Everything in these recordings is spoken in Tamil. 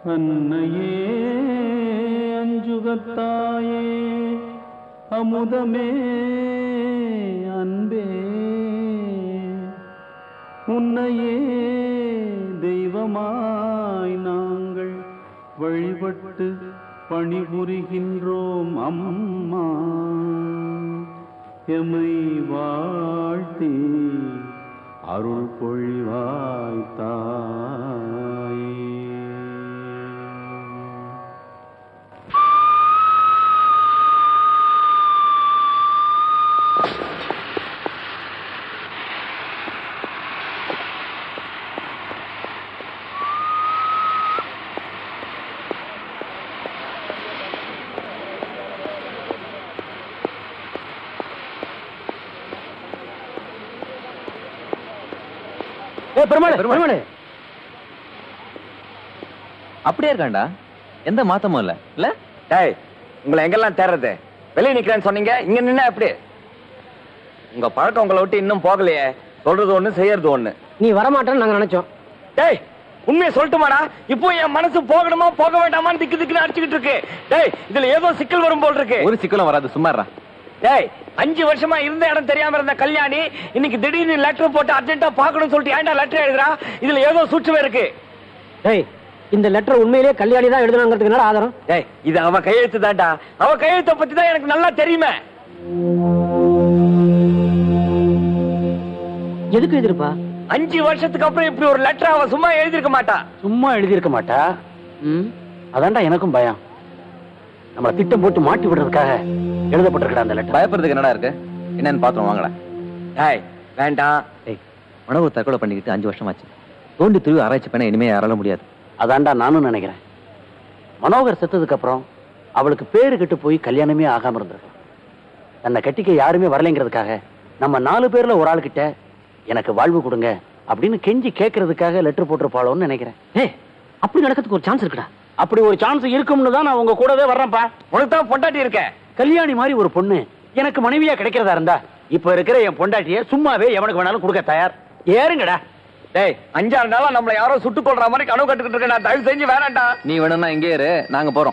அன்னையே அஞ்சுகத்தாயே அமுதமே அன்பே உன்னையே தெய்வமாய் நாங்கள் வழிபட்டு பணிபுரிகின்றோம் அம்மா எமை வாழ்த்தி அருள் பொழிவாய் தாயே ஏ பெருமாள் பெருமாள் அப்படியே இருக்காண்டா எந்த மாத்தமும் இல்ல இல்ல டேய் உங்களை எங்கெல்லாம் தேடுறது வெளியே நிக்கிறேன்னு சொன்னீங்க இங்க நின்னா எப்படி உங்க பழக்கம் உங்களை விட்டு இன்னும் போகலையே சொல்றது ஒண்ணு செய்யறது ஒண்ணு நீ வரமாட்டேன்னு நாங்க நினைச்சோம் டேய் உண்மையை சொல்லட்டுமாடா இப்போ என் மனசு போகணுமா போக வேண்டாமான்னு திக்கு திக்குன்னு அடிச்சுக்கிட்டு இருக்கு டேய் இதுல ஏதோ சிக்கல் வரும் போல் இருக்கு ஒரு சிக்கலும் வராது சும்மாறா டேய் அஞ்சு வருஷமா இருந்த இடம் தெரியாம இருந்த கல்யாணி இன்னைக்கு திடீர்னு லெட்டர் போட்டு அர்ஜென்ட்டா பாக்கணும்னு சொல்லிட்டு ஏன்டா லெட்டர் எழுதுறா இதுல ஏதோ சூட்சுமம் இருக்கு டேய் இந்த லெட்டர் உண்மையிலேயே கல்யாணி தான் எழுதுனாங்கிறதுக்கு என்ன ஆதாரம் டேய் இது அவ கையெழுத்து தான்டா அவ கையெழுத்த பத்தி தான் எனக்கு நல்லா தெரியுமே எதுக்கு எழுதிருப்பா அஞ்சு வருஷத்துக்கு அப்புறம் இப்படி ஒரு லெட்டர் அவ சும்மா எழுதிருக்க மாட்டா சும்மா எழுதியிருக்க மாட்டா அதான்டா எனக்கும் பயம் நம்மள திட்டம் போட்டு மாட்டி விடுறதுக்காக எழுதப்பட்டிருக்கா அந்த லெட்டர் பயப்படுறதுக்கு என்னடா இருக்கு என்னன்னு பாத்துருவோம் வாங்கடா டேய் வேண்டாம் டேய் உணவு தற்கொலை பண்ணிக்கிட்டு அஞ்சு வருஷமாச்சு தோண்டி துருவி ஆராய்ச்சி பண்ண இனிமே யாரால முடியாது அதான்டா நானும் நினைக்கிறேன் மனோகர் செத்ததுக்கு அப்புறம் அவளுக்கு பேரு கெட்டு போய் கல்யாணமே ஆகாம இருந்திருக்கும் தன்னை கட்டிக்க யாருமே வரலைங்கிறதுக்காக நம்ம நாலு பேர்ல ஒரு ஆள் கிட்ட எனக்கு வாழ்வு கொடுங்க அப்படின்னு கெஞ்சி கேட்கறதுக்காக லெட்டர் போட்டிருப்பாளோன்னு நினைக்கிறேன் ஏய் அப்படி நடக்கிறதுக்கு ஒரு சான்ஸ் இருக்குடா அப்படி ஒரு சான்ஸ் இருக்கும்னு தான் நான் உங்க கூடவே வர்றேன்ப்பா உனக்கு தான் பொண்டாட்டி இருக்க கல்யாணி மாதிரி ஒரு பொண்ணு எனக்கு மனைவியா கிடைக்கிறதா இருந்தா இப்ப இருக்கிற என் பொண்டாட்டிய சும்மாவே எவனுக்கு வேணாலும் கொடுக்க தயார் ஏறுங்கடா டேய் அஞ்சாறு நாளா நம்மள யாரோ சுட்டுக் கொள்ற மாதிரி கனவு கட்டுக்கிட்டு இருக்க நான் தயவு செஞ்சு வேணாம்டா நீ வேணும்னா இங்கே இரு நாங்க போறோம்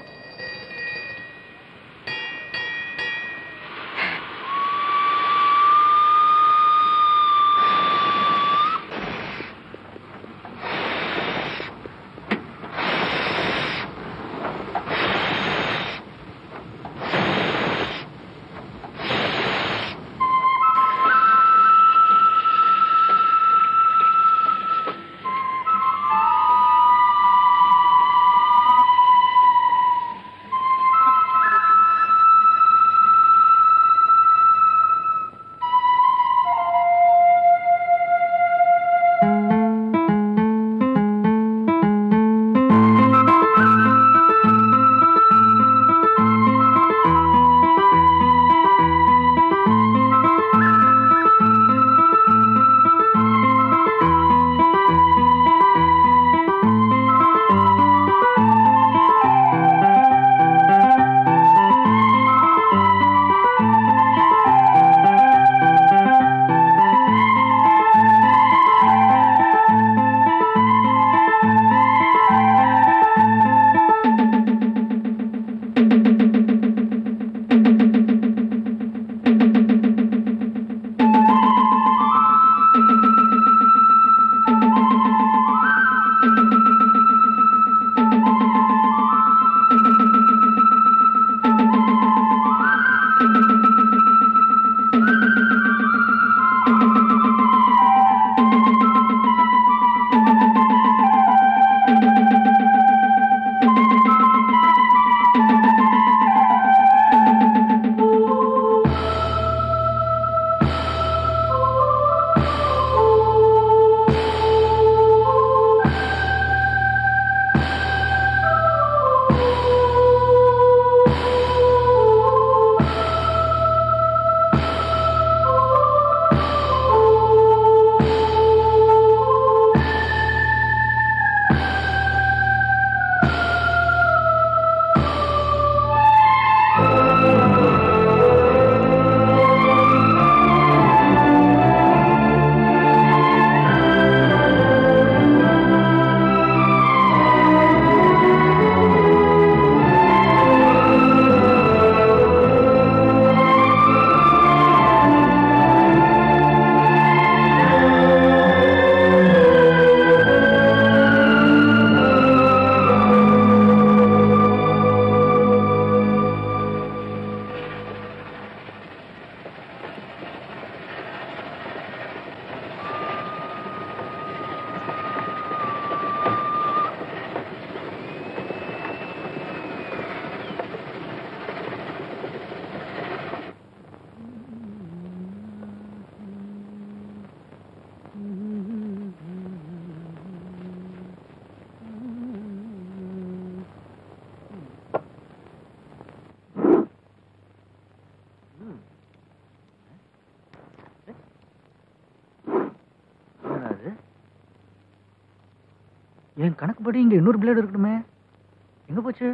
என் கணக்குப்படி இங்க இன்னொரு பிளேடு இருக்கணுமே எங்க போச்சு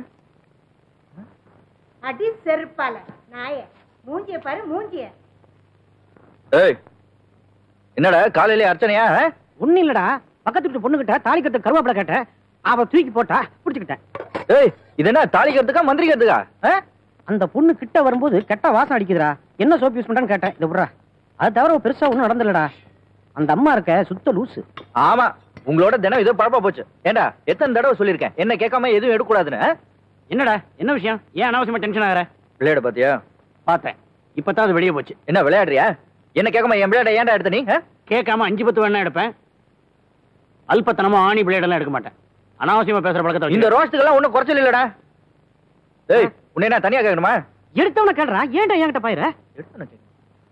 அடி செருப்பால நாய மூஞ்சிய பாரு மூஞ்சிய ஏய் என்னடா காலையிலே அர்ச்சனையா ஆ? ஒண்ணும் இல்லடா பக்கத்து வீட்டு பொண்ணுகிட்ட தாலி கட்ட கருவாப்பட கேட்டேன் அவ தூக்கி போட்டா புடிச்சுக்கிட்டேன் ஏய் இது என்ன தாளிக்கிறதுக்கா மந்திரிக்கிறதுக்கா ஆ? அந்த பொண்ணு கிட்ட வரும்போது கெட்ட வாசம் அடிக்குதுடா என்ன சோப் யூஸ் பண்றான்னு கேட்டேன் இது விட்றா அது தவிர பெருசா ஒண்ணும் நடந்துலடா அந்த அம்மா இருக்க சுத்த லூசு ஆமா உங்களோட தினம் ஏதோ பழப்பா போச்சு ஏண்டா எத்தனை தடவை சொல்லியிருக்கேன் என்ன கேட்காம எதுவும் எடுக்கக்கூடாதுன்னு ஆ? என்னடா என்ன விஷயம் ஏன் அனாவசியமா டென்ஷன் ஆகிற விளையாட பாத்தியா பார்த்தேன் இப்பதான் அது வெளியே போச்சு என்ன விளையாடுறியா என்ன கேட்காம என் விளையாட ஏன்டா எடுத்த நீ ஆ? கேட்காம அஞ்சு பத்து வேணா எடுப்பேன் அல்பத்தனமா ஆணி பிளேடெல்லாம் எடுக்க மாட்டேன் அனாவசியமா பேசுற பழக்கத்தை இந்த இந்த ரோஸ்ட்டுக்கெல்லாம் ஒண்ணும் குறைச்சல் இல்லடா ஏய் உன்னை என்ன தனியா கேட்கணுமா எடுத்தவன கேடுறா ஏன்டா என்கிட்ட பாயிர எடுத்து நான்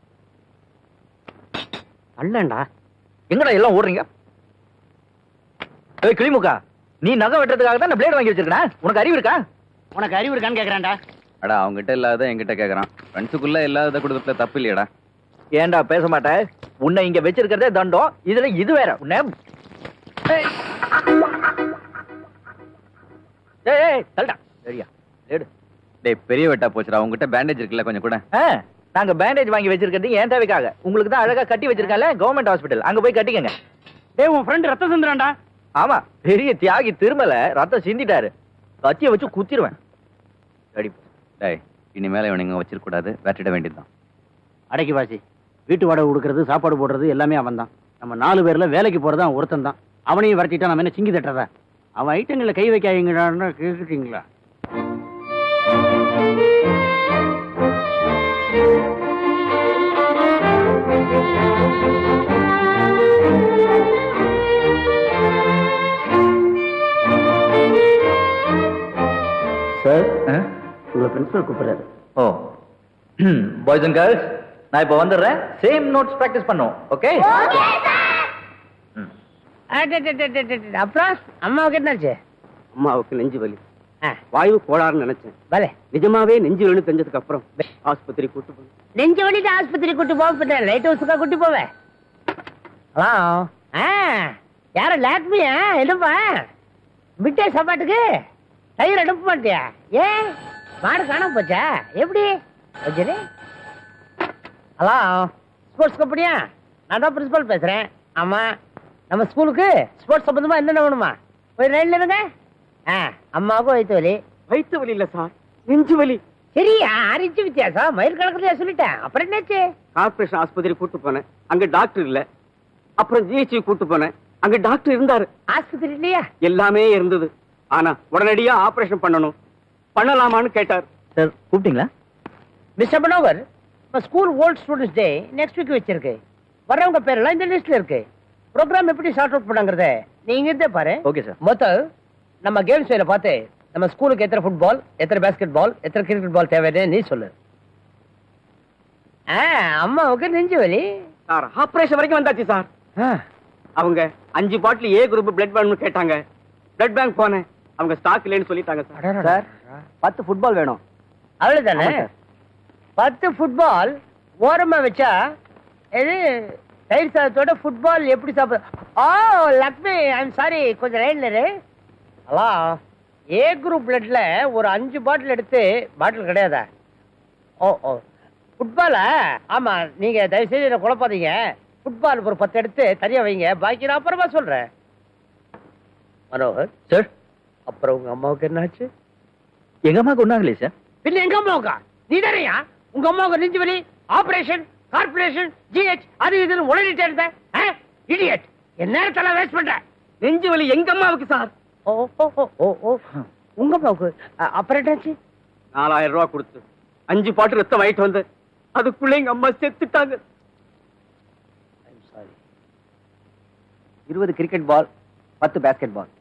அல்லண்டா எங்கடா எல்லாம் ஓடுறீங்க ஏய் கிளிமுக்கா நீ நகை வெட்டுறதுக்காக தான் பிளேட் வாங்கி வச்சிருக்கேன் உனக்கு அறிவு இருக்கா உனக்கு அறிவு இருக்கான்னு கேக்குறான்டா அடா அவங்ககிட்ட இல்லாத என்கிட்ட கேக்குறான் ஃப்ரெண்ட்ஸுக்குள்ள இல்லாத கொடுத்ததுல தப்பு இல்லையடா ஏன்டா பேச மாட்டேன் உன்னை இங்க வச்சிருக்கிறதே தண்டம் இதுல இது வேற உன்னை ஏய். ஏய், ஏய் தள்ளுடா சரியா ஏடு டேய் பெரிய வெட்டா போச்சுடா உங்ககிட்ட பேண்டேஜ் இருக்குல்ல கொஞ்சம் கூட ஆ, நாங்க பேண்டேஜ் வாங்கி வச்சிருக்கிறது ஏன் தேவைக்காக உங்களுக்கு தான் அழகா கட்டி வச்சிருக்கல கவர்மெண்ட் ஹாஸ்பிடல் அங்க போய் கட்டிக்கங்க டேய் உன் ஃப்ரெண்ட் ரத்த சந்திரன்டா ஆமா பெரிய தியாகி திருமல ரத்தம் சிந்திட்டாரு கத்திய வச்சு குத்திருவேன் அடி டேய் இனிமேல இவனுங்க வச்சிருக்க கூடாது வெட்டிட வேண்டியதுதான் அடைக்கு வாசி வீட்டு வாடகை கொடுக்கறது சாப்பாடு போடுறது எல்லாமே அவன் தான் நம்ம நாலு பேர்ல வேலைக்கு போறது அவன் ஒருத்தன் தான் அவனையும் வரட்டிட்டா நம்ம என்ன சிங்கி தட்டுறதா அவன் ஐட்டங்களை கை வைக்காதீங்கடான்னு கேட்டுட்டீங்களா சார் உங்களை பிரின்சிபல் கூப்பிடுறாரு ஓ பாய்ஸ் அண்ட் கேர்ள்ஸ் நான் இப்போ வந்துடுறேன் சேம் நோட்ஸ் ப்ராக்டிஸ் பண்ணோம் ஓகே அப்புறம் அம்மாவுக்கு என்னாச்சு அம்மாவுக்கு நெஞ்சு வலி ஆ. வாயு கோளாறுன்னு நினைச்சேன் பலே நிஜமாவே நெஞ்சு வலி தெரிஞ்சதுக்கு அப்புறம் ஆஸ்பத்திரி கூட்டு போனேன் நெஞ்சு வலிட்டு ஆஸ்பத்திரி கூட்டி போக லைட் ஹவுஸுக்கா கூட்டி போவேன் ஹலோ ஆ யார லாக்மியா என்னப்பா விட்டே சாப்பாட்டுக்கு தயிர் அனுப்ப மாட்டியா ஏன் மாடு காணாம போச்சா எப்படி வச்சுரு ஹலோ ஸ்போர்ட்ஸ் கம்பெனியா நான் தான் பிரின்சிபல் பேசுறேன் ஆமா நம்ம ஸ்கூலுக்கு ஸ்போர்ட்ஸ் சம்பந்தமா என்னென்ன வேணுமா போய் ரயில்ல இருங்க ஆ அம்மாவுக்கும் வயிற்று வலி வயிற்று வலி இல்ல சார் நெஞ்சு வலி சரியா அரிச்சு வித்தியாசம் மயில் கணக்குலயா சொல்லிட்டேன் அப்புறம் என்னாச்சு கார்பரேஷன் ஆஸ்பத்திரி கூட்டு போனேன் அங்க டாக்டர் இல்ல அப்புறம் ஜிஹெச் கூட்டு போனேன் அங்க டாக்டர் இருந்தாரு ஆஸ்பத்திரி இல்லையா எல்லாமே இருந்தது ஆனா உடனடியா ஆபரேஷன் பண்ணணும் பண்ணலாமான்னு கேட்டார் சார் கூப்பிட்டீங்களா மிஸ்டர் மனோகர் இப்போ school old students day next week வச்சிருக்கு வர்றவங்க பேரெல்லாம் இந்த லிஸ்ட்ல இருக்கு ப்ரோக்ராம் எப்படி சார்ட் அவுட் பண்ணாங்கிறத நீங்க இருந்தே பாரு ஓகே சார் மொத்தம் நம்ம கேம்ஸ் வேலை பார்த்து நம்ம ஸ்கூலுக்கு எத்தனை ஃபுட்பால் எத்தனை பேஸ்கெட் பால் எத்தனை கிரிக்கெட் பால் தேவைன்னு நீ சொல்லு ஆ அம்மாவுக்கு நெஞ்சு வலி சார் ஆபரேஷன் வரைக்கும் வந்தாச்சு சார் அவங்க அஞ்சு bottle A group blood bank கேட்டாங்க பிளட் பேங்க் போனேன் அவங்க ஸ்டாக் இல்லைன்னு சொல்லிட்டாங்க சார் சார் பத்து ஃபுட்பால் வேணும் அவ்வளவுதானே ஆமா சார். பத்து ஃபுட்பால் ஓரமா வச்சா இது தயிர் சாதத்தோட ஃபுட்பால் எப்படி சாப்பிட ஓ லக்ஷ்மி ஐம் சாரி கொஞ்சம் லைன்ல இரு ஹலோ ஏ குரூப் பிளட்ல ஒரு அஞ்சு பாட்டில் எடுத்து பாட்டில் கிடையாதா ஓ ஓ ஃபுட்பாலா ஆமா நீங்க தயவு செய்து என்ன குழப்பாதீங்க ஃபுட்பால் ஒரு பத்து எடுத்து தனியா வைங்க பாக்கி நான் அப்புறமா சொல்றேன் மனோகர் சார் அப்புறம் உங்க அம்மாவுக்கு என்னாச்சு எங்க அம்மாவுக்கு ஒன்றாங்களே சார் பின்ன எங்க அம்மாவுக்கா நீ தானையா உங்க அம்மாவுக்கு நெஞ்சு வலி ஆபரேஷன் கார்பரேஷன் ஜிஹெச் அது இதுன்னு உடனிட்டே இருந்த இடியட் என் நேரத்தெல்லாம் வேஸ்ட் பண்ற நெஞ்சு வலி எங்க அம்மாவுக்கு சார் ஓ ஓ ஓ ஓ ஓ உங்க அம்மாவுக்கு அ- அப்புறம் என்னாச்சு நாலாயிரம் ரூபாய் கொடுத்து அஞ்சு பாட்டு ரத்தம் வாங்கிட்டு வந்து அதுக்குள்ள எங்க அம்மா செத்துட்டாங்க சாரி இருபது கிரிக்கெட் பால் பத்து பேஸ்கெட் பால்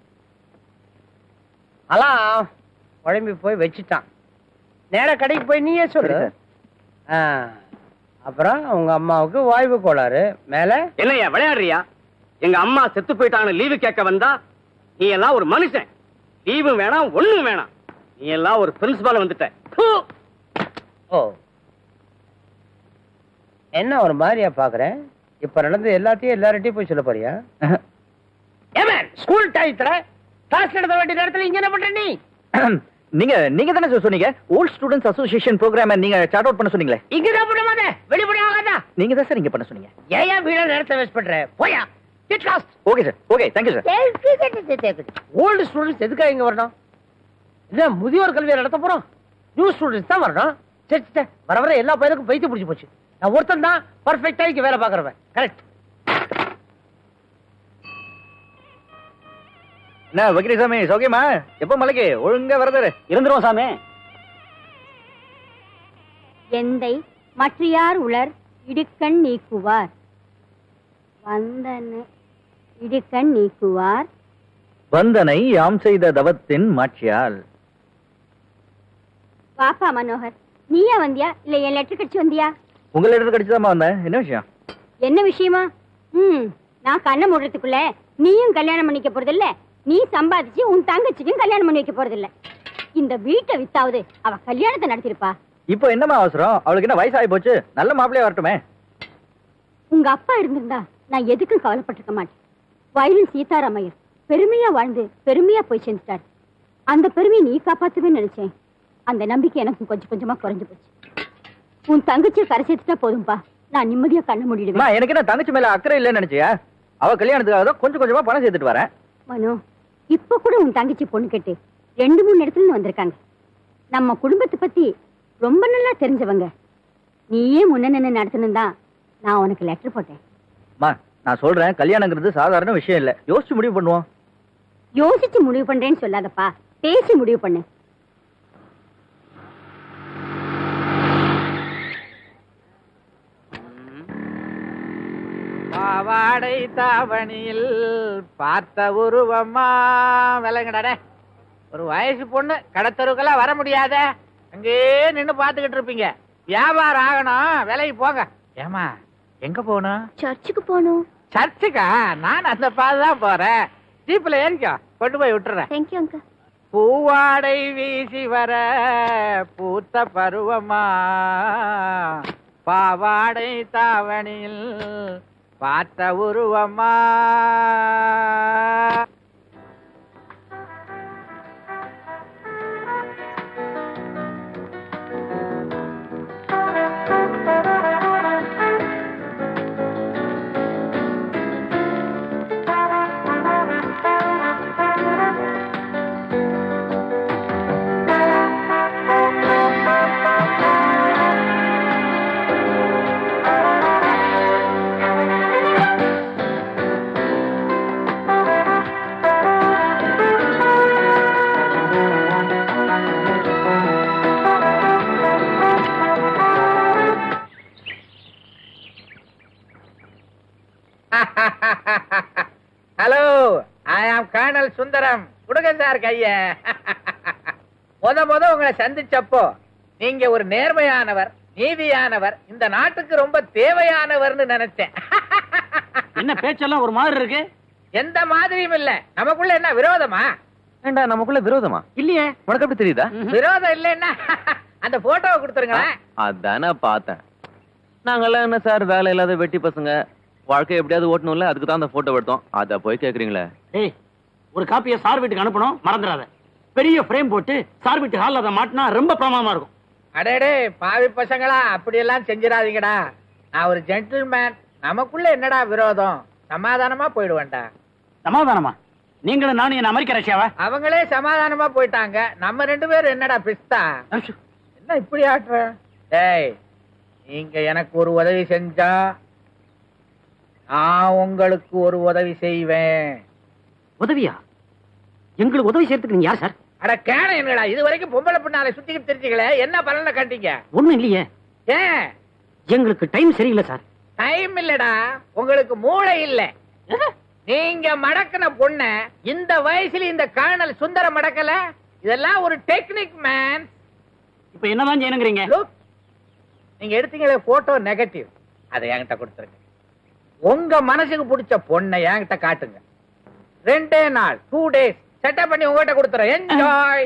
அலாம் குழம்பி போய் வச்சுட்டான் நேரா கடைக்கு போய் நீயே சொல்லு சரி, சார். ஆ, அப்புறம் உங்க அம்மாவுக்கு வாய்வு கோளாறு மேல என்னய்யா விளையாடுறியா எங்க அம்மா செத்து போயிட்டாங்கன்னு லீவு கேட்க வந்தா நீ எல்லாம் ஒரு மனுஷன் லீவும் வேணாம் ஒண்ணும் வேணாம் நீ எல்லாம் ஒரு பிரின்சிபால் வந்துட்ட தூ. ஓ என்ன ஒரு மாதிரியா பாக்குறேன் இப்ப நடந்து எல்லாத்தையும் எல்லார்ட்டையும் போய் சொல்ல போறியா ஏமன் ஸ்கூல் டயத்துல கிளாஸ் நடத்த வேண்டிய நேரத்துல இங்க என்ன பண்ற நீ நீங்க நீங்க தானே சார் சொன்னீங்க ஓல்ட் ஸ்டூடெண்ட்ஸ் அசோசியேஷன் ப்ரோக்ராம் நீங்க சார்ட் அவுட் பண்ண சொன்னீங்களே இங்க தான் பண்ண மாட்டேன் வெளிப்படையா ஆகாதா நீங்க தான் சார் இங்க பண்ண சொன்னீங்க ஏன் ஏன் வீட நேரத்தை வேஸ்ட் பண்ற போயா get lost okay sir okay thank you sir old students எதுக்காக இங்க வரணும் இல்ல முதியோர் கல்வியை நடத்த போறோம் நியூ ஸ்டூடெண்ட்ஸ் தான் வரணும் சரி சரி, சரி வர வர எல்லா பையனுக்கும் பைத்து பிடிச்சி போச்சு நான் ஒருத்தன் தான் பர்ஃபெக்டா இங்க வேலை பாக்குறவன் கரெக்ட் என்ன வக்கீல் சாமி சௌக்கியமா எப்ப மலைக்கு ஒழுங்கா வரதாரு இருந்துருவோம் சாமி எந்தை மற்றையார் உளர் இடுக்கண் நீக்குவார் வந்தன இடுக்கண் நீக்குவார் வந்தனை யாம் செய்த தவத்தின் மாட்சியால் பாப்பா மனோகர் நீயா வந்தியா இல்ல என் லெட்டர் கடிச்சு வந்தியா உங்களை எடுத்து கடிச்சுதாம்மா வந்தேன் என்ன விஷயம் என்ன விஷயமா ம் நான் கண்ணை மூடுறதுக்குள்ள நீயும் கல்யாணம் பண்ணிக்க போறதில்ல நீ சம்பாதிச்சு உன் தங்கச்சிக்கும் கல்யாணம் பண்ணி வைக்க போறதில்ல இந்த வீட்டை வித்தாவது அவ கல்யாணத்தை நடத்திருப்பா இப்போ என்னம்மா அவசரம் அவளுக்கு என்ன வயசாகி போச்சு நல்ல மாப்பிள்ளையா வரட்டுமே உங்க அப்பா இருந்திருந்தா நான் எதுக்கும் கவலைப்பட்டிருக்க மாட்டேன் வயலின் சீதாராமையர் பெருமையா வாழ்ந்து பெருமையா போய் சேர்ந்துட்டார் அந்த பெருமையை நீ காப்பாத்துவேன்னு நினைச்சேன் அந்த நம்பிக்கை எனக்கு கொஞ்சம் கொஞ்சமா குறைஞ்சு போச்சு உன் தங்கச்சியை கரை சேர்த்துட்டா போதும்பா நான் நிம்மதியா கண்ண அம்மா மூடிடுவேன் எனக்கு என்ன தங்கச்சி மேல அக்கறை இல்லைன்னு நினைச்சியா அவ கல்யாணத்துக்காக தான் கொஞ்சம் கொஞ்சமா பணம் சேர்த்துட்டு வரேன் மனோ இப்ப கூட உன் தங்கச்சி பொண்ணு கேட்டு ரெண்டு மூணு இடத்துல இருந்து வந்திருக்காங்க நம்ம குடும்பத்தை பத்தி ரொம்ப நல்லா தெரிஞ்சவங்க நீயே முன்ன நின்று நடத்தணும் தான் நான் உனக்கு லெட்டர் போட்டேன் அம்மா நான் சொல்றேன் கல்யாணங்கிறது சாதாரண விஷயம் இல்ல யோசிச்சு முடிவு பண்ணுவோம் யோசிச்சு முடிவு பண்றேன்னு சொல்லாதப்பா பேசி முடிவு பண்ணு பாவாடை தாவணியில் பார்த்த உருவமா விளங்குடாடே ஒரு வயசு பொண்ணு கடத்தருக்கெல்லாம் வர முடியாத அங்கேயே நின்னு பாத்துக்கிட்டு இருப்பீங்க வியாபாரம் ஆகணும் விலைக்கு போங்க ஏமா எங்க போகணும் சர்ச்சுக்கு போகணும் சர்ச்சுக்கா நான் அந்த பாதை தான் போறேன் ஜீப்ல ஏறிக்கோ கொண்டு போய் விட்டுறேன் தேங்க்யூ அங்கிள் பூவாடை வீசி வர பூத்த பருவமா பாவாடை தாவணியில் பார்த்த உருவமா ஹலோ ஐ ஆம் கர்னல் சுந்தரம் கொடுங்க சார் கைய முத முத உங்களை சந்திச்சப்போ நீங்க ஒரு நேர்மையானவர் நீதியானவர் இந்த நாட்டுக்கு ரொம்ப தேவையானவர்னு நினைச்சேன் என்ன பேச்செல்லாம் ஒரு மாதிரி இருக்கு எந்த மாதிரியும் இல்ல நமக்குள்ள என்ன விரோதமா ஏண்டா நமக்குள்ள விரோதமா இல்லையே உனக்கு எப்படி தெரியுதா விரோதம் இல்லைன்னா அந்த போட்டோவை கொடுத்துருங்களேன் அதானே பார்த்தேன் நாங்கெல்லாம் என்ன சார் வேலை இல்லாத வெட்டி பசங்க வாழ்க்கை எப்படியாவது ஓட்டணும்ல அதுக்கு தான் அந்த போட்டோ எடுத்தோம் அத போய் கேக்குறீங்களே டேய் ஒரு காப்பியை சார் வீட்டுக்கு அனுப்பணும் மறந்துடாத பெரிய ஃப்ரேம் போட்டு சார் வீட்டு ஹாலில் அதை மாட்டினா ரொம்ப பிரமாதமா இருக்கும் அடேடே பாவி பசங்களா அப்படியெல்லாம் செஞ்சிடாதீங்கடா நான் ஒரு ஜென்டில்மேன் நமக்குள்ள என்னடா விரோதம் சமாதானமா போயிடுவேன்டா சமாதானமா நீங்களும் நானும் என்ன அமெரிக்க ரஷ்யாவா அவங்களே சமாதானமா போயிட்டாங்க நம்ம ரெண்டு பேரும் என்னடா பிஸ்தா என்ன இப்படி ஆட்டுற டேய் நீங்க எனக்கு ஒரு உதவி செஞ்சா நான் உங்களுக்கு ஒரு உதவி செய்வேன் உதவியா எங்களுக்கு உதவி செய்யறதுக்கு நீங்க யார் சார் அட கேன என்னடா இது வரைக்கும் பொம்பளை பின்னால சுத்திக்கிட்டு தெரிஞ்சுக்கல என்ன பலனை கட்டிங்க ஒண்ணும் இல்லையே ஏன் எங்களுக்கு டைம் சரியில்லை சார் டைம் இல்லடா உங்களுக்கு மூளை இல்ல நீங்க மடக்கின பொண்ண இந்த வயசுல இந்த கர்னல் சுந்தரம் மடக்கல இதெல்லாம் ஒரு டெக்னிக் மேன் இப்ப என்னதான் செய்யணுங்கிறீங்க லுக் நீங்க எடுத்தீங்களே போட்டோ நெகட்டிவ் அதை என்கிட்ட கொடுத்துருங்க உங்க மனசுக்கு பிடிச்ச பொண்ணை என்கிட்ட காட்டுங்க ரெண்டே நாள் டூ டேஸ் செட்டப் பண்ணி உங்ககிட்ட கொடுத்துறேன் என்ஜாய்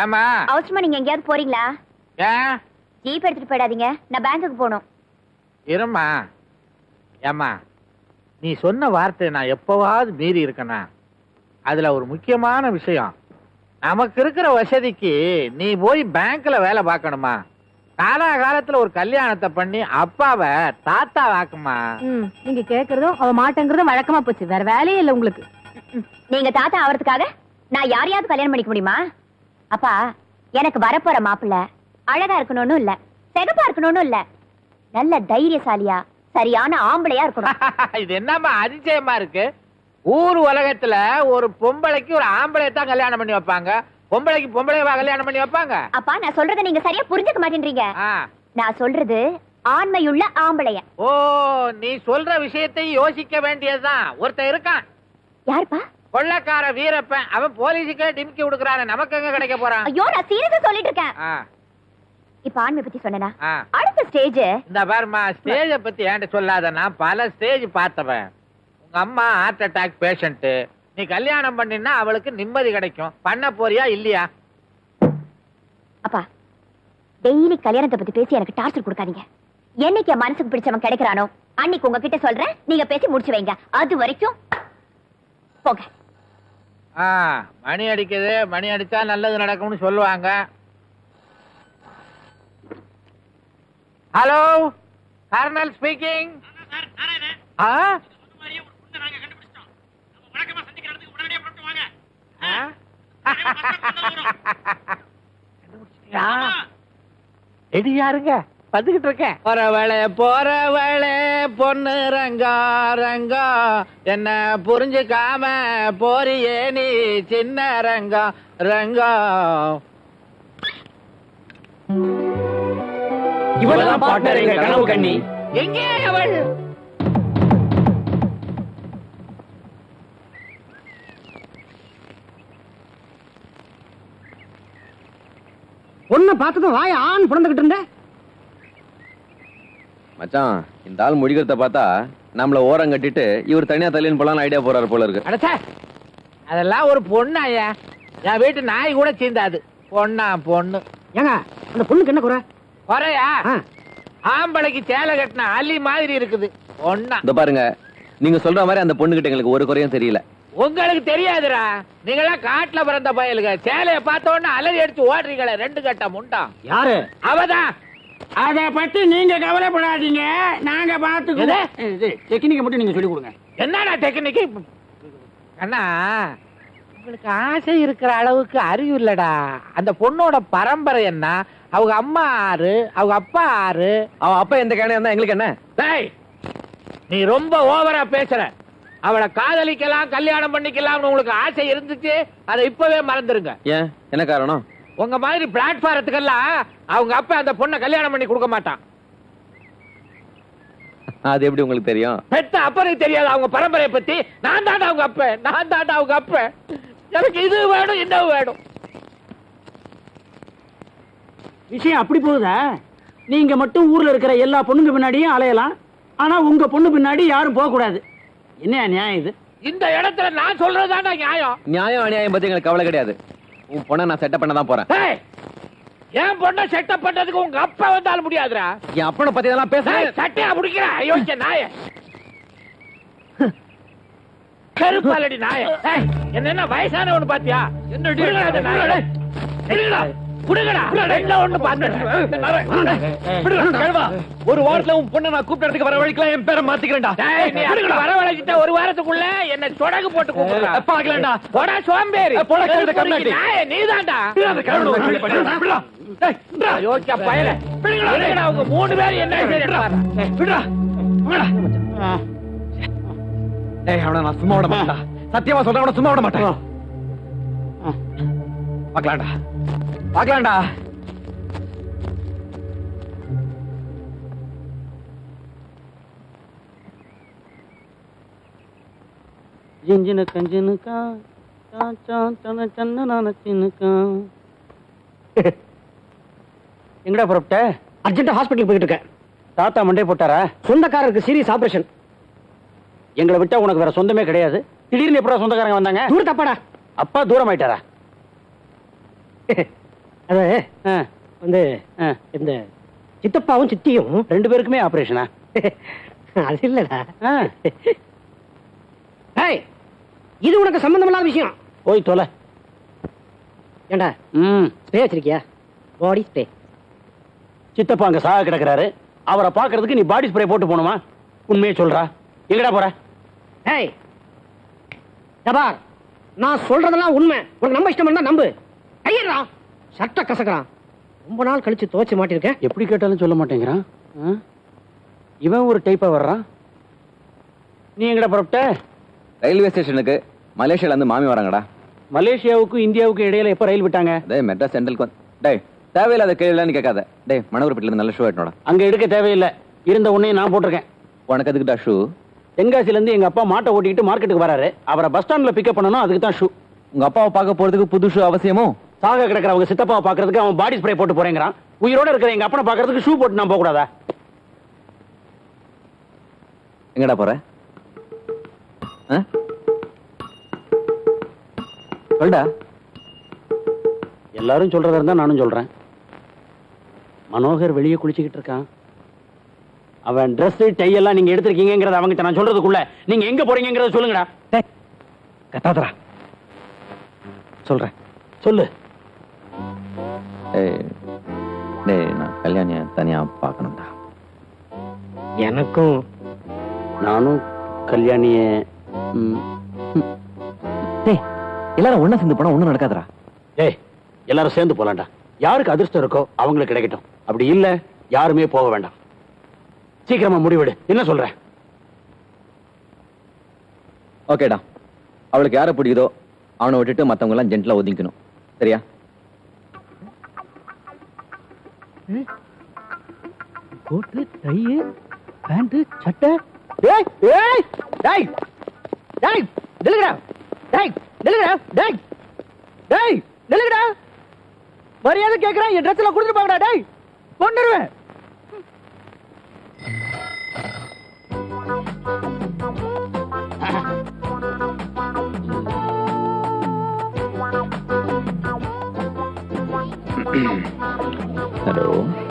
ஏமா அவசரமா நீங்க எங்கேயாவது போறீங்களா ஏன் ஜீப் எடுத்துட்டு போயிடாதீங்க நான் பேங்க்குக்கு போகணும் இருமா ஏம்மா நீ சொன்ன வார்த்தை நான் எப்பவாவது மீறி இருக்கனா அதுல ஒரு முக்கியமான விஷயம் நமக்கு இருக்கிற வசதிக்கு நீ போய் பேங்க்ல வேலை பார்க்கணுமா காலாகாலத்துல ஒரு கல்யாணத்தை பண்ணி அப்பாவை தாத்தா வாக்குமா ம் நீங்க கேக்குறதும் அவ மாட்டேங்கிறதும் வழக்கமா போச்சு வேற வேலையே இல்ல உங்களுக்கு நீங்க தாத்தா ஆவறதுக்காக நான் யாரையாவது கல்யாணம் பண்ணிக்க முடியுமா அப்பா எனக்கு வரப்போற மாப்பிள்ள அழகா இருக்கணும்னு இல்ல சிகப்பா இருக்கணும்னு இல்ல நல்ல தைரியசாலியா சரியான ஆம்பளையா இருக்கணும் இது என்னம்மா அதிசயமா இருக்கு ஊர் உலகத்துல ஒரு பொம்பளைக்கு ஒரு ஆம்பளை தான் கல்யாணம் பண்ணி வைப்பாங்க பொம்பளைக்கு பொம்பளைவா கல்யாணம் பண்ணி வைப்பாங்க அப்பா நான் சொல்றதை நீங்க சரியா புரிஞ்சுக்க மாட்டேன்றீங்க ஆ. நான் சொல்றது ஆண்மையுள்ள ஆம்பளைய ஓ நீ சொல்ற விஷயத்தை யோசிக்க வேண்டியதுதான் ஒருத்தன் இருக்கான் யாருப்பா கொள்ளக்கார வீரப்பன் அவன் போலீஸுக்கே டிமிக்கி கொடுக்கறானே நமக்கு எங்க கிடைக்க போறான் ஐயோ நான் சீரியஸா சொல்லிட்டு இருக்கேன் ஆ, இப்ப ஆண்மை பத்தி சொன்னேனா ஆ. அடுத்த ஸ்டேஜ் இந்த பாருமா ஸ்டேஜ பத்தி ஏன்ட்ட சொல்லாத நான் பல ஸ்டேஜ் பார்த்தவன் உங்க அம்மா ஹார்ட் அட்டாக் பேஷண்ட் நீ கல்யாணம் பண்ணினா அவளுக்கு நிம்மதி கிடைக்கும் பண்ண போறியா இல்லையா அப்பா டெய்லி கல்யாணத்தை பத்தி பேசி எனக்கு டார்ச்சர் கொடுக்காதீங்க என்னைக்கு என் மனசுக்கு பிடிச்சவன் கிடைக்கிறானோ அன்னைக்கு உங்ககிட்ட சொல்றேன் நீங்க பேசி முடிச்சு வைங்க அது வரைக்கும் போங்க ஆ மணி அடிக்குது மணி அடிச்சா நல்லது நடக்கும்னு சொல்லுவாங்க ஹலோ கர்னல் ஸ்பீக்கிங் ஆ ஆ? கண்டுபிடிச்சிட்டியா? எடி யாருங்க வந்துகிட்டு இருக்கேன் போறவளே போறவளே பொண்ணு ரங்கா ரங்கா என்ன புரிஞ்சுக்காம போறியே நீ சின்ன ரங்கா ரங்கா இவளதான் partner எங்க கனவு கண்ணி. எங்கே அவள் பொண்ணை பார்த்ததும் வாய ஆண் புடந்துகிட்டு இருந்த மச்சான் இந்த ஆள் முடிக்கிறத பார்த்தா நம்மள ஓரம் கட்டிட்டு இவர் தனியா தள்ளின்னு போலான்னு ஐடியா போறாரு போல இருக்கு அடச்சே அதெல்லாம் ஒரு பொண்ணு ஐயா என் வீட்டு நாய் கூட சீந்தாது பொண்ணா பொண்ணு ஏங்க அந்த பொண்ணுக்கு என்ன குறை குறையா ஆ. ஆம்பளைக்கு சேலை கட்டின அலி மாதிரி இருக்குது பொண்ணா இந்த பாருங்க நீங்க சொல்ற மாதிரி அந்த பொண்ணுகிட்ட எங்களுக்கு ஒரு குறையும் தெரியல உங்களுக்கு தெரியாதுடா நீங்களாம் காட்டுல பிறந்த பயலுங்க சேலைய பார்த்த உடனே அலறி அடிச்சு ஓடுறீங்களே ரெண்டு கட்ட முண்டா யாரு அவதான் அத பத்தி நீங்க கவலைப்படாதீங்க நாங்க பாத்துக்குவோம் டெக்னிக்க மட்டும் நீங்க சொல்லி கொடுங்க என்னடா டெக்னிக்கு அண்ணா உங்களுக்கு ஆசை இருக்கிற அளவுக்கு அறிவு இல்லடா அந்த பொண்ணோட பரம்பரை என்ன அவங்க அம்மா ஆறு அவங்க அப்பா ஆறு அவன் அப்பா எந்த கேனையா இருந்தா எங்களுக்கு என்ன டேய் நீ ரொம்ப ஓவரா பேசுற அவளை காதலிக்கலாம் கல்யாணம் பண்ணிக்கலாம்னு உங்களுக்கு ஆசை இருந்துச்சு அதை இப்பவே மறந்துருங்க ஏன் என்ன காரணம் உங்க மாதிரி பிளாட்ஃபாரத்துக்கெல்லாம் அவங்க அப்பா அந்த பொண்ணை கல்யாணம் பண்ணி கொடுக்க மாட்டான் அது எப்படி உங்களுக்கு தெரியும் பெத்த அப்பனுக்கு தெரியாது அவங்க பரம்பரையை பத்தி நான் தாண்டா அவங்க அப்ப நான் தாண்டா அவங்க அப்ப எனக்கு இது வேணும் இந்த வேணும் விஷயம் அப்படி போகுதா நீங்க மட்டும் ஊர்ல இருக்கிற எல்லா பொண்ணுங்க பின்னாடியும் அலையலாம் ஆனா உங்க பொண்ணு பின்னாடி யாரும் போக கூடாது என்ன நியாயம் இது இந்த இடத்துல நான் சொல்றதுதான்டா நியாயம் நியாயம் அநியாயம் பத்தி எங்களுக்கு கவலை கிடையாது உன் பொண்ணை நான் செட்டப் பண்ண தான் போறேன் ஏய், என் பொண்ணை செட்டப் பண்றதுக்கு உங்க அப்பா வந்தாலும் முடியாதுடா என் அப்பனை பத்தி இதெல்லாம் பேச ஏய், சட்டையா பிடிக்கிற அயோக்கிய நாய கருப்பாலடி நாய ஏய், என்ன என்ன வயசானவனு பாத்தியா புடுங்கடா அந்த நாயை. புடுங்கடா, புடுங்கடா. ரெண்டுல ஒண்ணு கழுவா, ஒரு வாரத்துல உன் பொண்ணை நான் கூப்பிடறதுக்கு வர வழிக்கெல்லாம் என் பேரை மாத்திக்கிறேன்டா டேய், நீ அப்படி வரவழைச்சிட்ட ஒரு வாரத்துக்குள்ள என்ன சொடகு போட்டு கூப்பிடுறா. ஏய், பார்க்கலாம்டா. போடா சோம்பேறி ஏய், போடா, கழுதை கம்னாட்டி. நாயே, நீதான்டா யோசிச்சா பயல விடுங்கடா, அவங்க மூணு பேரும் என்ன செய்யறாங்க ஏய் அவனை நான் சும்மா விட மாட்டேன்டா சத்தியமா சொல்றேன் அவனை சும்மா விட மாட்டேன் பார்க்கலாம்டா பார்க்கலாம்டா ஜிஞ்சின கஞ்சினுக்கா சாச்சா சன சன்ன நான சின்னுக்கா எங்கடா புறப்பட்ட அர்ஜென்ட் ஹாஸ்பிட்டல் போயிட்டு இருக்கேன் தாத்தா மண்டே போட்டாரா சொந்தக்காரருக்கு சீரியஸ் ஆபரேஷன் எங்களை விட்டா உனக்கு வேற சொந்தமே கிடையாது திடீர்னு எப்படா சொந்தக்காரங்க வந்தாங்க தூர தப்பாடா அப்பா தூரம் ஆயிட்டாரா அது ஆ, வந்து ஆ. இந்த சித்தப்பாவும் சித்தியும் ரெண்டு பேருக்குமே ஆபரேஷனா அது இல்லடா ஆ, ஏய் இது உனக்கு சம்பந்தமில்லாத விஷயம் போய் தொலை ஏண்டா ம் ஸ்ப்ரே வச்சிருக்கியா பாடி ஸ்ப்ரே சித்தப்பா அங்க சாக கிடக்குறாரு அவரை பாக்குறதுக்கு நீ பாடி ஸ்ப்ரே போட்டு போணுமா உண்மையை சொல்றா எங்கடா போற ஏய் ஜபார் நான் சொல்றதெல்லாம் உண்மை உனக்கு நம்ப இஷ்டம் இருந்தா நம்பு ஐயரா சட்ட கசக்குறான் ரொம்ப நாள் கழிச்சு துவைச்சு மாட்டிருக்கேன் எப்படி கேட்டாலும் சொல்ல மாட்டேங்கிறான் ஆ? இவன் ஒரு டைப்பா வர்றான் நீ எங்கடா புறப்பட்ட ரயில்வே ஸ்டேஷனுக்கு மலேசியால இருந்து மாமி வராங்கடா மலேசியாவுக்கும் இந்தியாவுக்கும் இடையில எப்ப ரயில் விட்டாங்க டேய் மெட்ராஸ் சென்ட்ரலுக்கு வந்து டேய் தேவையில்லாத கேள்விலாம் நீ கேட்காத டேய் மணவரப்பட்டில இருந்து நல்ல ஷூ எடுனோட அங்க எடுக்க தேவையில்லை இருந்த உன்னையும் நான் போட்டிருக்கேன் உனக்கு எதுக்குடா ஷூ தென்காசில இருந்து எங்க அப்பா மாட்டை ஓட்டிக்கிட்டு மார்க்கெட்டுக்கு வராரு அவரை பஸ் ஸ்டாண்ட்ல பிக்கப் பண்ணணும் அதுக்கு தான் ஷூ உங்க அப்பாவை பார்க்க போறதுக்கு புது ஷூ அவசியமோ சாக கிடக்கிறவங்க சித்தப்பாவை பாக்குறதுக்கு அவன் பாடி ஸ்ப்ரே போட்டு போறேங்கிறான் உயிரோட இருக்கிற எங்க அப்பனை பாக்குறதுக்கு ஷூ போட்டு நான் போக கூடாதா எங்கடா போற ஆ? சொல்டா எல்லாரும் சொல்றதா இருந்தா நானும் சொல்றேன் மனோகர் வெளியே குளிச்சுக்கிட்டு இருக்கான் அவன் Dress டை எல்லாம் நீங்க எடுத்திருக்கீங்கிறத அவங்கிட்ட நான் சொல்றதுக்குள்ள நீங்க எங்க போறீங்கங்கறத சொல்லுங்கடா டேய் கத்தாதடா சொல்றேன் சொல்லு டேய் டேய் நான் கல்யாணிய தனியா பார்க்கணும்டா எனக்கும் நானும் கல்யாணிய ம், டேய் எல்லாரும் ஒண்ணா சேர்ந்து போனா ஒண்ணும் நடக்காதடா ஏய் எல்லாரும் சேர்ந்து போலாம்டா யாருக்கு அதிர்ஷ்டம் இருக்கோ அவங்களுக்கு கிடைக்கட்டும் அப்படி இல்ல யாருமே போக வேண்டாம் சீக்கிரமா முடிவெடு என்ன சொல்ற ஓகேடா அவளுக்கு யாரை பிடிக்குதோ அவனை விட்டுட்டு மத்தவங்க எல்லாம் ஜென்டலா ஒதுங்கிக்கணும் சரியா கோட்டு டை பேண்ட் சட்டை டேய் ஏய் டேய் டேய் நில்லுங்கடா டேய் நில்லுங்கடா டேய் டேய் நில்லுங்கடா மரியாதை கேக்குறேன் என் ட்ரெஸ்ல கொடுத்துட்டு போங்கடா டேய் கொண்டுருவேன் ஹலோ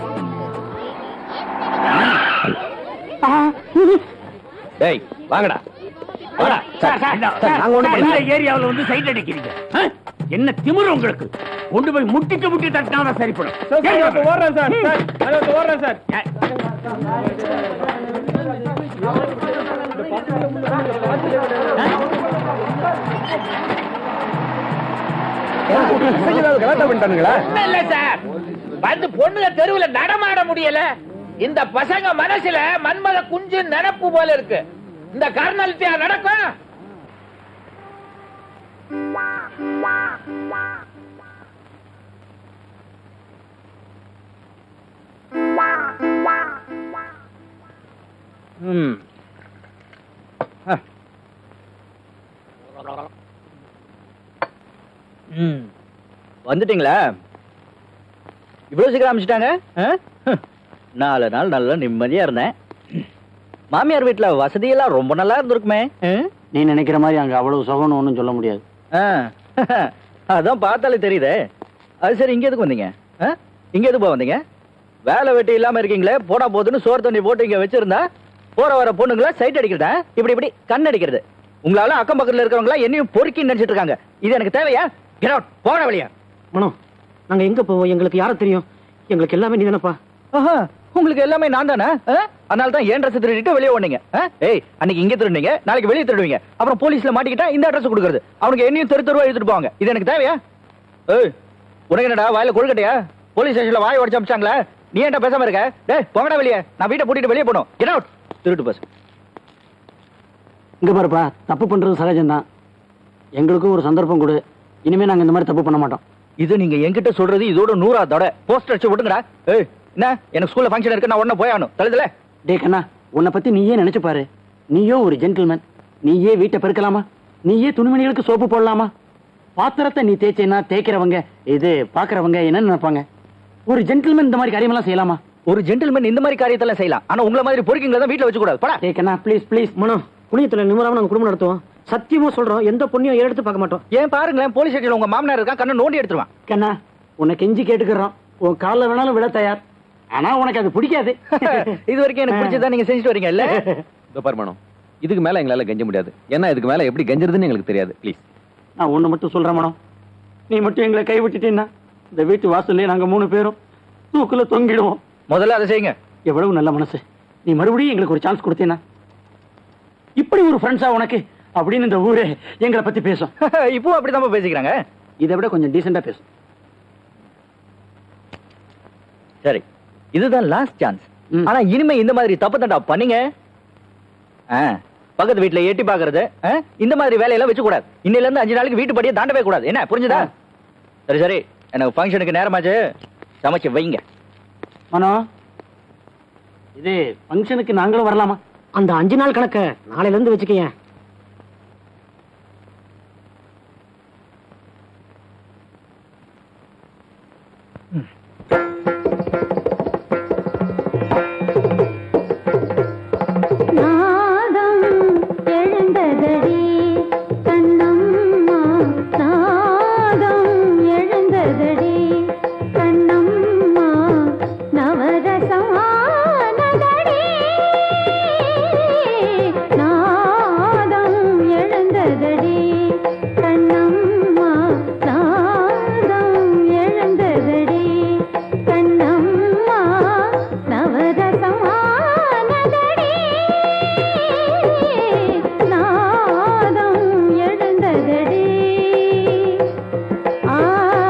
டேய் வாங்கடா வாடா சார், சார், சார், நாங்க ஒண்ணும் சார், பண்ணல. இந்த ஏரியாவுல வந்து சைட் அடிக்கிறீங்க ஆ? என்ன திமிரு உங்களுக்கு கொண்டு போய் முட்டிட்டு முட்டி தட்டினா சரிப்படும் ஓடுறேன் சார் சார் ஓடுறேன் சார் ஒண்ணும் இல்ல சார் வந்து பொண்ணுங்க தெருவுல நடமாட முடியல இந்த பசங்க மனசுல மன்மத குஞ்சு நினப்பு போல இருக்கு இந்த காரணத்தியா நடக்கும் ம் ம் வந்துட்டீங்களா இவ்வளவு சீக்கிரம் அமைச்சிட்டாங்க நாலு நாள் நல்லா நிம்மதியா இருந்தேன் மாமியார் வீட்டுல வசதியெல்லாம் ரொம்ப நல்லா இருந்திருக்குமே ஆ? நீ நினைக்கிற மாதிரி அங்க அவ்வளவு சுகம்னு ஒண்ணும் சொல்ல முடியாது ஆ, அதான் பார்த்தாலே தெரியுதே அது சரி இங்க எதுக்கு வந்தீங்க ஆ? இங்க எதுக்கு வந்தீங்க வேலை வெட்டி இல்லாம இருக்கீங்களே போடா போதுன்னு சோறு தண்ணி போட்டு இங்க வச்சிருந்தா போற வர பொண்ணுங்களா சைட் அடிக்கிறதா இப்படி இப்படி கண் அடிக்கிறது உங்களால அக்கம் பக்கத்துல இருக்கிறவங்களா என்னையும் பொறுக்கி நினைச்சிட்டு இருக்காங்க இது எனக்கு தேவையா கெட் அவுட் போட வழியா மனோ நாங்க எங்க போவோம் எங்களுக்கு யாரை தெரியும் எங்களுக்கு எல்லாமே நீ தானப்பா ஆஹா, உங்களுக்கு எல்லாமே நான் தானே அதனால தான் ஏன் ட்ரெஸ் திருடிட்டு வெளியே ஓடுனீங்க ஆ? ஏய் அன்னைக்கு இங்க திருடுனீங்க நாளைக்கு வெளியே திருடுவீங்க அப்புறம் போலீஸ்ல மாட்டிக்கிட்டா இந்த அட்ரஸ் கொடுக்கறது அவனுக்கு என்னையும் தெரு தெருவா எடுத்துட்டு போவாங்க இது எனக்கு தேவையா ஏய் உனக்கு என்னடா வாயில கொழுக்கட்டையா போலீஸ் ஸ்டேஷன்ல வாய் உடச்சு அமிச்சாங்களா நீ ஏன்டா பேசாம இருக்க டேய் போங்கடா வெளியே நான் வீட்டை பூட்டிட்டு வெளியே போகணும் கெட் அவுட் திருட்டு பஸ் இங்க பாருப்பா தப்பு பண்றது சகஜம்தான் எங்களுக்கும் ஒரு சந்தர்ப்பம் கொடு இனிமே நாங்க இந்த மாதிரி தப்பு பண்ண மாட்டோம் இது நீங்க என்கிட்ட சொல்றது இதோட நூறா தோட போஸ்டர் அடிச்சு விட்டுங்கடா ஏய் என்ன எனக்கு ஸ்கூல்ல ஃபங்க்ஷன் இருக்கு நான் உடனே போய் ஆகணும் தழுதுல டே கண்ணா உன்னை பத்தி நீயே நினைச்சு பாரு நீயோ ஒரு ஜென்டில்மேன் நீயே வீட்டை பெருக்கலாமா நீயே துணிமணிகளுக்கு சோப்பு போடலாமா பாத்திரத்தை நீ தேய்ச்சேன்னா தேய்க்கிறவங்க இது பாக்குறவங்க என்ன நினைப்பாங்க ஒரு ஜென்டில்மேன் இந்த மாதிரி காரியமெல்லாம் செய்யலாமா ஒரு ஜென்டில்மேன் இந்த மாதிரி காரியத்தெல்லாம் செய்யலாம் ஆனா உங்களை மாதிரி பொறுக்கிங்களை தான் வீட்டுல வச்சு கூடாது படா டே கண்ணா ப்ளீஸ் ப்ளீஸ் மனோ புனியத்துல நிம்மராம நாங்க குடும்பம் நடத்துவோம் சத்தியமா சொல்றோம் எந்த பொண்ணையும் எடுத்து பார்க்க மாட்டோம் ஏன் பாருங்களேன் போலீஸ் ஸ்டேஷன்ல உங்க மாமனார் இருக்கான் கண்ணை நோண்டி எடுத்துருவான் கண்ணா உன்னை கெஞ்சி கேட்டுக்கிறோம் உன் காலில் வேணாலும் விட தயார் ஆனா உனக்கு அது பிடிக்காது இது வரைக்கும் எனக்கு பிடிச்சதா நீங்க செஞ்சுட்டு வரீங்க இல்ல இதோ பாரு மனோ இதுக்கு மேல எங்களால கெஞ்ச முடியாது ஏன்னா இதுக்கு மேல எப்படி கெஞ்சறதுன்னு எங்களுக்கு தெரியாது ப்ளீஸ் நான் ஒண்ணு மட்டும் சொல்றேன் மனம் நீ மட்டும் எங்களை கைவிட்டுட்டீன்னா இந்த வீட்டு வாசல்லே நாங்க மூணு பேரும் தூக்குல தொங்கிடுவோம் முதல்ல அதை செய்யுங்க எவ்வளவு நல்ல மனசு நீ மறுபடியும் எங்களுக்கு ஒரு சான்ஸ் கொடுத்தீனா இப்படி ஒரு ஃப்ரெண்ட்ஸா உனக்கு அப்படின்னு இந்த ஊரே எங்களை பத்தி பேசும் இப்போ அப்படிதான் பேசிக்கிறாங்க இதை விட கொஞ்சம் டீசெண்டா பேசும் சரி இதுதான் லாஸ்ட் சான்ஸ் ம். ஆனா இனிமே இந்த மாதிரி தப்பு தண்டா பண்ணீங்க ஆ, பக்கத்து வீட்டுல எட்டி பாக்குறது ஆ, இந்த மாதிரி வேலையெல்லாம் வச்சு கூடாது இன்னையில இருந்து அஞ்சு நாளைக்கு வீட்டு படியே தாண்டவே கூடாது என்ன புரிஞ்சுதா சரி சரி எனக்கு ஃபங்க்ஷனுக்கு நேரமாச்சு சமைச்சு வைங்க மனோ இது ஃபங்க்ஷனுக்கு நாங்களும் வரலாமா அந்த அஞ்சு நாள் கணக்க நாளையில இருந்து வச்சுக்கேன் நாதம் எழுந்ததடி கண்ணம்மா நாதம் எழுந்ததடி கண்ணம்மா நவரசமானதடி நாதம் எழுந்ததடி கண்ணம்மா நாதம் எழுந்ததடி கண்ணம்மா நவரசமானதடி நாதம் எழுந்ததடி ஆ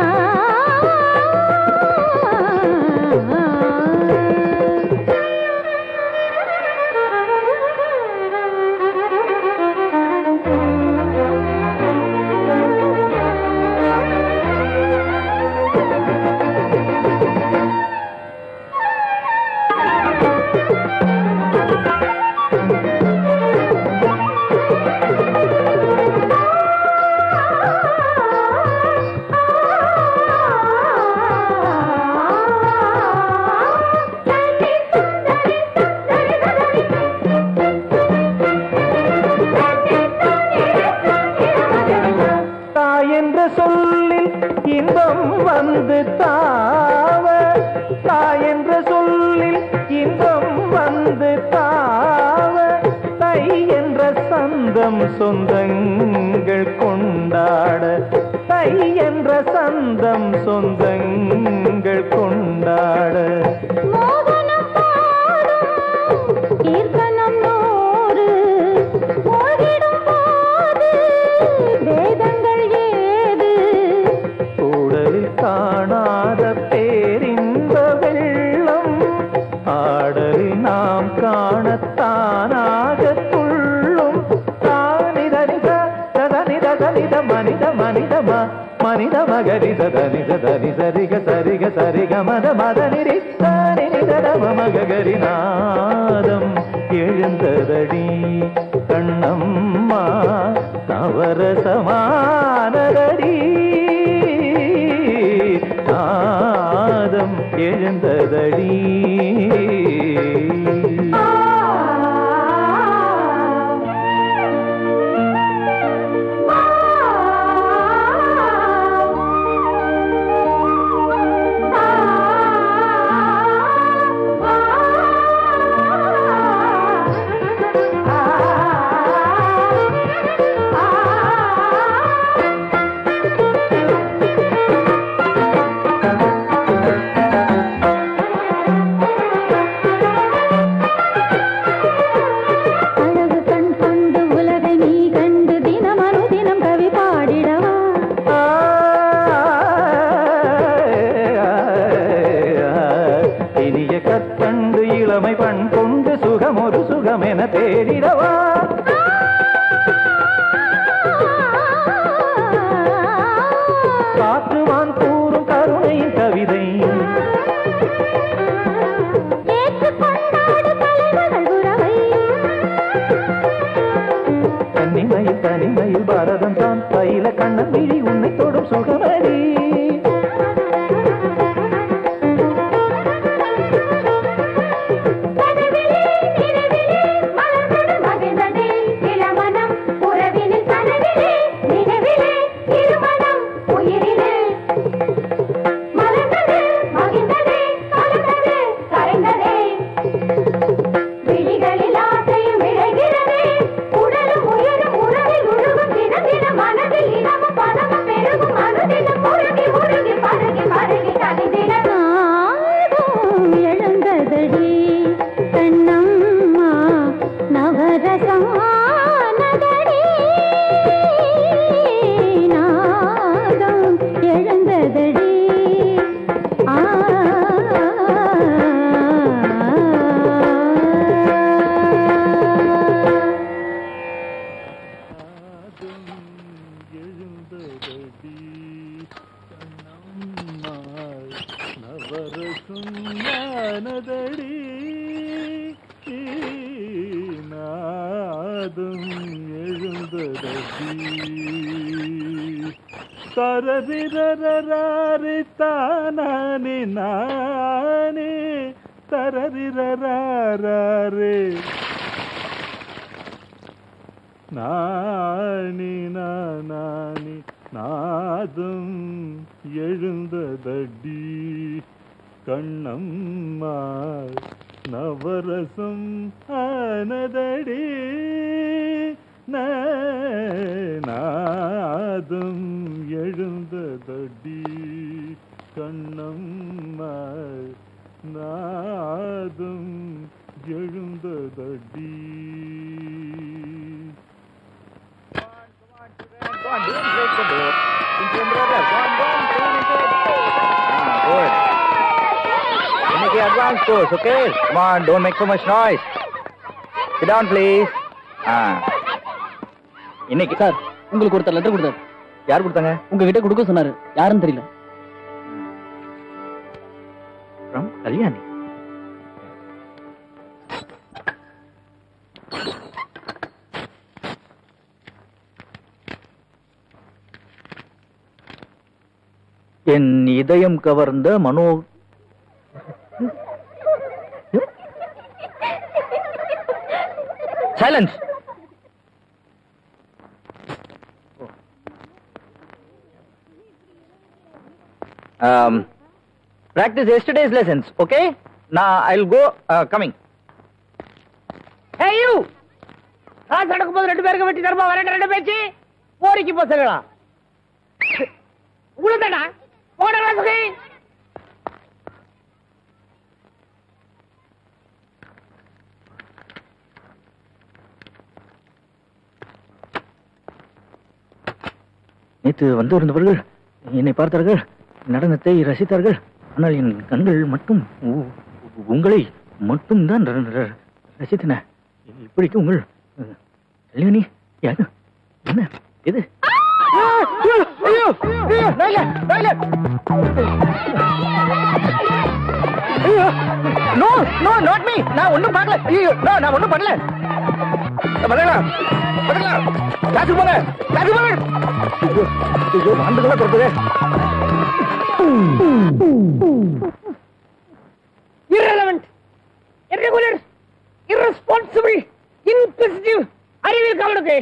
தாய் என்ற சொல்லில் இன்பம் வந்து தாவ தாய் என்ற சொல்லில் இன்பம் வந்து தாவ தை என்ற சந்தம் சொந்தங்கள் கொண்டாட தை என்ற சந்தம் சொந்தங்கள் கொண்டாட மோகனம் பாடும் கீர்த்தனம் நூறு மூழ்கிடும் போது வேதங்கள் ஏது கூடலில் காணாத பேரின்ப வெள்ளம் ஆடலில் நாம் காணத்தானாக துள்ளும் தானிதனித ததனித தனித மனித மனிதமா மனித மகரித தனித தனி சரிக சரிக சரிக மத மத நிரி தனிதம மகரி நாதம் எழுந்ததடி கண்ணம்மா நவரசமானதடி நாதம் எழுந்ததடி அழகு கண் கொண்டு உலகை நீ கண்டு தினம் அனுதினம் கவி பாடிடவா இனிய கற்கண்டு இளமை பண் கொண்டு சுகம் ஒரு சுகம் என தேடிடவா காற்றுவான் கூறும் கருணையின் கவிதை ஏற்று கொண்டாடு தலைவர்கள் உறவை தனிமையில் தனிமையில் பாரதம் தான் தைல கண்ணன் விழி உன்னை தொடும் சுகமடி கனவிலே நினைவிலே மலர்ந்தது மகிழ்ந்ததே இளமனம் உறவினில் கனவிலே நினைவிலே இருமனம் உயிரிலே நவரசமானதடி நாதம் எழுந்ததடி ஆ நவரசுமானதடி நாதம் எழுந்ததடி தரதிரராரி தானே நானே தரதிரராரே நாணி நாணி நாதம் எழுந்ததடி கண்ணம்மா நவரசம் ஆனதடி ந- நாதம் எழுந்ததடி கண்ணம்மா நாதம் எழுந்ததடி இன்னைக்கு advance course okay come on don't make so much noise sit down please ஆ இன்னைக்கு சார் உங்களுக்கு ஒருத்தர் லெட்டர் கொடுத்தாரு யார் கொடுத்தாங்க உங்ககிட்ட கொடுக்க சொன்னாரு யாருன்னு தெரியல from கல்யாணி என் இதயம் கவர்ந்த Mano silence um, practice yesterday's lessons okay now i'll go uh, coming Hey, you! Class நடக்கும் போது ரெண்டு பேருக்கு வெட்டி தருமா வரேன் ரெண்டு பேச்சு போரிக்கு பசங்களா உங்களுக்கு தானா போன கிளாஸுக்கு நேற்று வந்து இருந்தவர்கள் என்னை பார்த்தார்கள் நடனத்தை ரசித்தார்கள் ஆனால் என் கண்கள் மட்டும் உ- உங்களை மட்டும் தான் ரசித்தன இப்படிக்கு உங்கள் அஹ், கல்யாணி யாரு என்ன இது நோ நோ நாட் மீ நான் ஒண்ணும் பார்க்கல ஐயோ no, நான் ஒண்ணும் பண்ணல பண்ணல பண்ணல கிளாஸுக்கு போங்க கிளாஸுக்கு போங்க ஐயோ ஐயோ வாண்டுகளா கொடுத்ததே irrelevant, irregular, irresponsible, inquisitive, அறிவில் கவனுக்கு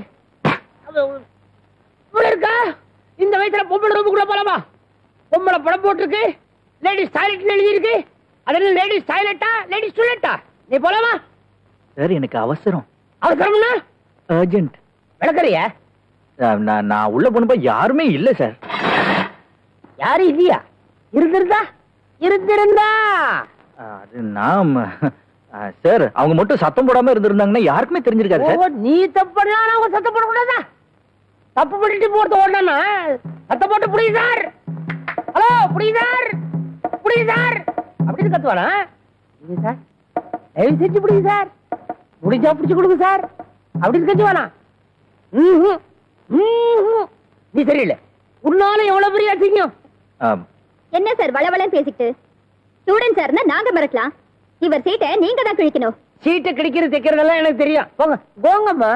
இவ்வளவு இருக்கா இந்த வயசுல பொம்பளை ரூமுக்குள்ள போலாமா பொம்பளை படம் போட்டிருக்கு லேடிஸ் டாய்லெட் எழுதி இருக்கு அதனால லேடிஸ் டாய்லெட்டா லேடிஸ் டாய்லெட்டா நீ போலாமா சார் எனக்கு அவசரம் அவசரம்னா அர்ஜென்ட் விளக்கறியா நான் நான் உள்ள போனப்ப யாருமே இல்ல சார் யாரும் இல்லையா இருந்திருந்தா இருந்திருந்தா அது நாம் சார் அவங்க மட்டும் சத்தம் போடாம இருந்திருந்தாங்கன்னா யாருக்குமே தெரிஞ்சிருக்காது ஓ, சார் நீ தப்பு பண்ணா அவங்க சத்தம் போடக்கூடாதா தப்பு பண்ணிட்டு போறது ஓடனா சத்தம் போட்டு புடி சார் ஹலோ புடி சார் புடி சார் அப்படின்னு கத்துவானா இது சார் தயவு செஞ்சு புடி சார் முடிஞ்சா பிடிச்சு கொடுங்க சார் அப்படின்னு கத்துவானா ம்ஹும். ம்ஹும். நீ சரியில்லை உன்னால எவ்வளவு பெரிய அசிங்கம் ஆம். என்ன சார் வளவளன்னு பேசிக்கிட்டு ஸ்டூடெண்ட் சார்னா நாங்க மறக்கலாம் இவர் சீட்டை நீங்க தான் கிழிக்கணும் சீட்டை கிடைக்கிறது தைக்கிறதெல்லாம் எனக்கு தெரியும் போங்க போங்கம்மா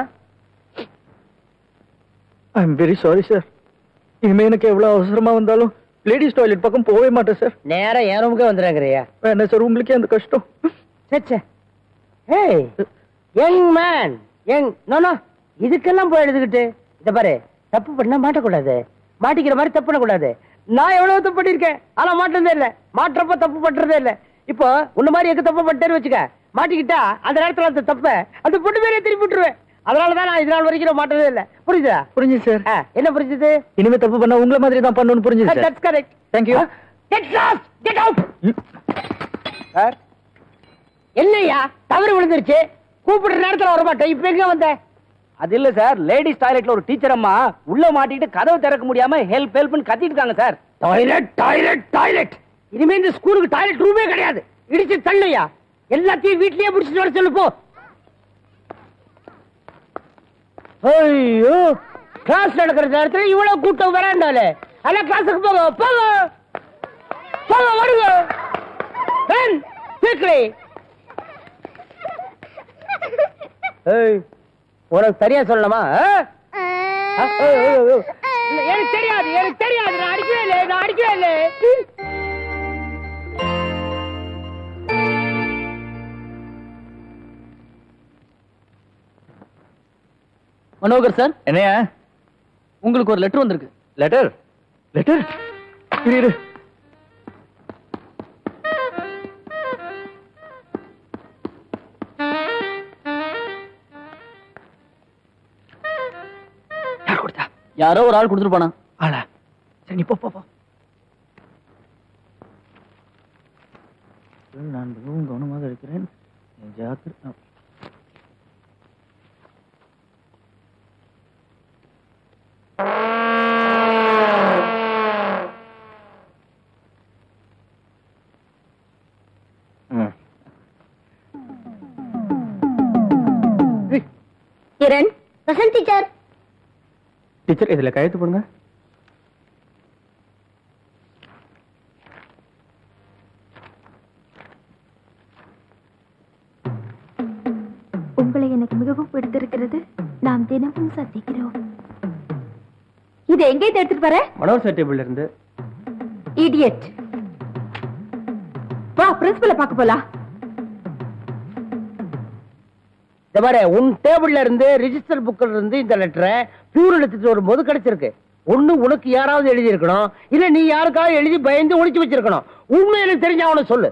I am very sorry sir இனிமே எனக்கு எவ்வளவு அவசரமா வந்தாலும் லேடிஸ் டாய்லெட் பக்கம் போகவே மாட்டேன் சார் நேரா என் ரூமுக்கே வந்துடுறாங்கறியா என்ன சார் உங்களுக்கே அந்த கஷ்டம் சே ஏய் young man young no no இதுக்கெல்லாம் போய் எழுதுகிட்டு இத பாரு தப்பு பண்ணா மாட்டக்கூடாது மாட்டிக்கிற மாதிரி தப்பு பண்ணக்கூடாது நான் எவ்வளவு தப்பு பண்ணிருக்கேன் ஆனா மாட்டதே இல்ல மாற்றப்ப தப்பு பண்றதே இல்ல இப்போ உன்ன மாதிரி எங்க தப்பு பண்ணிட்டேன்னு வச்சுக்க மாட்டிக்கிட்டா அந்த நேரத்துல அந்த தப்ப அந்த பொண்ணு மேலே திருப்பி விட்டுருவேன் அதனாலதான் நான் இது நாள் வரைக்கும் நான் மாட்டதே இல்ல புரியுதா புரிஞ்சுது சார் ஆ, என்ன புரிஞ்சுது இனிமே தப்பு பண்ணா உங்களை மாதிரி தான் பண்ணணும்னு புரிஞ்சுது sir that's correct thank you get lost get out sir என்னய்யா தவறு விழுந்துருச்சு கூப்பிடுற நேரத்துல வர மாட்டேன் இப்ப எங்க வந்த அது இல்ல சார் லேடிஸ் டாய்லெட்ல ஒரு டீச்சர் அம்மா உள்ள மாட்டிக்கிட்டு கதவை திறக்க முடியாம ஹெல்ப் ஹெல்ப்னு கத்திட்டு இருக்காங்க சார் டாய்லெட் டாய்லெட் டாய்லெட் இனிமே இந்த ஸ்கூலுக்கு டாய்லெட் ரூமே கிடையாது இடிச்சு தள்ளையா எல்லாத்தையும் வீட்லயே முடிச்சுட்டு வர சொல்லு போ ஐயோ கிளாஸ் நடக்கிற நேரத்துல இவ்வளவு கூட்டம் வராண்டாலே எல்லாம் கிளாஸுக்கு போங்க போங்க போங்க வருங்க Ben, quickly. ஏய் உனக்கு சரியா சொல்லலாமா ஆ? ஆ, ஓ, ஓ, ஓ. இல்ல, எனக்கு தெரியாது எனக்கு தெரியாது நான் அடிக்கவே இல்லை நான் அடிக்கவே இல்லை மனோகர் சார் என்னையா உங்களுக்கு ஒரு லெட்டர் வந்திருக்கு லெட்டர் லெட்டர் இரு இரு யார் கொடுத்தா யாரோ ஒரு ஆள் கொடுத்துட்டு போனா ஆளா சரி நீ போ போ போ நான் மிகவும் கவனமாக இருக்கிறேன் ஜாக்கிர கிரண் வசந்த் டீச்சர் டீச்சர் இதுல கையெழுத்து போடுங்க உங்களை எனக்கு மிகவும் பிடித்திருக்கிறது நாம் தினமும் சந்திக்கிறோம் இது எங்கே இருந்து எடுத்துட்டு வர மனோர் சார் டேபிள்ல இருந்து இடியட் வா பிரின்சிபலை பார்க்க போலாம் இந்த மாதிரி உன் டேபிள்ல இருந்து ரிஜிஸ்டர் புக்ல இருந்து இந்த லெட்டரை பியூர் எடுத்துட்டு வரும்போது கிடைச்சிருக்கு ஒண்ணு உனக்கு யாராவது எழுதி இருக்கணும் இல்ல நீ யாருக்காவது எழுதி பயந்து ஒளிச்சு வச்சிருக்கணும் உண்மையில தெரிஞ்ச அவனை சொல்லு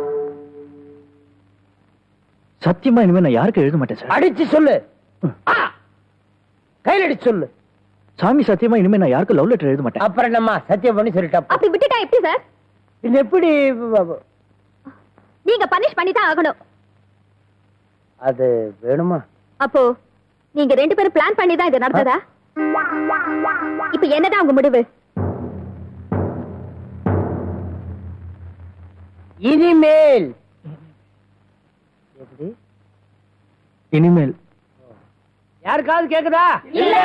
சத்தியமா இனிமே நான் யாருக்கு எழுத மாட்டேன் சார் அடிச்சு சொல்லு ஆ! கையில அடிச்சு சொல்லு சாமி சத்தியமா இனிமே நான் யாருக்கு லவ் லெட்டர் எழுத மாட்டேன் அப்புறம் என்னம்மா சத்தியம் பண்ணி சொல்லிட்டா அப்படி விட்டுட்டா எப்படி சார் இது எப்படி நீங்க பனிஷ் பண்ணி தான் ஆகணும் அது வேணுமா அப்போ நீங்க ரெண்டு பேரும் பிளான் பண்ணி தான் இது நடந்ததா இப்ப என்னதான் உங்க முடிவு இனிமேல் எப்படி இனிமேல் யாருக்காவது கேக்குதா இல்ல.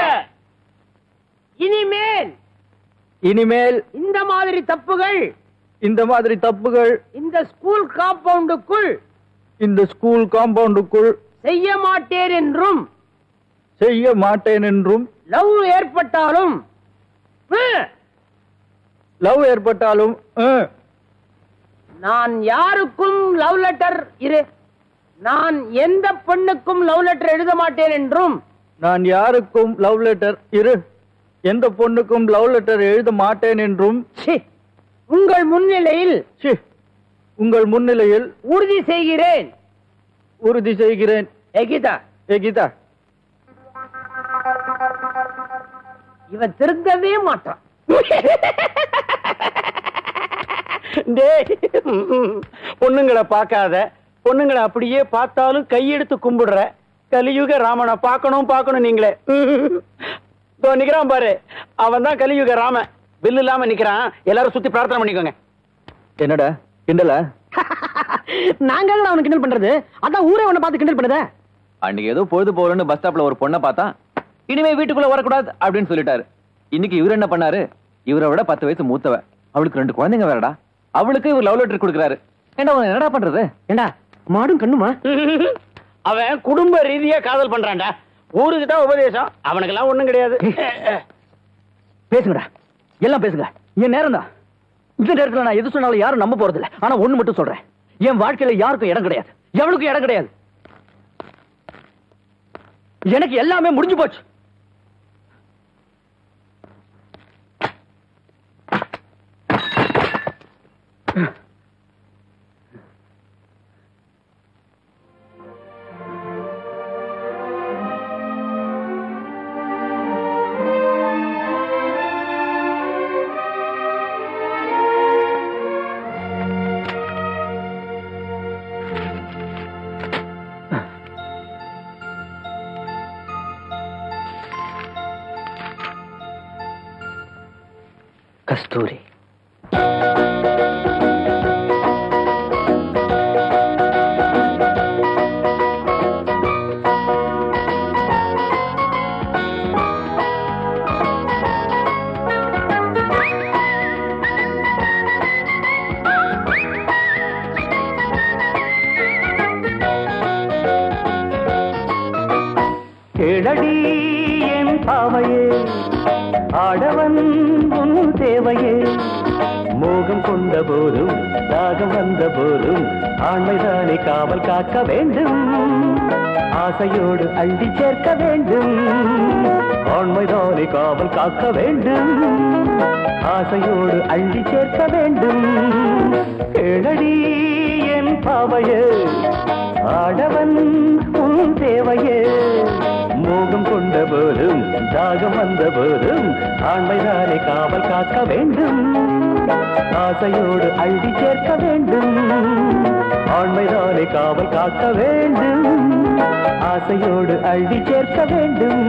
இனிமேல் இனிமேல் இந்த மாதிரி தப்புகள் இந்த மாதிரி தப்புகள் இந்த ஸ்கூல் காம்பவுண்டுக்குள் இந்த ஸ்கூல் காம்பவுண்டுக்குள் செய்ய மாட்டேன் என்றும் செய்ய மாட்டேன் என்றும் லவ் ஏற்பட்டாலும் ஹம், லவ் ஏற்பட்டாலும் அஹ், நான் யாருக்கும் லவ் லெட்டர் இரு நான் எந்த பெண்ணுக்கும் லவ் லெட்டர் எழுத மாட்டேன் என்றும் நான் யாருக்கும் லவ் லெட்டர் இரு எந்த பொண்ணுக்கும் லவ் லெட்டர் எழுத மாட்டேன் என்றும் சி, உங்கள் முன்னிலையில் சி, உங்கள் முன்னிலையில் உறுதி செய்கிறேன் உறுதி செய்கிறேன் ஏ கீதா ஏ கீதா இவன் திருந்தவே மாட்டான் டேய் பொண்ணுங்களை பார்க்காத பொண்ணுங்களை அப்படியே பார்த்தாலும் கையெடுத்து கும்பிடுற கலியுக ராமனை பார்க்கணும் பார்க்கணும் நீங்களே இதோ நிக்கிறான் பாரு அவன் தான் கலியுக ராமன் பில் இல்லாம நிக்கிறான் எல்லாரும் சுத்தி பிரார்த்தனை பண்ணிக்கோங்க என்னடா கிண்டலா நாங்க அவனுக்கு கிண்டல் பண்றது அதான் ஊரே உன்னை பார்த்து கிண்டல் பண்ணுதே அன்னைக்கு ஏதோ பொழுது போகலன்னு பஸ் ஸ்டாப்ல ஒரு பொண்ணை பார்த்தா இனிமே வீட்டுக்குள்ள வரக்கூடாது அப்படின்னு சொல்லிட்டாரு இன்னைக்கு இவர் என்ன பண்ணாரு இவரை விட பத்து வயசு மூத்தவ அவளுக்கு ரெண்டு குழந்தைங்க வேறடா அவளுக்கு இவர் லவ் லெட்டர் கொடுக்குறாரு ஏண்டா அவன் என்னடா பண்றது ஏண்டா மாடும் கண்ணுமா அவன் குடும்ப ரீதியா காதல் பண்றான்டா ஊருக்கு தான் உபதேசம் அவனுக்கெல்லாம் ஒண்ணும் கிடையாது பேசுங்கடா எல்லாம் பேசுங்க என் நேரம் தான் இந்த நேரத்துல நான் எது சொன்னாலும் யாரும் நம்ப போறது இல்ல ஆனா ஒண்ணு மட்டும் சொல்றேன் என் வாழ்க்கையில யாருக்கும் இடம் கிடையாது எவனுக்கும் இடம் கிடையாது எனக்கு எல்லாமே முடிஞ்சு போச்சு கஸ்தூரி கேளடி என் பாவையே ஆடவன் உன் தேவையே மோகம் கொண்ட போதும் தாகம் வந்த போதும் ஆண்மைதானே காவல் காக்க வேண்டும் ஆசையோடு அள்ளி சேர்க்க வேண்டும் ஆண்மைதானே காவல் காக்க வேண்டும் ஆசையோடு அள்ளி சேர்க்க வேண்டும் கேளடி என் பாவையே ஆடவன் உன் தேவையே மோகம் கொண்ட போதும் தாகம் வந்த போதும் ஆண்மைதானே காவல் காக்க வேண்டும் ஆசையோடு அள்ளி சேர்க்க வேண்டும் ஆண்மைதானே காவல் காக்க வேண்டும் ஆசையோடு அள்ளி சேர்க்க வேண்டும்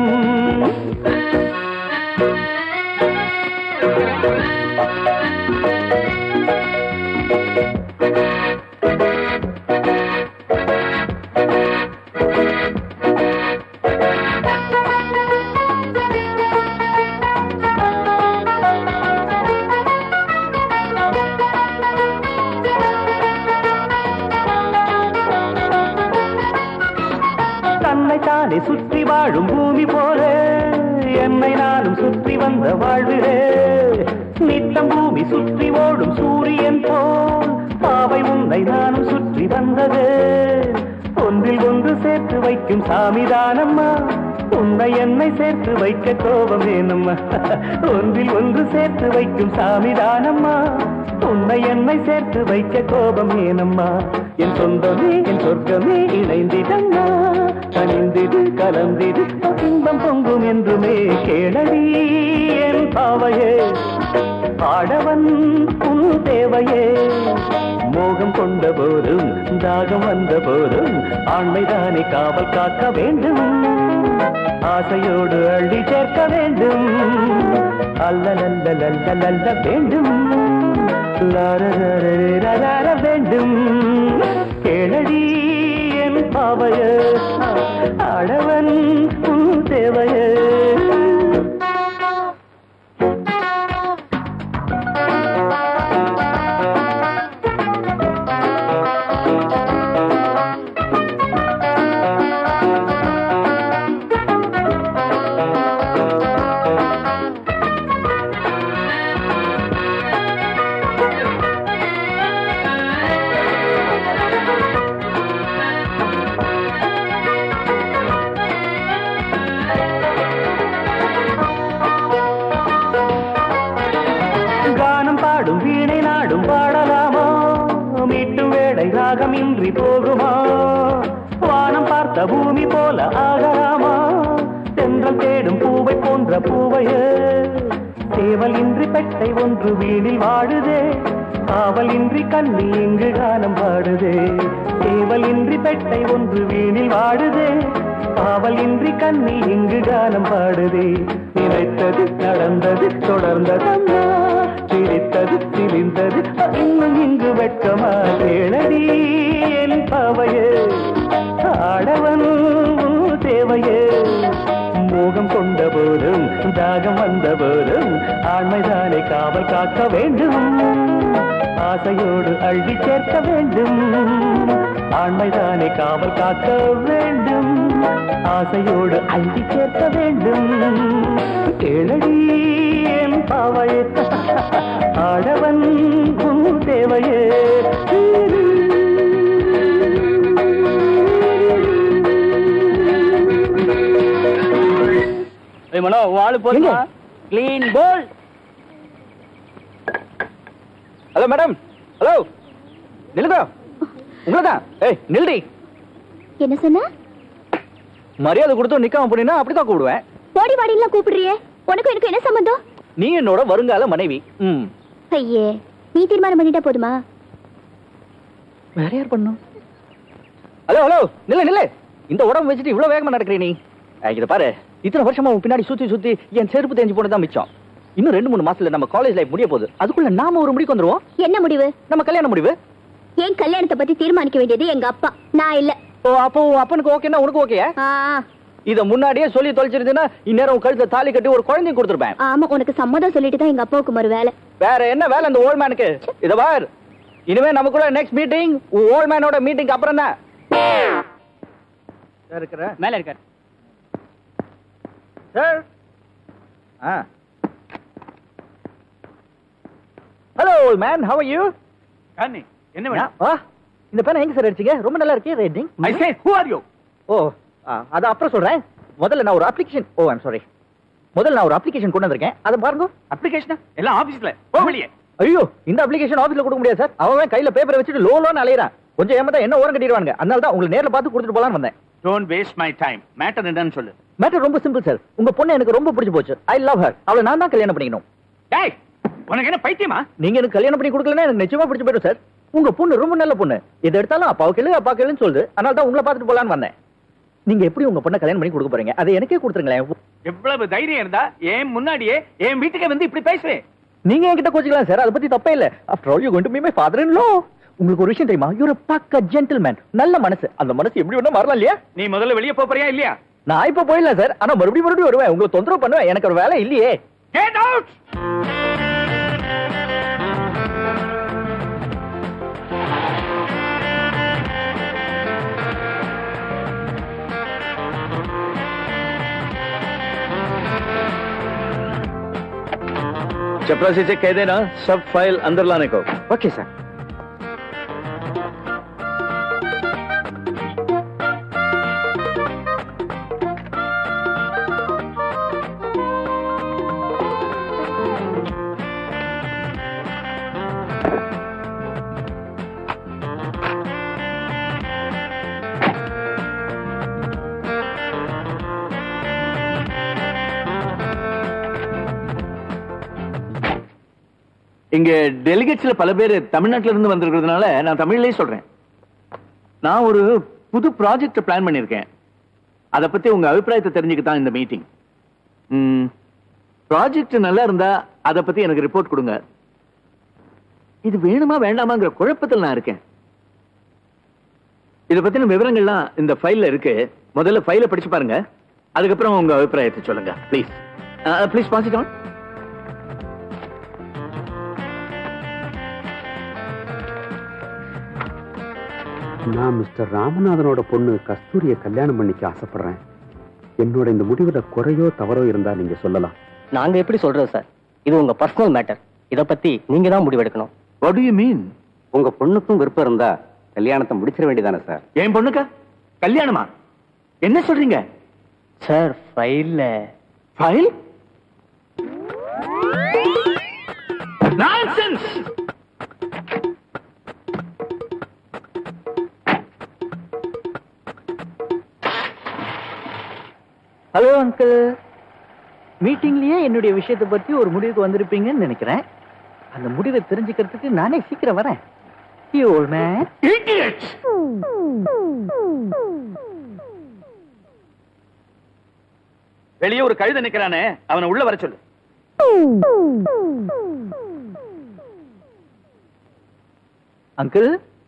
தன்னைத்தானே சுற்றி வாழும் பூமி போல என்னை நானும் சுற்றி வந்த வாழ்விலே நித்தம் பூமி சுற்றி ஓடும் சூரியன் போல் பாவை உன்னை நானும் சுற்றி வந்தது ஒன்றில் ஒன்று சேர்த்து வைக்கும் சாமிதானம்மா உன்னை என்னை சேர்த்து வைக்க கோபம் வேணும்மா ஒன்றில் ஒன்று சேர்த்து வைக்கும் சாமிதானம்மா உன்னை என்னை சேர்த்து வைக்க கோபம் ஏனம்மா என் சொந்தமே என் சொர்க்கமே இணைந்திடம்மா கனிந்திடு கலந்திடு இன்பம் பொங்கும் என்றுமே கேளடி என் பாவையே ஆடவன் உன் தேவையே மோகம் கொண்ட போதும் தாகம் வந்த போதும் ஆண்மைதானே காவல் காக்க வேண்டும் ஆசையோடு அள்ளி சேர்க்க வேண்டும் அல்லலல்ல லல்ல லல்ல வேண்டும் லாரரரரரரர வேண்டும் கேளடி என் பாவைய ஆடவன் உன் தேவைய கானம் பாடும் வீணை நாடும் பாடலாமா மீட்டும் வேளை ராகம் இன்றி போகுமா வானம் பார்த்த பூமி போல ஆகலாமா தென்றல் தேடும் பூவை போன்ற பூவைய சேவல் இன்றி பெட்டை ஒன்று வீணில் வாடுதே காவல் இன்றி கண்ணி இங்கு கானம் பாடுதே சேவல் இன்றி பெட்டை ஒன்று வீணில் வாடுதே காவல் இன்றி கண்ணி இங்கு கானம் பாடுதே நினைத்தது நடந்தது தொடர்ந்ததம்மா சிரித்தது சிரிந்தது இன்னும் இங்கு வெட்கமா கேளடி என் பாவையே ஆடவன் உன் தேவையே மோகம் கொண்ட போதும் தாகம் வந்த போதும் ஆண்மைதானே காவல் காக்க வேண்டும் ஆசையோடு அள்ளி சேர்க்க வேண்டும் ஆண்மைதானே காவல் காக்க வேண்டும் ஆசையோடு அள்ளி சேர்க்க வேண்டும் கேளடி என் பாவையே ஆடவன் உன் தேவையே ஏய் மனோ உன் ஆளு போதுமா clean bowl hello madam hello நில்லுங்க உங்களதான் ஏய் நில்டி என்ன சொன்ன மரியாதை கொடுத்து நிக்காம போனீங்கன்னா அப்படிதான் கூப்பிடுவேன் போடி வாடிலாம் கூப்பிடுறியே உனக்கும் எனக்கு என்ன சம்பந்தம் நீ என்னோட வருங்கால மனைவி ம் ஐயே நீ தீர்மானம் பண்ணிட்டா போதுமா வேற யார் பண்ணும் ஹலோ ஹலோ நில்லு நில்லு இந்த உடம்பு வச்சுட்டு இவ்வளவு வேகமா நடக்கிறீ நீ ஏய், இத பாரு இத்தனை வருஷமா உன் பின்னாடி சுத்தி சுத்தி என் செருப்பு தேஞ்சு போனதான் மிச்சம் இன்னும் ரெண்டு மூணு மாசத்துல நம்ம காலேஜ் லைஃப் முடிய போகுது அதுக்குள்ள நாம ஒரு முடிக்கு வந்துருவோம் என்ன முடிவு நம்ம கல்யாண முடிவு என் கல்யாணத்தை பத்தி தீர்மானிக்க வேண்டியது எங்க அப்பா நான் இல்ல ஓ அப்போ உன் அப்பனுக்கு ஓகேன்னா உனக்கு ஓகே ஆ, இத முன்னாடியே சொல்லி தொலைச்சிருந்தீங்கன்னா இந்நேரம் உன் கழுத்தை தாலி கட்டி ஒரு குழந்தையும் கொடுத்துருப்பேன் ஆமா உனக்கு சம்மதம் சொல்லிட்டு தான் எங்க அப்பாவுக்கு மறு வேலை வேற என்ன வேலை அந்த ஓல்ட் மேனுக்கு இத பார் இனிமே நமக்குள்ள நெக்ஸ்ட் மீட்டிங் ஓல்ட் மேனோட மீட்டிங் அப்புறம் தான் இருக்கிற மேல இருக்காரு சார் ஆ hello old man how are you கார்னி என்ன வேணும் ஆ இந்த பேனை எங்க சார் அடிச்சீங்க ரொம்ப நல்லா இருக்கே rating I say who are you oh ஆ, அது அப்புறம் சொல்றேன் முதல்ல நான் ஒரு அப்ளிகேஷன் ஓ ஐம் சாரி முதல்ல நான் ஒரு அப்ளிகேஷன் கொண்டு வந்திருக்கேன் அதை பாருங்க அப்ளிகேஷனா எல்லாம் ஆபீஸ்ல போ வெளியே ஐயோ இந்த அப்ளிகேஷன் ஆபீஸ்ல கொடுக்க முடியாது சார் அவன் கையில பேப்பரை வச்சுட்டு லோ லோன்னு அலையறான் கொஞ்சம் ஏமாத்தா என்ன ஓரம் கட்டிடுவாங்க அதனால தான் உங்களை நேர்ல பார்த்து கொடுத்துட்டு போலாம்னு வந்தேன் don't waste my time matter என்னன்னு சொல்லு மேட்டர் ரொம்ப சிம்பிள் சார் உங்க பொண்ணு எனக்கு ரொம்ப பிடிச்சு போச்சு ஐ லவ் ஹர் அவளை நான் தான் கல்யாணம் பண்ணிக்கணும் டேய் உனக்கு என்ன பைத்தியமா நீங்க எனக்கு கல்யாணம் பண்ணி கொடுக்கலன்னா எனக்கு நிச்சயமா பிடிச்சு போயிடும் சார் உங்க பொண்ணு ரொம்ப நல்ல பொண்ணு எது எடுத்தாலும் அப்பாவுக்கு கேளு அப்பா கேளுன்னு சொல்லுது அதனால தான் உங்களை பார்த்துட்டு போலான்னு வந்தேன் நீங்க எப்படி உங்க பொண்ணை கல்யாணம் பண்ணி கொடுக்க போறீங்க அதை எனக்கே கொடுத்துருங்களேன் எவ்வளவு தைரியம் இருந்தா என் முன்னாடியே என் வீட்டுக்கு வந்து இப்படி பேசுவேன் நீங்க என்கிட்ட கோச்சிக்கலாம் சார் அதை பத்தி தப்பே இல்ல after all you going to be my father in law உங்களுக்கு ஒரு விஷயம் தெரியுமா யூர் பக்க ஜென்டில்மேன் நல்ல மனசு அந்த மனசு எப்படி வேணா மாறலாம் இல்லையா நீ முதல்ல வெளியே போறியா இல்லையா நான் இப்ப போயிடலாம் சார் ஆனா மறுபடியும் மறுபடியும் வருவேன் உங்களை தொந்தரவு பண்ணுவேன் எனக்கு ஒரு வேலை இல்லையே கெட் அவுட் चपरासी से कह देना सब फाइल अंदर लाने को ஓகே சார் இங்க டெலிகேட்ஸ்ல பல பேர் தமிழ்நாட்டுல இருந்து வந்திருக்கிறதுனால நான் தமிழ்லயே சொல்றேன் நான் ஒரு புது ப்ராஜெக்ட் பிளான் பண்ணிருக்கேன் அத பத்தி உங்க அபிப்பிராயத்தை தெரிஞ்சுக்க தான் இந்த மீட்டிங் ப்ராஜெக்ட் நல்லா இருந்தா அத பத்தி எனக்கு ரிப்போர்ட் கொடுங்க இது வேணுமா வேண்டாமாங்கிற குழப்பத்தில் நான் இருக்கேன் இத பத்தின விவரங்கள்லாம் இந்த ஃபைல்ல இருக்கு முதல்ல ஃபைலை படிச்சு பாருங்க அதுக்கப்புறம் உங்க அபிப்பிராயத்தை சொல்லுங்க please please pass it on நான் மிஸ்டர் ராமநாதனோட பொண்ணு கஸ்தூரிய கல்யாணம் பண்ணிக்க ஆசைப்படுறேன் என்னோட இந்த முடிவுல குறையோ தவறோ இருந்தா நீங்க சொல்லலாம் நாங்க எப்படி சொல்றது சார் இது உங்க பர்சனல் மேட்டர் இத பத்தி நீங்க தான் முடிவெடுக்கணும் வாட் டு யூ மீன் உங்க பொண்ணுக்கும் விருப்பம் இருந்தா கல்யாணத்தை முடிச்சிட வேண்டியதானே சார் என் பொண்ணுக்கா கல்யாணமா என்ன சொல்றீங்க சார் ஃபைல்ல ஃபைல் நான்சென்ஸ் ஹலோ அங்கிள் மீட்டிங்லயே என்னுடைய விஷயத்தை பத்தி ஒரு முடிவுக்கு வந்திருப்பீங்கன்னு நினைக்கிறேன் அந்த முடிவை தெரிஞ்சுக்கிறதுக்கு நானே சீக்கிரம் வரேன் You old man. வெளியே ஒரு கழுத நிக்கிறானே அவனை உள்ள வர சொல்லு அங்கிள்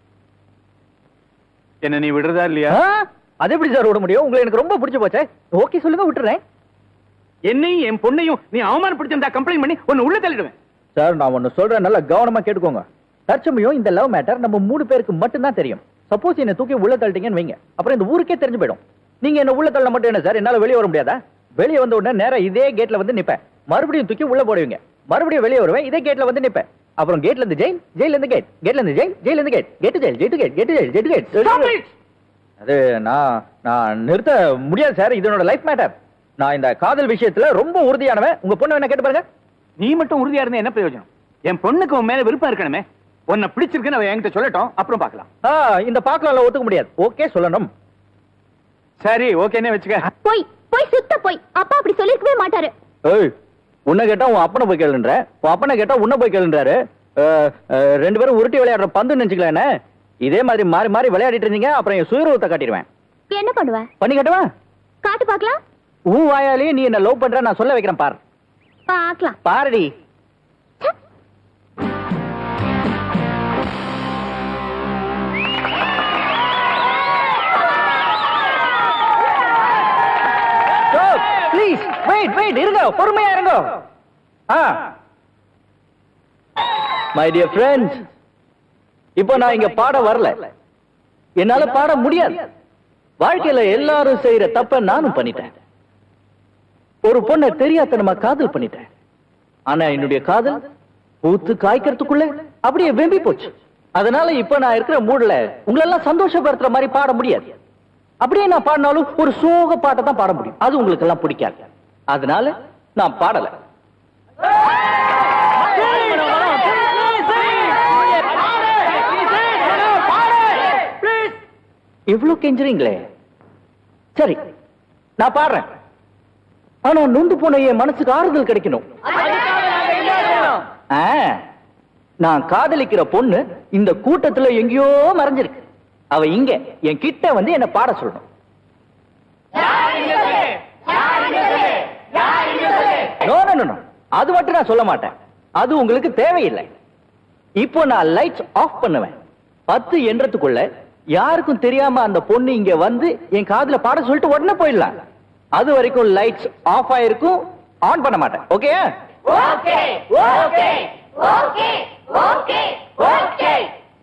என்ன நீ விடுறதா இல்லையா அது எப்படி சார் விட முடியும் உங்களை எனக்கு ரொம்ப பிடிச்சு போச்சே ஓகே சொல்லுங்க விட்டுறேன் என்னையும் என் பொண்ணையும் நீ அவமானப்படுத்திருந்தா கம்ப்ளைண்ட் பண்ணி உன்னை உள்ள தள்ளிடுவேன் சார் நான் ஒன்னு சொல்றேன் நல்லா கவனமா கேட்டுக்கோங்க தற்சமயம் இந்த லவ் மேட்டர் நம்ம மூணு பேருக்கு மட்டும்தான் தெரியும் சப்போஸ் என்ன தூக்கி உள்ள தள்ளிட்டீங்கன்னு வைங்க அப்புறம் இந்த ஊருக்கே தெரிஞ்சு போயிடும் நீங்க என்ன உள்ள தள்ள மட்டும் என்ன சார் என்னால வெளியே வர முடியாதா வெளியே வந்த உடனே நேரா இதே கேட்ல வந்து நிப்பேன் மறுபடியும் தூக்கி உள்ள போடுவீங்க மறுபடியும் வெளியே வருவேன் இதே கேட்ல வந்து நிப்பேன் அப்புறம் கேட்ல இருந்து ஜெயில் ஜெயில இருந்து கேட் கேட்ல இருந்து ஜெயில் ஜெயில இருந்து கேட் கேட்டு ஜெயில் ஜெயிட்டு கேட் கேட்டு ஜெயில் ஜெயிட்டு கேட் அது நான் நான் நிறுத்த முடியாது சார் இது என்னோட லைஃப் மேட்டர் நான் இந்த காதல் விஷயத்துல ரொம்ப உறுதியானவன் உங்க பொண்ணு என்ன கேட்டு பாருங்க நீ மட்டும் உறுதியா இருந்தா என்ன பிரயோஜனம் என் பொண்ணுக்கு உன் மேல விருப்பம் இருக்கணுமே உன்னை பிடிச்சிருக்குன்னு அவ என்கிட்ட சொல்லட்டும் அப்புறம் பார்க்கலாம் ஆ, இந்த பாக்கலாம்ல ஒத்துக்க முடியாது ஓகே சொல்லணும் சரி ஓகேனே வச்சுக்க போய் போய் சுத்த போய் அப்பா அப்படி சொல்லிருக்கவே மாட்டாரு ஏய் உன்னை கேட்டா உன் அப்பனை போய் கேளுன்ற உன் அப்பனை கேட்டா உன்னை போய் கேளுன்றாரு அஹ், அஹ், ரெண்டு பேரும் உருட்டி விளையாடுற பந்து நினைச்சுக்கலாம் என்ன இதே மாதிரி மாறி மாறி விளையாடிட்டு இருந்தீங்க அப்புறம் என் சுயரூபத்தை காட்டிடுவேன் என்ன பண்ணுவ பண்ணி காட்டுவா காட்டு பார்க்கலாம் உன் வாயாலேயே நீ என்ன லவ் பண்ற நான் சொல்ல வைக்கிறேன் பார் பார்க்கலாம் பாருடி ப்ளீஸ் வெயிட் வெயிட் இருங்க பொறுமையா இருங்க ஆ மை டியர் ஃப்ரெண்ட்ஸ் இப்போ நான் இங்க பாட வரல என்னால பாட முடியாது வாழ்க்கையில எல்லாரும் செய்யற தப்ப நானும் பண்ணிட்டேன் ஒரு பொண்ணை தெரியாதனமா காதல் பண்ணிட்டேன் ஆனா என்னுடைய காதல் பூத்து காய்க்கிறதுக்குள்ள அப்படியே வெம்பி போச்சு அதனால இப்ப நான் இருக்கிற மூட்ல உங்களெல்லாம் சந்தோஷப்படுத்துற மாதிரி பாட முடியாது அப்படியே நான் பாடினாலும் ஒரு சோக பாட்டை தான் பாட முடியும் அது உங்களுக்கு எல்லாம் பிடிக்காது அதனால நான் பாடல இவ்வளவு கெஞ்சுறீங்களே சரி நான் பாடுறேன் ஆனா நொந்து போன என் மனசுக்கு ஆறுதல் கிடைக்கணும் ஆ, நான் காதலிக்கிற பொண்ணு இந்த கூட்டத்துல எங்கேயோ மறைஞ்சிருக்கு அவ இங்க என் கிட்ட வந்து என்ன பாட சொல்லணும் No, no, no, no. அது மட்டும் நான் சொல்ல மாட்டேன் அது உங்களுக்கு தேவையில்லை இப்போ நான் லைட்ஸ் ஆஃப் பண்ணுவேன் பத்து எண்ணத்துக்குள்ள யாருக்கும் தெரியாம அந்த பொண்ணு இங்க வந்து என் காதுல பாட சொல்லிட்டு உடனே போயிடலாம் அது வரைக்கும் லைட்ஸ் ஆஃப் ஆயிருக்கும் ஆன் பண்ண மாட்டேன் okay okay okay okay okay okay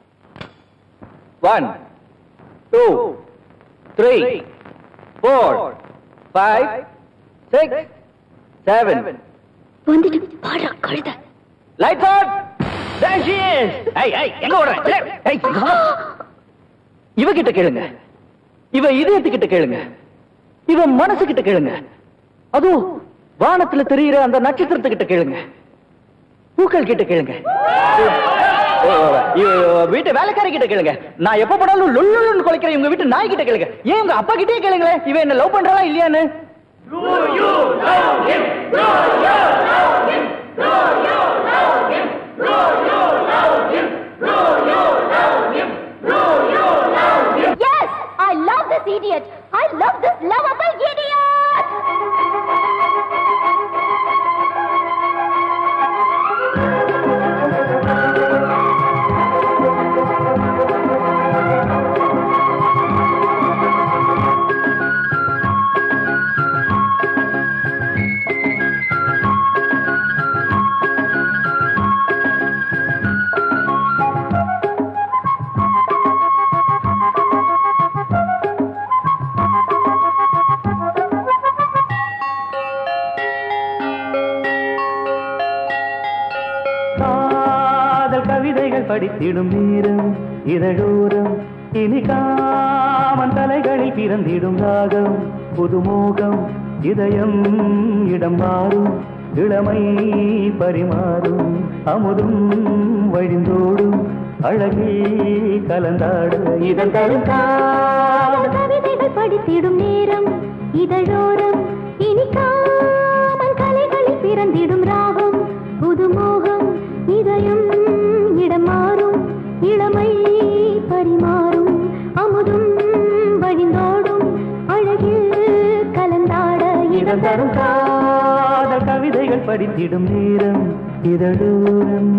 one two three four five six seven வந்துட்டு பாடுறா கழுத lights on There she is. ஏய் ஏய் எங்க ஓடுற ஏய், ஏய், இங்க வா. இவ கிட்ட கேளுங்க இவ இதயத்துக்கிட்ட கேளுங்க இவ மனசு கிட்ட கேளுங்க அதுவும் வானத்துல தெரியுற அந்த நட்சத்திரத்துக்கிட்ட கேளுங்க பூக்கள் கிட்ட கேளுங்க ஓ, இவ வீட்டு வேலைக்காரி கிட்ட கேளுங்க நான் எப்ப போனாலும் லொல்லுன்னு குலைக்கிற இவங்க வீட்டு நாய் கிட்ட கேளுங்க ஏன் உங்க அப்பா கிட்டே கேளுங்களேன் இவ என்ன லவ் பண்றாளா இல்லையான்னு Yes, I love this idiot. I love this lovable idiot. காதல் கவிதைகள் படித்திடும் நேரம் இதழோரம் இனி காமன் தலைகளில் பிறந்திடும் ராகம் புதுமோகம் இதயம் இடம் மாறும் இளமை பரிமாறும் அமுதும் வழிந்தோடும் அழகில் கலந்தாட இதன் தரும் காதல் கவிதைகள் படித்திடும் நேரம் இதழோரம் இனி காமன் கலைகளில் பிறந்திடும் ராகம் புதுமோகம் இதயம் இடம் மாறும் இளமை பரிமாறும் அமுதும் வழிந்தோடும் அழகில் கலந்தாட இதன் தரும் காதல் கவிதைகள் படித்திடும் நேரம் இதழோரம்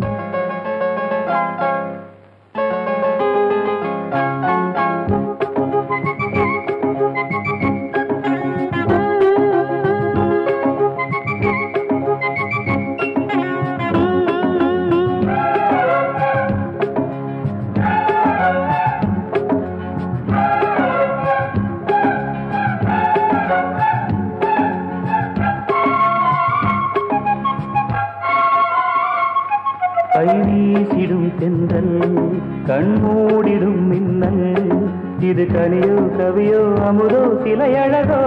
கை வீசிடும் தென்றல் கண்மூடிடும் மின்னல் இது கனியோ கவியோ அமுதோ சிலை அழகோ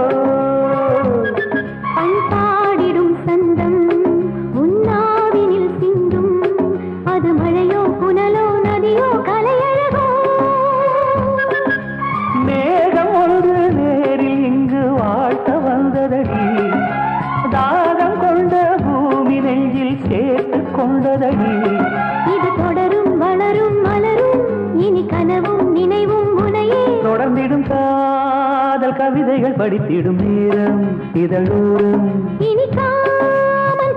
பண்பாடிடும் சந்தம் உன்னாவினில் சிந்தும் அது மழையோ புனலோ நதியோ கலையழகோ மேகம் ஒன்று நேரில் இங்கு வாழ்த்த வந்ததடி தாகம் கொண்ட பூமி நெஞ்சில் சேர்த்து கொண்டதடி இது தொடரும் வளரும் மலரும் இனி கனவும் நினைவும் முனையே தொடர்ந்திடும் காதல் கவிதைகள் படித்திடும் நேரம் இதழோரம் இனி காமன்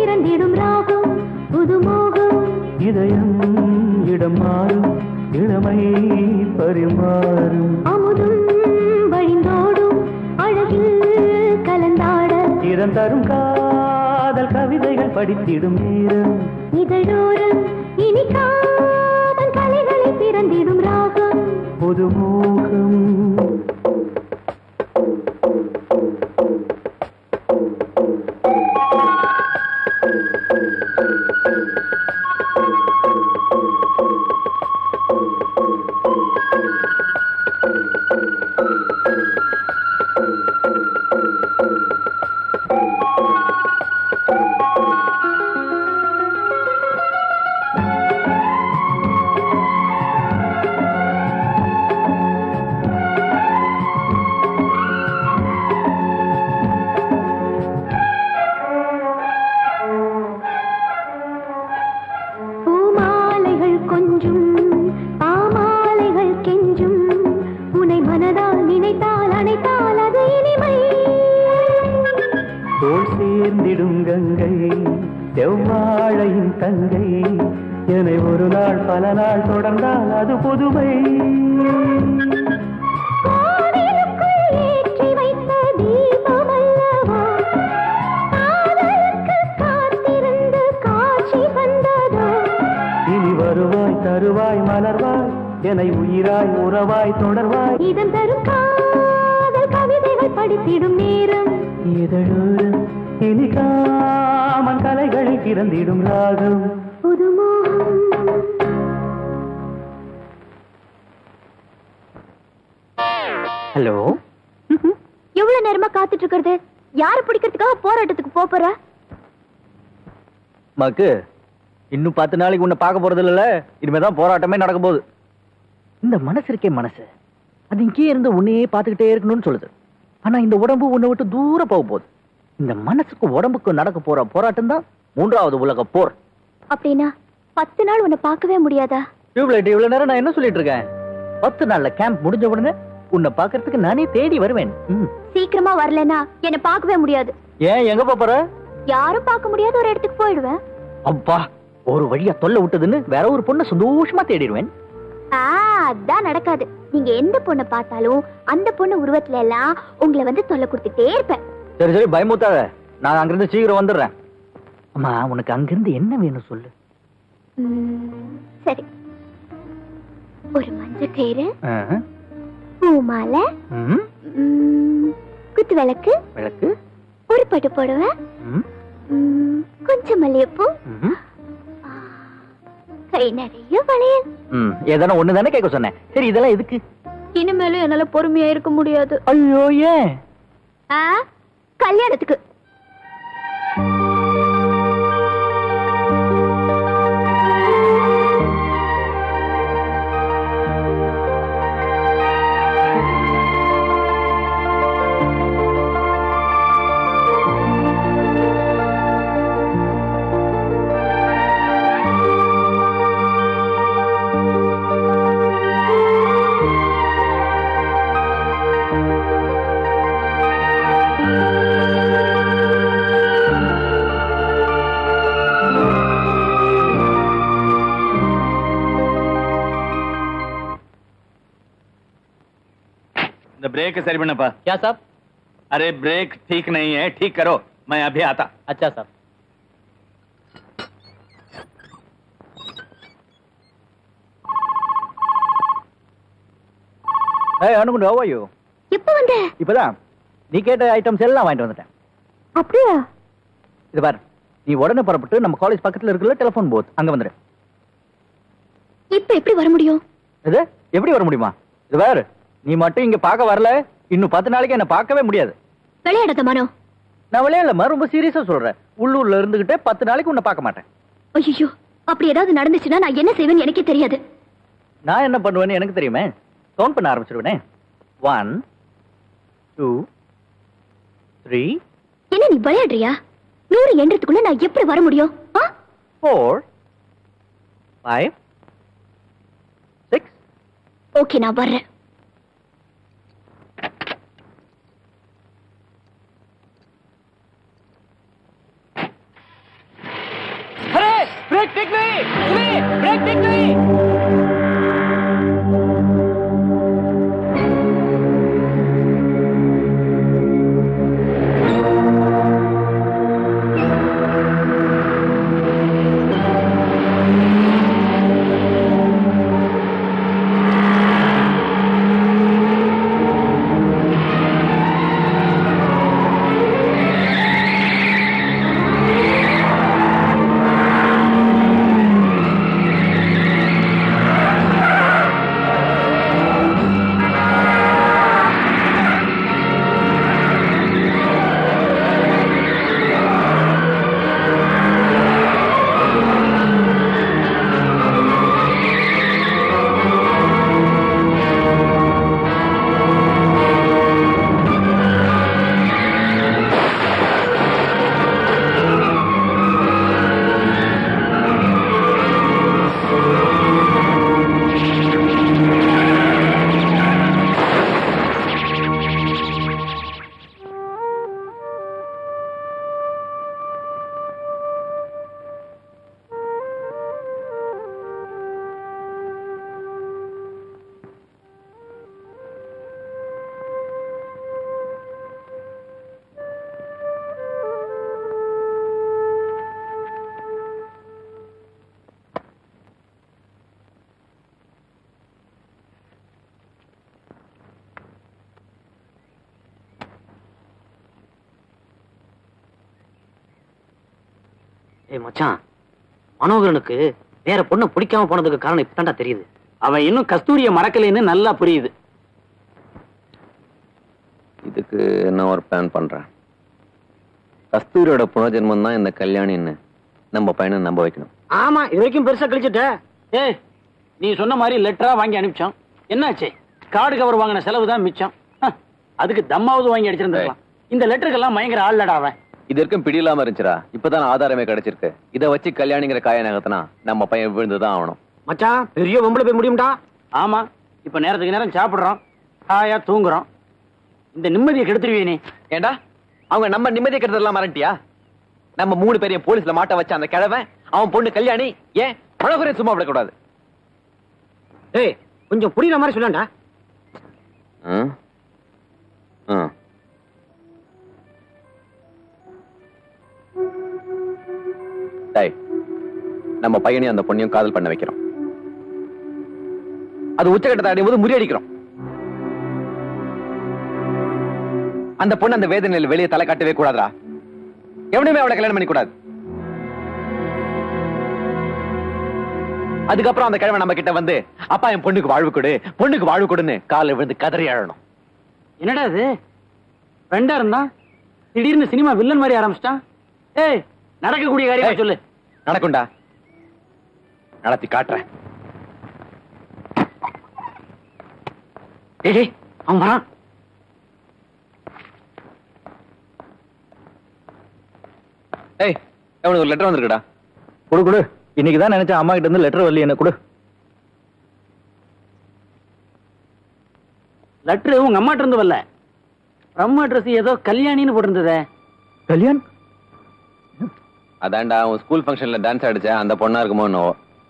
பிறந்திடும் ராகம் புதுமோகம் இதயம் இடம் மாறும் இளமை பரிமாறும் அமுதும் வழிந்தோடும் அழகில் கலந்தாட திறம் தரும் காதல் கவிதைகள் படித்திடும் நேரம் இதழோரம் இனிக்காமல் கலைகளை பிறந்திடும் ராகம் புதுமோகம் பூமாலைகள் கொஞ்சும் பாமாலைகள் கெஞ்சும் உனை மனதால் நினைத்தால் அணைத்தால் அது இனிமை தோல் சேர்ந்திடும் கங்கை செவ்வாழையின் தங்கை என்னை ஒரு நாள் பல நாள் தொடர்ந்தால் அது புதுமை கோவிலுக்குள் ஏற்றி வைத்த தீபம் அல்லவா காதலுக்கு காத்திருந்து காட்சி வந்ததோ இனி வருவாய் தருவாய் மலர்வாய் என்னை உயிராய் உறவாய் தொடர்வாய் இதம் தரும் காதல் கவிதைகள் படித்திடும் நேரம் இதழோரம் இனி காமன் கலைகளில் பிறந்திடும் ராகம் புதுமோகம் ஹலோ எவ்வளவு நேரமா காத்துட்டு இருக்கிறது யார பிடிக்கிறதுக்காக போராட்டத்துக்கு போப் போற மக்கு இன்னும் பத்து நாளைக்கு உன்னை பார்க்க போறது இல்ல இனிமேதான் போராட்டமே நடக்க போகுது இந்த மனசு இருக்கே மனசு அது இங்கே இருந்து உன்னையே பார்த்துக்கிட்டே இருக்கணும்னு சொல்லுது ஆனா இந்த உடம்பு உன்னை விட்டு தூரம் போக போகுது இந்த மனசுக்கு உடம்புக்கு நடக்க போற போராட்டம் தான் மூன்றாவது உலக போர் அப்படின்னா பத்து நாள் உன்னை பார்க்கவே முடியாதா டியூப்லைட் இவ்வளவு நேரம் நான் என்ன சொல்லிட்டு இருக்கேன் பத்து நாள்ல கேம்ப் முடிஞ்ச உடனே உன்னை பார்க்கறதுக்கு நானே தேடி வருவேன் ம். சீக்கிரமா வரலனா என்ன பார்க்கவே முடியாது ஏன் எங்க போப் போற யாரும் பார்க்க முடியாத ஒரு இடத்துக்கு போயிடுவேன் அப்பா ஒரு வழியா தொல்லை விட்டதுன்னு வேற ஒரு பொண்ணை சந்தோஷமா தேடிடுவேன் ஆ அதான் நடக்காது நீங்க எந்த பொண்ணை பார்த்தாலும் அந்த பொண்ணு உருவத்துல எல்லாம் உங்களை வந்து தொல்லை கொடுத்துட்டே இருப்பேன் சரி சரி பயமுத்தாத நான் அங்கிருந்து சீக்கிரம் வந்துடுறேன் அம்மா உனக்கு அங்கிருந்து என்ன வேணும் சொல்லு ம், சரி ஒரு மஞ்சள் கயிறு ஆஹா. பூ மாலை ம், ம், குத்து விளக்கு விளக்கு ஒரு பட்டு புடவை ம், ம், கொஞ்சம் மல்லிகைப்பூ ம், கை நிறைய வளையல் ம். ஏதான ஒண்ணு தானே கேட்க சொன்னேன் சரி இதெல்லாம் எதுக்கு இனிமேலும் என்னால பொறுமையா இருக்க முடியாது ஐயோ ஏன் ஆ கல்யாணத்துக்கு இந்த ब्रेक सही बनपा क्या साहब अरे ब्रेक ठीक नहीं है ठीक करो मैं अभी आता अच्छा साहब ஏய் அனுகுண்டு how are you எப்ப வந்த இப்பதான் நீ கேட்ட ஐட்டம்ஸ் எல்லாம் வாங்கிட்டு வந்துட்டேன் அப்படியா இது பாரு நீ உடனே புறப்பட்டு நம்ம காலேஜ் பக்கத்துல இருக்குல்ல டெலிஃபோன் போத் அங்க வந்துரு இப்ப எப்படி வர முடியும் இது எப்படி வர முடியுமா இது வேறு நீ மட்டும் இங்க பார்க்க வரல இன்னும் பத்து நாளைக்கு என்ன பார்க்கவே முடியாது விளையாடாத மனோ நான் விளையாடலமா ரொம்ப சீரியஸா சொல்றேன் உள்ளூர்ல இருந்துகிட்டே பத்து நாளைக்கு உன்னை பார்க்க மாட்டேன் ஐயோ அப்படி ஏதாவது நடந்துச்சுன்னா நான் என்ன செய்வேன்னு எனக்கே தெரியாது நான் என்ன பண்ணுவேன்னு எனக்கு தெரியுமே கவுண்ட் பண்ண ஆரம்பிச்சிருவேனே ஒன் டூ த்ரீ என்ன நீ விளையாடுறியா நூறு எண்ணத்துக்குள்ள நான் எப்படி வர முடியும் ஆ? ஃபோர் ஃபைவ் ஓகே நான் வர்றேன் break take me Jimmy break take me ஏய் மச்சான் மனோகரனுக்கு வேற பொண்ணை பிடிக்காம போனதுக்கு காரணம் இப்பதான்டா தெரியுது அவன் இன்னும் கஸ்தூரிய மறக்கலைன்னு நல்லா புரியுது இதுக்கு நான் ஒரு பிளான் பண்றேன் கஸ்தூரியோட புனர்ஜென்மம் தான் இந்த கல்யாணின்னு நம்ம பையனை நம்ப வைக்கணும் ஆமா இது வரைக்கும் பெருசா கழிச்சுட்ட ஏய் நீ சொன்ன மாதிரி லெட்டரா வாங்கி அனுப்பிச்சோம் என்னாச்சு கார்டு கவர் வாங்கின செலவு தான் மிச்சம் ஹ, அதுக்கு தம்மாவது வாங்கி அடிச்சிருந்துருக்கலாம் இந்த லெட்டருக்கெல்லாம் பயங்கர ஆள்லடா அவன் இது வரைக்கும் பிடி இல்லாம இருந்துச்சுடா இப்பதான் ஆதாரமே கிடைச்சிருக்கு இதை வச்சு கல்யாணிங்கிற காய நகர்த்தினா நம்ம பையன் விழுந்துதான் ஆகணும் மச்சான் பெரிய வம்புல போய் முடியும்டா ஆமா இப்ப நேரத்துக்கு நேரம் சாப்பிடுறோம் ஹாயா தூங்குறோம் இந்த நிம்மதியை கெடுத்துருவியே நீ ஏண்டா அவங்க நம்ம நிம்மதியை கெடுத்ததெல்லாம் மறந்துட்டியா நம்ம மூணு பேரையும் போலீஸ்ல மாட்ட வச்ச அந்த கிழவன் அவன் பொண்ணு கல்யாணி ஏன் மனோகரன் சும்மா விடக்கூடாது ஏய் கொஞ்சம் புரியுற மாதிரி சொல்லண்டா ம்? ம். டேய், நம்ம பையனையும் அந்த பொண்ணையும் காதல் பண்ண வைக்கிறோம் அது உச்சகட்டத்தை அடையும் போது முறியடிக்கிறோம் அந்த பொண்ணு அந்த வேதனையில வெளியே தலை காட்டவே கூடாதுடா எவனுமே அவளை கல்யாணம் பண்ணி கூடாது அதுக்கப்புறம் அந்த கிழமை நம்ம கிட்ட வந்து அப்பா என் பொண்ணுக்கு வாழ்வு கொடு பொண்ணுக்கு வாழ்வு கொடுன்னு காலை விழுந்து கதறி அழணும் என்னடா இது ஃப்ரெண்டா இருந்தா திடீர்னு சினிமா வில்லன் மாதிரி ஆரம்பிச்சிட்டான் ஏய் நடக்கக்கூடிய காரியமா சொல்லு நடக்கும்டா நடத்தி காட்டுறேன் டேய் டேய், அவன் வரான் ஏய் அவனுக்கு ஒரு லெட்டர் வந்திருக்குடா கொடு கொடு இன்னைக்கு தான் நினைச்சேன் அம்மா கிட்ட இருந்து லெட்டர் வரல என்ன கொடு லெட்ரு உங்க அம்மாட்ட இருந்து வரல அம்மா ட்ரெஸ் ஏதோ கல்யாணின்னு போட்டிருந்ததே கல்யாண் அதான்டா உன் ஸ்கூல் ஃபங்க்ஷன்ல டான்ஸ் ஆடிச்ச அந்த பொண்ணா இருக்குமோ என்னவோ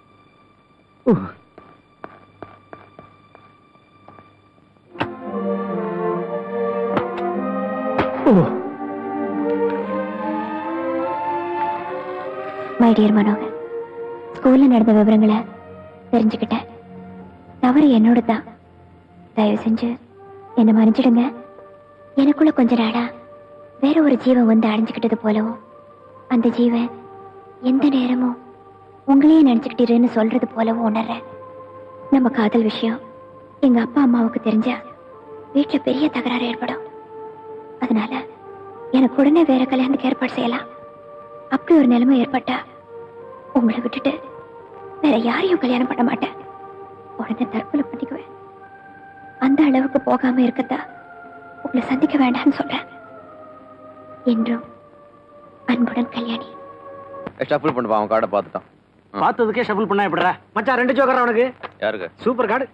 மை டியர் மனோகர் ஸ்கூல்ல நடந்த விவரங்களை தெரிஞ்சுக்கிட்டேன் தவறு என்னோட தான் தயவு செஞ்சு என்ன மன்னிச்சிடுங்க எனக்குள்ள கொஞ்ச நாளா வேற ஒரு ஜீவன் வந்து அடைஞ்சுக்கிட்டது போலவும் அந்த ஜீவன் எந்த நேரமும் உங்களையே நினைச்சுக்கிட்டீருன்னு சொல்றது போலவும் உணர்றேன் நம்ம காதல் விஷயம் எங்க அப்பா அம்மாவுக்கு தெரிஞ்சா வீட்டுல பெரிய தகராறு ஏற்படும் அதனால எனக்கு உடனே வேற கல்யாணத்துக்கு ஏற்பாடு செய்யலாம் அப்படி ஒரு நிலைமை ஏற்பட்டா உங்களை விட்டுட்டு வேற யாரையும் கல்யாணம் பண்ண மாட்டேன் உடனே தற்கொலை பண்ணிக்குவேன் அந்த அளவுக்கு போகாம இருக்கத்தா உங்களை சந்திக்க வேண்டாம்னு சொல்றேன் என்றும் அன்புடன் கல்யாணி ஷஃபிள் பண்ணுப்பா அவன் கார்டை பார்த்துட்டான் பார்த்ததுக்கே ஷஃபிள் பண்ணா எப்படிடா மச்சான் ரெண்டு ஜோக்கர் அவனுக்கு யாருக்கு சூப்பர் கார்டு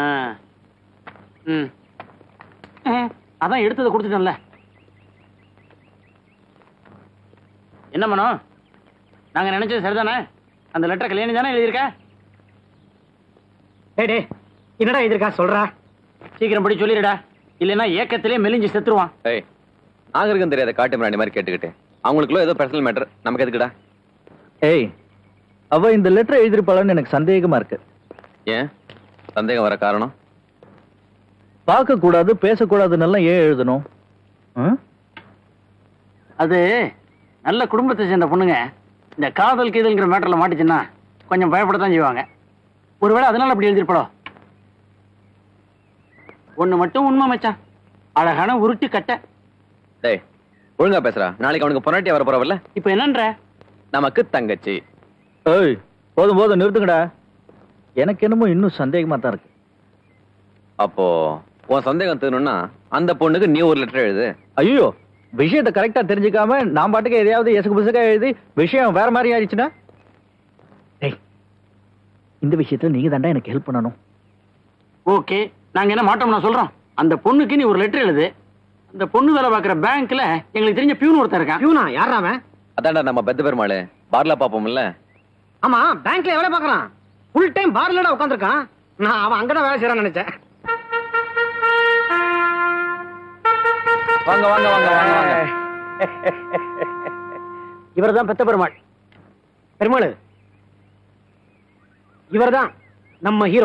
ம் ஆ, அதான் எடுத்ததை கொடுத்துட்டேன்ல என்ன மனோ நாங்க நினைச்சது சரிதானே அந்த லெட்டர் கல்யாணி தானே எழுதியிருக்க டேய் டேய் என்னடா எதிர்க்கா சொல்றா சீக்கிரம் படி சொல்லிடுடா இல்லைன்னா ஏக்கத்திலே மெலிஞ்சு செத்துருவான் ஏய் நாகரிகம் தெரியாத காட்டு மிராண்டி மாதிரி கேட்டுக்கிட்டு அவங்களுக்குள்ள ஏதோ பர்சனல் மேட்டர் நமக்கு எதுக்குடா ஏய் அவ இந்த லெட்டர் எழுதிருப்பாளன்னு எனக்கு சந்தேகமா இருக்கு ஏன் சந்தேகம் வர காரணம் பார்க்க கூடாது பேசக்கூடாதுன்னெல்லாம் ஏன் எழுதணும் ம்? அது நல்ல குடும்பத்தை சேர்ந்த பொண்ணுங்க இந்த காதல் கீதல்ங்கிற மேட்டர்ல மாட்டுச்சுன்னா கொஞ்சம் பயப்படத்தான் செய்வாங்க ஒருவேளை அதனால அப்படி எழுதிருப்படோ ஒண்ணு மட்டும் உண்மை மச்சான் அழகான உருட்டு கட்டை டேய் ஒழுங்கா பேசுறா நாளைக்கு அவனுக்கு பொன்னாட்டியா வர போறவல்ல இப்ப என்னன்ற நமக்கு தங்கச்சி ஏய் போதும் போதும் நிறுத்துங்கடா எனக்கு என்னமோ இன்னும் சந்தேகமா தான் இருக்கு அப்போ உன் சந்தேகம் தீரணும்னா அந்த பொண்ணுக்கு நீ ஒரு லெட்டர் எழுது ஐயோ விஷயத்தை கரெக்டா தெரிஞ்சுக்காம நான் பாட்டுக்கு எதையாவது எசக்கு புசக்கா எழுதி விஷயம் வேற மாதிரி ஆயிடுச்சுன்னா டேய் இந்த விஷயத்துல நீங்க தாண்டா எனக்கு ஹெல்ப் பண்ணணும் ஓகே நாங்க என்ன மாட்டோம்னா சொல்றோம் அந்த பொண்ணுக்கு நீ ஒரு லெட்டர் எழுது அந்த பொண்ணு வேலை பார்க்குற பேங்க்ல எங்களுக்கு தெரிஞ்ச பியூன் ஒருத்தன் இருக்கான் பியூனா யாரா அவன் அதான்டா நம்ம பெத்த பெருமாள் பார்ல பாப்போம்ல ஆமா பேங்க்ல எவ்வளவு பாக்குறான் ஃபுல் டைம் பார்லடா உட்காந்துருக்கான் நான் அவன் அங்கதான் வேலை செய்யறான்னு நினைச்சேன் வாங்க வாங்க வாங்க வாங்க வாங்க இவர் தான் பெத்த பெருமாள் பெருமாள் இவர் தான் நம்ம ஹீரோ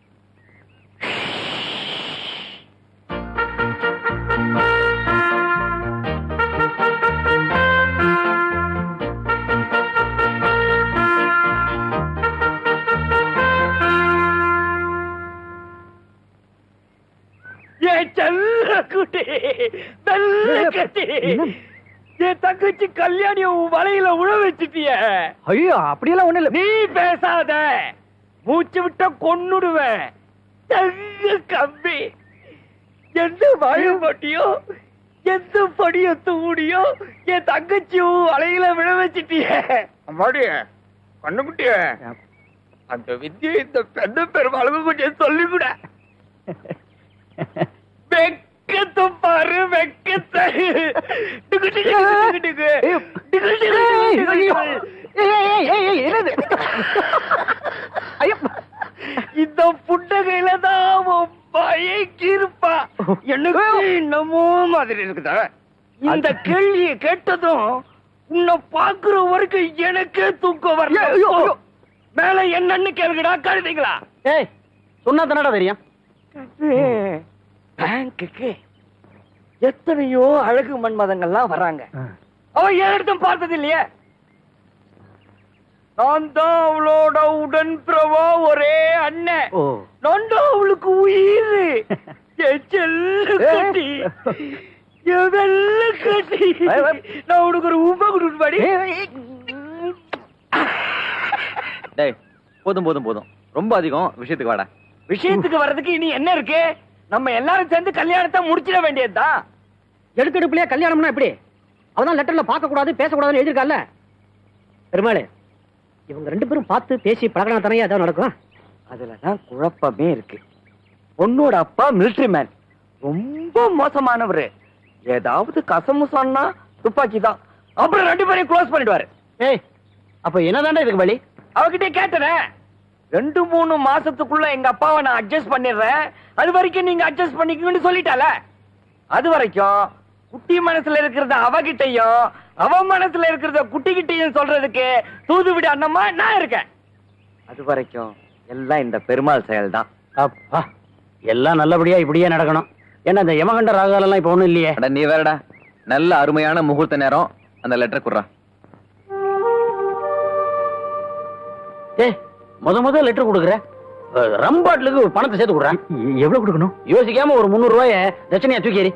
என் செல்ல குட்டி வெள்ள கட்டி என் தங்கச்சி கல்யாணி உன் வலையில உழ வச்சுட்டிய ஐயோ அப்படியெல்லாம் ஒண்ணு இல்ல நீ பேசாத மூச்சு விட்ட கொன்னுடுவேன் தங்க கம்பி எந்த வாயு போட்டியோ எந்த படிய தூடியோ என் தங்கச்சி உன் வலையில விழ வச்சுட்டிய அம்மாடி கண்ணுக்குட்டிய அந்த வித்தியை இந்த பெண்ண பெருமாளுக்கு கொஞ்சம் சொல்லிவிட வெக்கத்தை பாரு வெக்கத்தை டிகு டிகு டிகு டிகு. டிகு டிகு டிகு டிகு. இந்த புண்டகையில தான் அவன் பயக்கி இருப்பா எனக்கு என்னமோ மாதிரி இருக்குதா இந்த கேள்வியை கேட்டதும் உன்னை பாக்குற வரைக்கும் எனக்கே தூக்கம் வரல மேல என்னன்னு கேளுங்கடா கழுதிங்களா ஏய் சொன்னா தானடா தெரியும் பேங்குக்கு எத்தனையோ அழகு மன்மதங்கள்லாம் வராங்க அவன் ஏன் இடத்தும் பார்த்தது இல்லையே நான் தான் அவளோட உடன் பிரவா ஒரே அண்ணன் ஓ நான் தான் அவளுக்கு உயிர் என் செல்ல கட்டி என் வெள்ள கட்டி நான் உனக்கு ஒரு உப்ப கொடுப்பாடி டேய் போதும் போதும் போதும் ரொம்ப அதிகம் விஷயத்துக்கு வாடா விஷயத்துக்கு வர்றதுக்கு இனி என்ன இருக்கு நம்ம எல்லாரும் சேர்ந்து கல்யாணத்தை முடிச்சிட வேண்டியதுதான் எடுக்கெடுப்புலயே கல்யாணம்னா எப்படி அவதான் லெட்டர்ல பார்க்க கூடாது பேசக்கூடாதுன்னு எழுதிருக்கால பெருமாள் இவங்க ரெண்டு பேரும் பார்த்து பேசி பழகினா தானே ஏதாவது நடக்கும் அதுலதான் குழப்பமே இருக்கு பொண்ணோட அப்பா மிலிட்டரி மேன் ரொம்ப மோசமானவரு ஏதாவது கசமுசான்னா துப்பாக்கி தான் அப்புறம் ரெண்டு பேரையும் க்ளோஸ் பண்ணிடுவாரு ஏய் அப்ப என்னதான்டா இதுக்கு வழி அவகிட்ட கேட்டனே ரெண்டு மூணு மாசத்துக்குள்ள எங்க அப்பாவை நான் அட்ஜஸ்ட் பண்ணிடுறேன் அது வரைக்கும் நீங்க அட்ஜஸ்ட் பண்ணிக்கணும்னு சொல்லிட்டால அது வரைக்கும் குட்டி மனசுல இருக்கிறத அவகிட்டையும் அவ மனசுல இருக்கிறத குட்டிகிட்டையும் சொல்றதுக்கு தூதுவிட அண்ணம்மா நான் இருக்கேன் அது வரைக்கும் எல்லாம் இந்த பெருமாள் செயல் தான் அப்பா எல்லாம் நல்லபடியா இப்படியே நடக்கணும் ஏன்னா இந்த யமகண்ட ராகாலெல்லாம் இப்ப ஒண்ணும் இல்லையே அட நீ வேறடா நல்ல அருமையான முகூர்த்த நேரம் அந்த லெட்டர் குடுறா ஏய் முத முத லெட்டர் கொடுக்குற அஹ், ரம்பாட்லுக்கு பணத்தை சேர்த்து கொடுறேன் எவ்வளவு கொடுக்கணும் யோசிக்காம ஒரு முந்நூறு ரூபாய தட்சணையா தூக்கி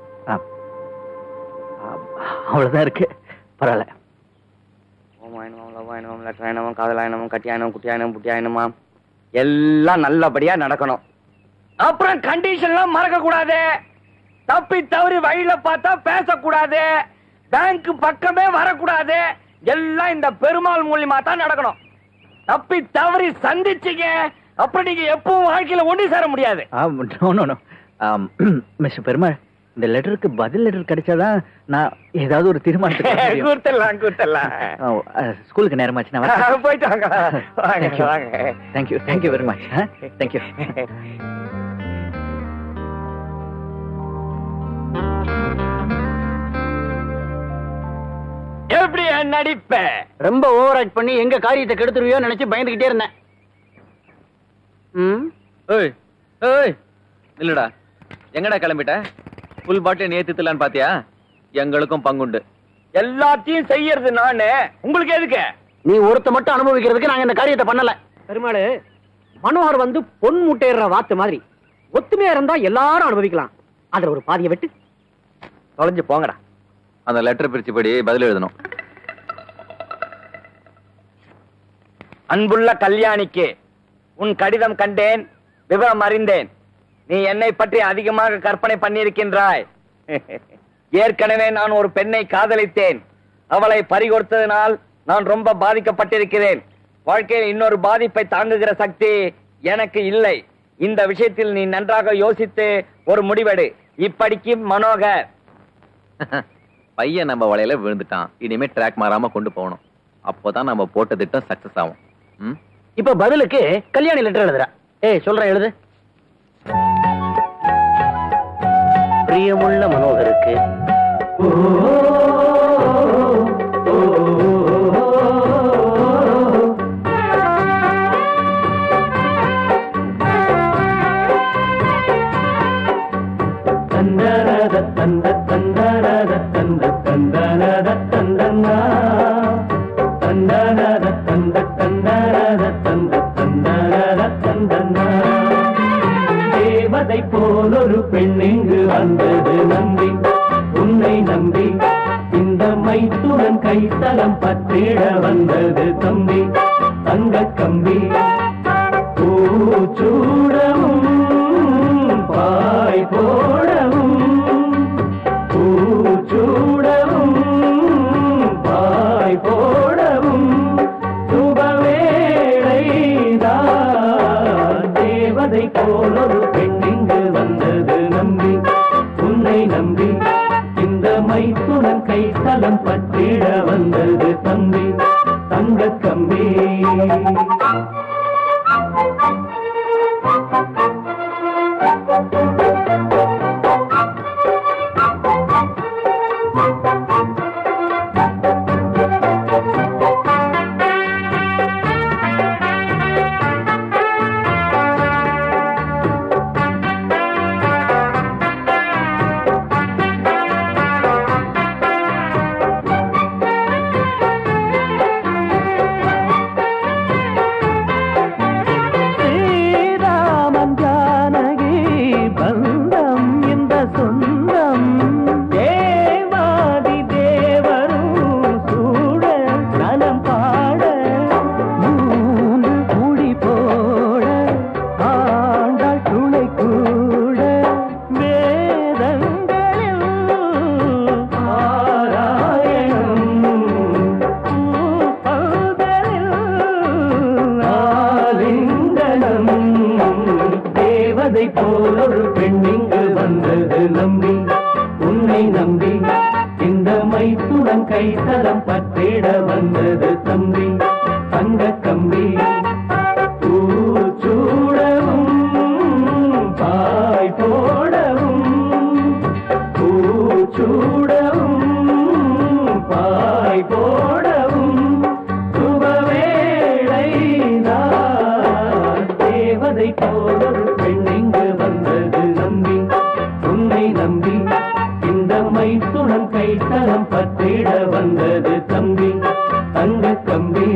அவ்வளவுதான் இருக்கு பரவாயில்ல ஓமாயனமும் லவ்வாயனமும் லட்சாயனமும் காதலாயனமும் கட்டியாயனம் குட்டியாயனம் புட்டியாயனமா எல்லாம் நல்லபடியா நடக்கணும் அப்புறம் கண்டிஷன்லாம் மறக்க கூடாது தப்பி தவறி வழியில பார்த்தா பேசக்கூடாது பேங்க் பக்கமே வரக்கூடாது எல்லாம் இந்த பெருமாள் மூலியமா தான் நடக்கணும் தப்பி தவறி சந்திச்சீங்க அப்புறம் நீங்க எப்பவும் வாழ்க்கையில ஒண்ணு சேர முடியாது no no no mister Perumal இந்த லெட்டருக்கு பதில் லெட்டர் கிடைச்சாதான் நான் ஏதாவது ஒரு தீர்மானத்துக்கு வர முடியும். கூத்தலாம் கூத்தலாம் ஆ, ஆ, ஸ்கூலுக்கு நேரமாச்சு நான் வரேன். போயிட்டு வாங்க வாங்க Thank you. வாங்க Thank you. Thank you very much. Ah? Thank you. எப்படி நடிப்ப ரொம்ப ஓவர் ஆக்ட் பண்ணி எங்க காரியத்தை கெடுத்துருவியோ நினைச்சு பயந்துகிட்டே இருந்தேன் ம் ஏய் ஏய் இல்லடா எங்கடா கிளம்பிட்ட ஃபுல் பாட்டில் நேத்துலான்னு பாத்தியா எங்களுக்கும் பங்குண்டு எல்லாத்தையும் செய்யறது நானு உங்களுக்கு எதுக்கு நீ ஒருத்த மட்டும் அனுபவிக்கிறதுக்கு நாங்க இந்த காரியத்தை பண்ணல பெருமாள் மனோகர் வந்து பொன் முட்டையிடுற வாத்து மாதிரி ஒத்துமையா இருந்தா எல்லாரும் அனுபவிக்கலாம் அதுல ஒரு பாதியை விட்டு தொலைஞ்சு போங்கடா அந்த லெட்டர் பிரிச்சு படி பதில் எழுதணும் அன்புள்ள கல்யாணிக்கு உன் கடிதம் கண்டேன் விவரம் அறிந்தேன் நீ என்னை பற்றி அதிகமாக கற்பனை பண்ணியிருக்கின்றாய் ஏற்கனவே நான் ஒரு பெண்ணை காதலித்தேன் அவளை பறிகொடுத்ததினால் நான் ரொம்ப பாதிக்கப்பட்டிருக்கிறேன் வாழ்க்கையில் இன்னொரு பாதிப்பை தாங்குகிற சக்தி எனக்கு இல்லை இந்த விஷயத்தில் நீ நன்றாக யோசித்து ஒரு முடிவெடு இப்படிக்கு மனோகர் பையன் நம்ம வலையில விழுந்துட்டான் இனிமே ட்ராக் மாறாம கொண்டு போகணும் அப்போதான் நம்ம போட்ட திட்டம் சக்சஸ் ஆகும் ம்? இப்ப பதிலுக்கு கல்யாணி லெட்டர் எழுதுறா ஏய் சொல்றேன் எழுது பிரியமுள்ள மனோகருக்கு தந்தரத தந்த தந்தரத தந்த தந்தரத தந்தன்னா தந்தரத தந்த தந்தரத தந்த தந்தரத தந்தன்னா தேவதை போலொரு பெண் இங்கு வந்தது நம்பி உன்னை நம்பி இந்த மைத்துடன் கைத்தலம் பற்றிட வந்தது தம்பி தங்க கம்பி பூச்சூடவும் பாய் போடவும் பூச்சூடவும் பாய் போடவும் சுபவேளைதான் தேவதை போலொரு பெண் இங்கு வந்தது நம்பி உன்னை நம்பி இந்த மைத்துடன் கைத்தலம் பற்றிட வந்தது தம்பி தங்க கம்பி ஸ்ரீராமன் ஜானகி பந்தம் இந்த சொந்தம் தேவாதி தேவரும் சூட நலம் பாட மூன்று குடி போட ஆண்டாள் துணை கூட வேதங்களில் ஆராயணம் ஆலிங்கனம் தேவதை போலொரு பெண் இங்கு வந்தது நம்பி உன்னை நம்பி இந்த மைத்துடன் கைத்தலம் பற்றிட வந்தது தம்பி தங்க கம்பி பூச்சூடவும் பாய் போடவும் பூச்சூடவும் பாய் போடவும் சுபவேளைதான் தேவதை போலொரு பெண் இங்கு வந்தது நம்பி உன்னை நம்பி இந்த மைத்துடன் கைத்தலம் பற்றிட வந்தது தம்பி தங்க கம்பி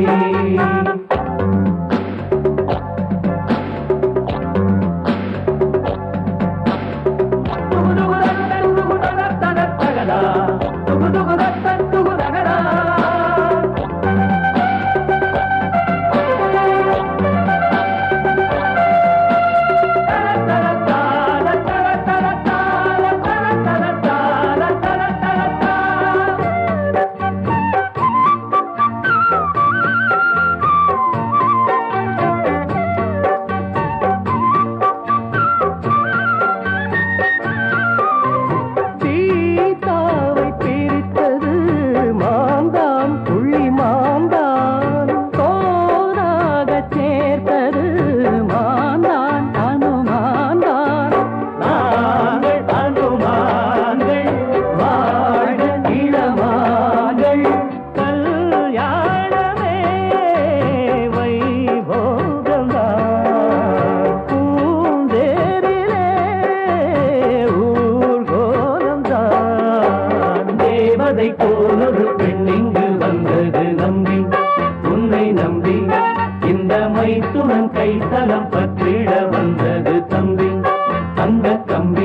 தேவதை போலொரு பெண்ணிங்கு வந்தது நம்பி உன்னை நம்பி இந்த மைத்துடன் கைத்தலம் பற்றிட வந்தது தம்பி தங்க கம்பி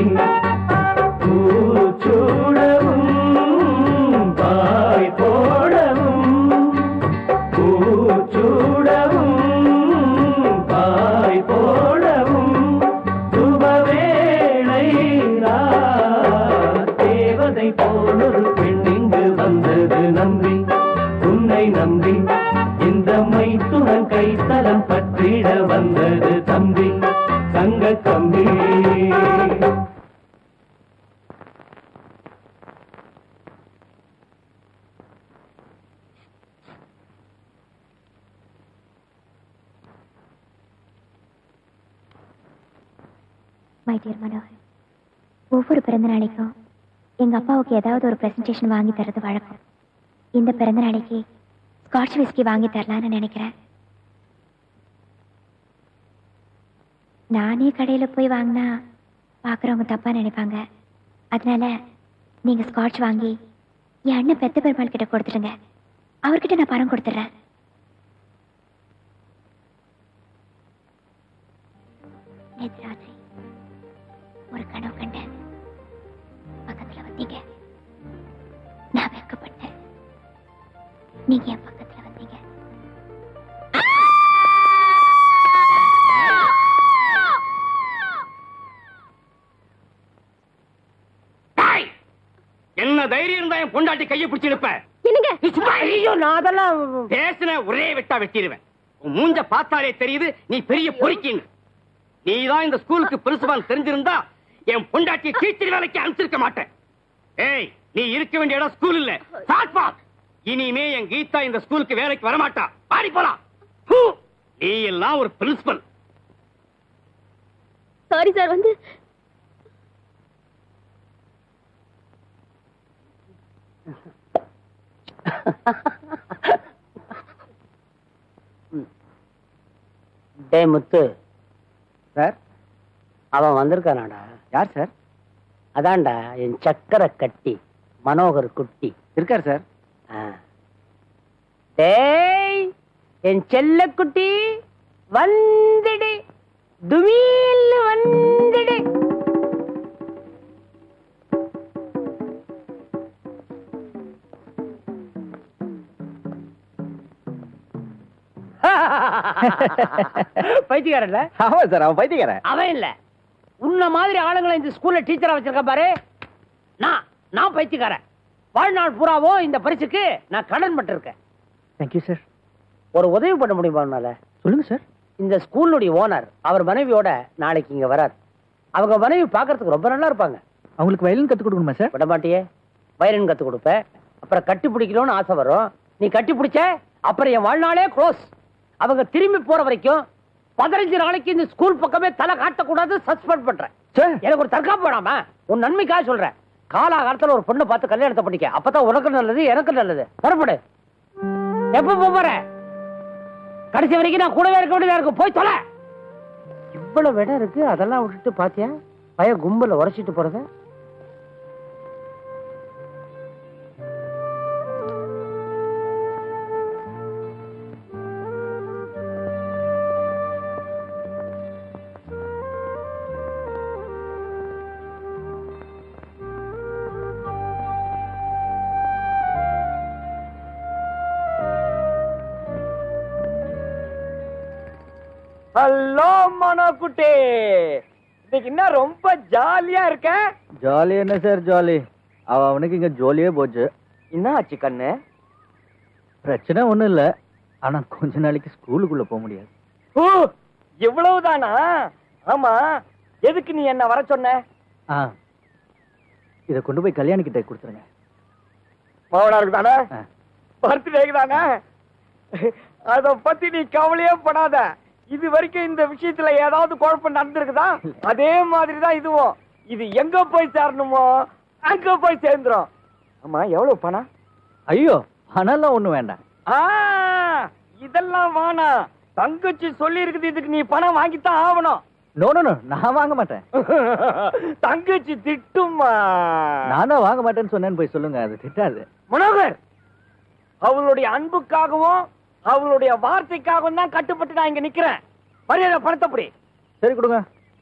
பூச்சூடவும் பாய் போடவும் பூச்சூடவும் பாய் போடவும் சுபவேளை தேவதை போலொரு பெண்ணிங்கு வந்தது நம்பி உன்னை நம்பி இந்த மைத்துடன் கைத்தலம் பற்றிட வந்தது தம்பி தங்க கம்பி மை டியர் மனோகர் ஒவ்வொரு பிறந்த நாளைக்கும் எங்க அப்பாவுக்கு ஏதாவது ஒரு பிரசன்டேஷன் வாங்கி தரது வழக்கம் இந்த பிறந்த நாளைக்கு ஸ்காட்ச் விஸ்கி வாங்கி தரலான்னு நினைக்கிறேன் நானே கடையில போய் வாங்கினா பார்க்குறவங்க தப்பா நினைப்பாங்க அதனால நீங்க ஸ்காட்ச் வாங்கி என் அண்ணன் பெத்த பெருமாள் கிட்ட கொடுத்துடுங்க அவர்கிட்ட நான் பணம் கொடுத்துட்றேன் நேற்று ராத்திரி ஒரு கனவு கண்டேன் பக்கத்துல வந்தீங்க நான் வெட்கப்பட்டேன் நீங்க என் பக்கத்துல வந்தீங்க என்ன தைரியம் இருந்தா என் பொண்டாட்டி கையை பிடிச்சு நிப்பேன் என்னங்க ஐயோ நான் அதெல்லாம் பேசின ஒரே வெட்டா வெட்டிடுவேன் உன் மூஞ்ச பார்த்தாலே தெரியுது நீ பெரிய பொறுக்கின்னு நீ தான் இந்த ஸ்கூலுக்கு பிரின்சிபால் தெரிஞ்சிருந்தா என் பொண்டாட்டியை டீச்சர் வேலைக்கு அனுப்பிச்சிருக்க மாட்டேன் ஏய் நீ இருக்க வேண்டிய இடம் ஸ்கூல் இல்ல சாட்பா இனிமே என் கீதா இந்த ஸ்கூலுக்கு வேலைக்கு வரமாட்டா பாடி போலாம் ஹூ! நீ எல்லாம் ஒரு பிரின்சிபல் சாரி சார் வந்து டே முத்து சார் அவன் வந்திருக்கானாடா யார் சார் அதான்டா என் சக்கரை கட்டி மனோகர் குட்டி இருக்கார் சார் ஆ. டேய் என் செல்ல குட்டி வந்துடு துமீல் வந்துடு பைத்தியக்காரன்ல ஆமா சார் அவன் பைத்தியக்காரன் அவன் இல்ல உன்ன மாதிரி ஆளுங்களை இந்த ஸ்கூல்ல டீச்சரா வச்சிருக்க பாரு நான் நான் பைத்தியக்காரன் வாழ்நாள் பூராவும் இந்த பரிசுக்கு நான் கடன் பட்டிருக்கேன் தேங்க்யூ சார் ஒரு உதவி பண்ண முடியுமா உன்னால சொல்லுங்க சார் இந்த ஸ்கூலுடைய ஓனர் அவர் மனைவியோட நாளைக்கு இங்க வரார் அவங்க மனைவி பார்க்கறதுக்கு ரொம்ப நல்லா இருப்பாங்க அவங்களுக்கு வயலின் கத்து கொடுக்கணுமா சார் விட மாட்டியே வயலின் கத்து கொடுப்ப அப்புறம் கட்டி பிடிக்கணும்னு ஆசை வரும் நீ கட்டி பிடிச்ச அப்புறம் என் வாழ்நாளே க்ளோஸ் அவங்க திரும்பி போற வரைக்கும் பதினஞ்சு நாளைக்கு இந்த ஸ்கூல் பக்கமே தலை காட்டக்கூடாது சஸ்பெண்ட் பண்றேன் எனக்கு ஒரு தற்காப்பு வேணாமா உன் நன்மைக்காக சொல்றேன் காலாகாலத்துல ஒரு பொண்ணை பார்த்து கல்யாணத்தை பண்ணிக்க அப்பதான் உனக்கு நல்லது எனக்கு நல்லது புறப்படு எப்ப போப் போற கடைசி வரைக்கும் நான் கூடவே இருக்க வேண்டியதா இருக்கும் போய் தொலை இவ்வளவு இடம் இருக்கு அதெல்லாம் விட்டுட்டு பாத்தியா பய கும்பல உரைச்சிட்டு போறத ஹலோ மனோகுட்டி இன்னைக்கு என்ன ரொம்ப ஜாலியா இருக்க ஜாலி என்ன சார் ஜாலி அவ அவனுக்கு இங்க ஜோலியே போச்சு என்ன ஆச்சு கண்ணு பிரச்சனை ஒண்ணும் இல்ல ஆனா கொஞ்ச நாளைக்கு ஸ்கூலுக்குள்ள போக முடியாது ஓ இவ்வளவுதானா ஆமா எதுக்கு நீ என்ன வர சொன்ன ஆ இத கொண்டு போய் கல்யாணி கிட்ட கொடுத்துருங்க மாவனாருக்கு தானே பர்த்டேக்கு தானே அத பத்தி நீ கவலையே படாத இது வரைக்கும் இந்த விஷயத்துல ஏதாவது குழப்பம் நடந்திருக்குதா அதே மாதிரி தான் இதுவும் இது எங்க போய் சேரணுமோ அங்க போய் சேர்ந்துரும் ஆமா எவ்வளவு பணம் ஐயோ பணம்லாம் ஒண்ணும் வேண்டாம் ஆ இதெல்லாம் வேணாம் தங்கச்சி சொல்லி இருக்குது இதுக்கு நீ பணம் வாங்கித்தான் ஆகணும் நோ நோ நோ நான் வாங்க மாட்டேன் தங்கச்சி திட்டுமா நான் தான் வாங்க மாட்டேன்னு சொன்னேன்னு போய் சொல்லுங்க அது திட்டாது மனோகர் அவளுடைய அன்புக்காகவும் அவளுடைய வார்த்தைக்காகவும் தான் கட்டுப்பட்டு நான் இங்க நிக்கிறேன் மரியாதை பணத்தப்படி சரி கொடுங்க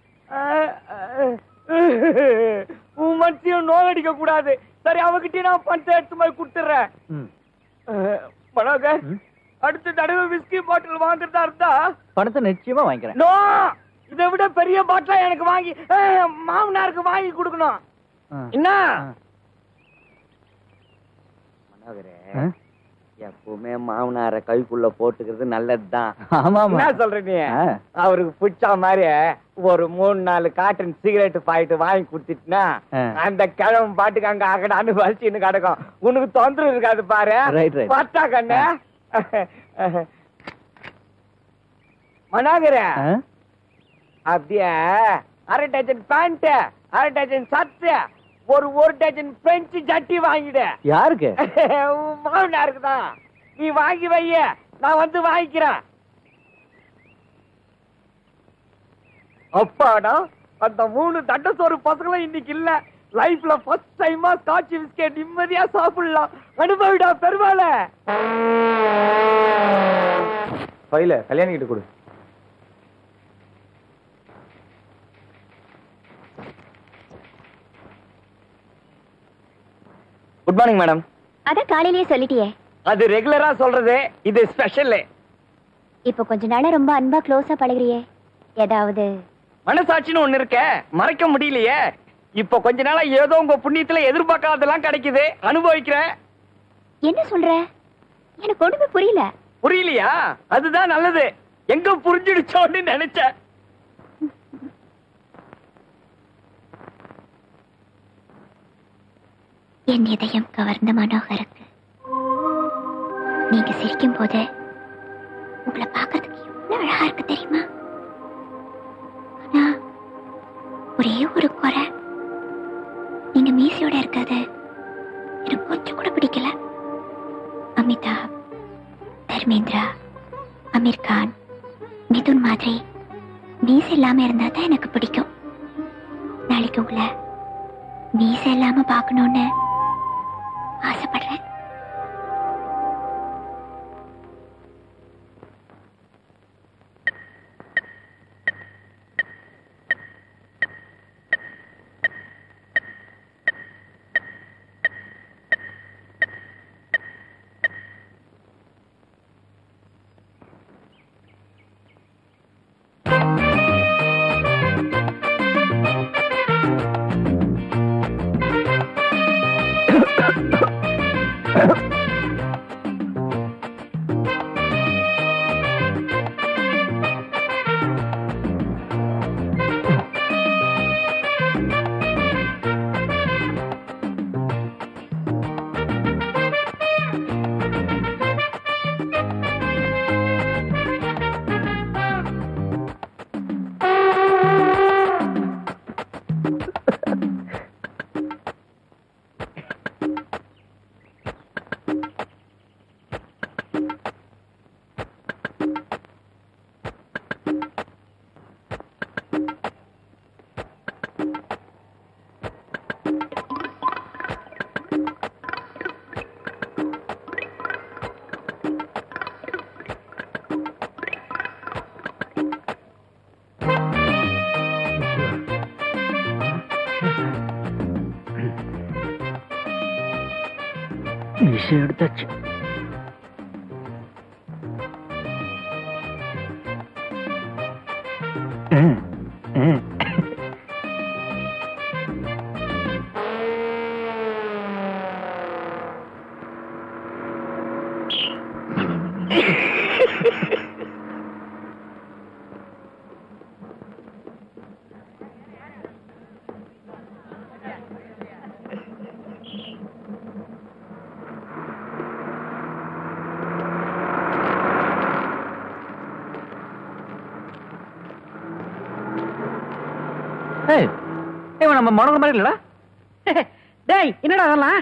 உன் மனசையும் நோவடிக்க கூடாது சரி அவகிட்டயும் நான் பணத்தை எடுத்து போய் கொடுத்துறேன் ம். மனோகர் அடுத்த தடவை விஸ்கி பாட்டில் வாங்குறதா இருந்தா பணத்தை நிச்சயமா வாங்கிக்கிறேன் நோ இதை விட பெரிய பாட்டிலா எனக்கு வாங்கி அஹ், மாமனாருக்கு வாங்கி கொடுக்கணும் என்ன மனோகரே ஆ? எப்பவுமே மாமனார கைக்குள்ள போட்டுக்கிறது நல்லதுதான் ஆமா ஆமா என்ன சொல்ற நீ ஆ. அவருக்கு பிடிச்ச மாதிரி ஒரு மூணு நாலு காட்டன் சிகரெட் பாயிட்டு வாங்கி கொடுத்துட்டுனா ஆ. அந்த கிழமை பாட்டுக்கு அங்க அகடான்னு வலிச்சுன்னு கிடக்கும் உனக்கு தொந்தரவு இருக்காது பாரு Right, right. பார்த்தா கண்ணு மனாகர ஆ? அப்படியே அரை டஜன் பேண்ட் அரை டஜன் சட்டு ஒரு ஒரு டஜன் பிரெஞ்சு ஜட்டி வாங்கிடு யாருக்கு உன் மாமனாருக்கு தான் நீ வாங்கி வைய நான் வந்து வாங்கிக்கிறேன் அப்பாடா அந்த மூணு தண்டசோறு பசங்களும் இன்னைக்கு இல்ல லைஃப்ல ஃபர்ஸ்ட் டைமா ஸ்காட்ச் பிஸ்கெட் நிம்மதியா சாப்பிடலாம் அனுபவிடா பெருமாள ஃபைல கல்யாணி கிட்ட கொடு குட் மார்னிங் மேடம் அதான் காலையிலேயே சொல்லிட்டியே அது ரெகுலரா சொல்றது இது ஸ்பெஷல் இப்போ கொஞ்ச நாளா ரொம்ப அன்பா க்ளோஸா பழகுறியே ஏதாவது மனசாட்சின்னு ஒண்ணு இருக்க மறைக்க முடியலையே இப்ப கொஞ்ச நாளா ஏதோ உங்க புண்ணியத்துல எதிர்பார்க்காதெல்லாம் கிடைக்குது அனுபவிக்கிறேன் என்ன சொல்ற எனக்கு ஒண்ணுமே புரியல புரியலையா அதுதான் நல்லது எங்க புரிஞ்சிடுச்சோன்னு நினைச்சேன் என் இதயம் கவர்ந்த மனோகருக்கு நீங்க சிரிக்கும் போது உங்களை பார்க்கறதுக்கு எவ்வளவு அழகா இருக்கு தெரியுமா ஆனா ஒரே ஒரு குறை நீங்க மீசையோட இருக்கிறது எனக்கு கொஞ்சம் கூட பிடிக்கல அமிதாப் தர்மேந்திரா அமீர் கான் மிதுன் மாதிரி மீசை இல்லாம இருந்தா தான் எனக்கு பிடிக்கும் நாளைக்கு உங்களை மீசை இல்லாம பார்க்கணும்னு ஆசைப்படுறேன் விஷயம் எடுத்தாச்சு ம், ம். ஏய், இவன் நம்ம மனோகர் மாதிரி இல்லடா டேய் என்னடா அதெல்லாம்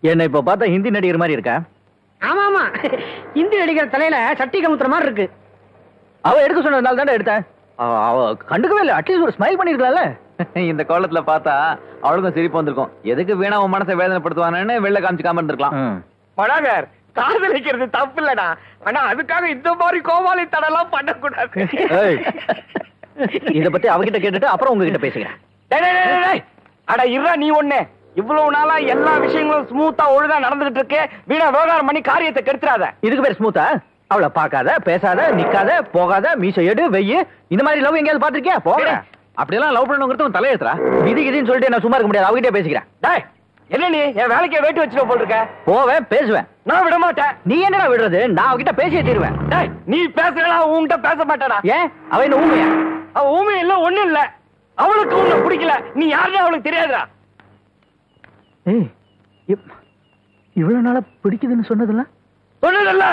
என்ன இப்ப பார்த்தா ஹிந்தி நடிகர் மாதிரி இருக்கா ஆமா ஆமா இந்தி நடிகர் தலையில சட்டி கமுத்துற மாதிரி இருக்கு அவ எடுக்க சொன்னதுனால தானே எடுத்தேன் அவ- அவ கண்டுக்கவே இல்லை அட்லீஸ்ட் ஒரு ஸ்மைல் பண்ணிருக்கலாம்ல இந்த கோலத்துல பார்த்தா அவளுக்கும் சிரிப்பு வந்திருக்கும் எதுக்கு வீணா உன் மனசை வேதனைப்படுத்துவானு வெளில காமிச்சுக்காம இருந்திருக்கலாம் மனோகர் காதலிக்கிறது தப்பு இல்லடா ஆனா அதுக்காக இந்த மாதிரி கோமாளி தடெல்லாம் பண்ணக்கூடாது ஏய், இத பத்தி அவகிட்ட கேட்டுட்டு அப்புறம் உங்ககிட்ட பேசுகிறேன் டேய், டேய், டேய், டேய். அட இருடா நீ ஒண்ணு இவ்வளவு நாளா எல்லா விஷயங்களும் ஸ்மூத்தா ஒழுங்கா நடந்துகிட்டு இருக்கு வீணா விவகாரம் பண்ணி காரியத்தை கெடுத்துறாத இதுக்கு பேர் ஸ்மூத்தா அவளை பார்க்காத பேசாத நிக்காத போகாத மீச எடு வெய்யு இந்த மாதிரி லவ் எங்கேயாவது பாத்திருக்கியா போக அப்படியெல்லாம் லவ் பண்ணணுங்கிறது உன் தலையெழுத்துறா விதி கிதின்னு சொல்லிட்டு நான் சும்மா இருக்க முடியாது அவகிட்டே பேசிக்கிறேன் டேய் என்ன நீ என் வேலைக்கே வேட்டு வச்சுட்டு போல் இருக்க போவேன் பேசுவேன் நான் விட மாட்டேன் நீ என்னடா விடுறது நான் அவகிட்ட பேசியே தீருவேன் டேய் நீ பேசுறா உன்கிட்ட பேச மாட்டேடா ஏன் அவ என்ன ஊமையா அவ ஊமை இல்ல ஒண்ணு இல்ல அவளுக்கு உன்னை பிடிக்கல நீ யாருன்னு அவளுக்கு தெரியாதுடா ஏய் இப்- இவ்வளவு நாளா பிடிக்குதுன்னு சொன்னதெல்லாம் சொன்னதல்ல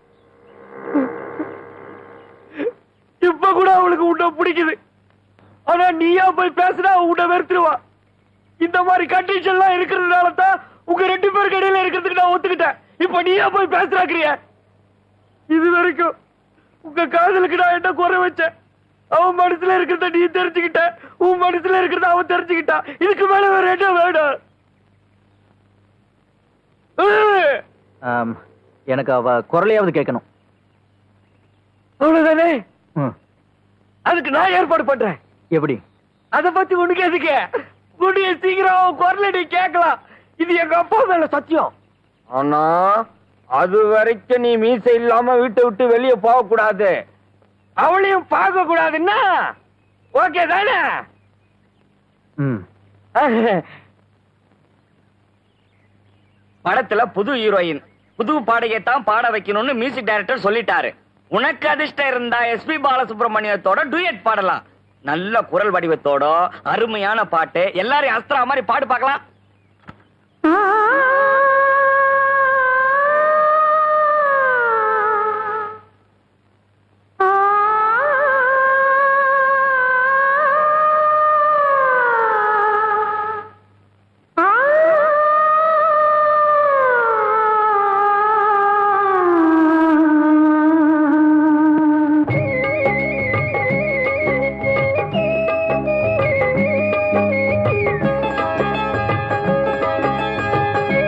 இப்ப கூட அவளுக்கு உன்னை பிடிக்குது ஆனா நீயா போய் பேசுனா உன்னை வெறுத்துருவா இந்த மாதிரி கண்டிஷன்லாம் இருக்கிறதுனால தான் உங்க ரெண்டு பேருக்கு இடையில இருக்கிறதுக்கு நான் ஒத்துக்கிட்டேன் இப்ப நீயா போய் பேசுறாக்கிறிய இது வரைக்கும் உங்க காதலுக்கு நான் என்ன குறை வச்சேன் அவன் மனசுல இருக்கிறத நீ தெரிஞ்சுக்கிட்ட உன் மனசுல இருக்கிறத அவன் தெரிஞ்சுக்கிட்டா இதுக்கு மேல வேற என்ன வேணும் ஏய்! ஆம், எனக்கு அவ குரலையாவது கேட்கணும் அவ்வளவுதானே ம், அதுக்கு நான் ஏற்பாடு பண்றேன் எப்படி அத பத்தி உனக்கு எதுக்கு குடிய சீக்கிரம் அவன் குரல நீ கேட்கலாம் இது எங்க அப்பா மேல சத்தியம் ஆனா அது வரைக்கும் நீ மீசை இல்லாம வீட்டை விட்டு வெளியே போக கூடாது அவளையும் பார்க்க கூடாதுன்னா ஓகே தானே ம் படத்துல புது ஹீரோயின் புது பாடகையை தான் பாட வைக்கணும்னு மியூசிக் டைரக்டர் சொல்லிட்டாரு உனக்கு அதிர்ஷ்டம் இருந்தா எஸ்பி பாலசுப்ரமணியத்தோட டூயட் பாடலாம் நல்ல குரல் வடிவத்தோட அருமையான பாட்டு எல்லாரையும் அஸ்திரா மாதிரி பாடு பார்க்கலாம் ஆ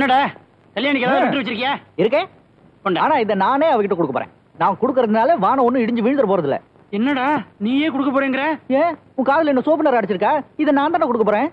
என்னடா கல்யாணிக்கு ஏதாவது லெட்டர் வச்சிருக்கியா இருக்கே ஆனா இதை நானே அவகிட்ட கொடுக்க போறேன் நான் கொடுக்கறதுனால வானம் ஒண்ணும் இடிஞ்சு விழுந்துற போறது இல்ல என்னடா நீயே கொடுக்க போறேங்கிற ஏன் உன் காதுல என்ன சோப்பு நேரம் அடிச்சிருக்கா இதை நான் தானே கொடுக்க போறேன்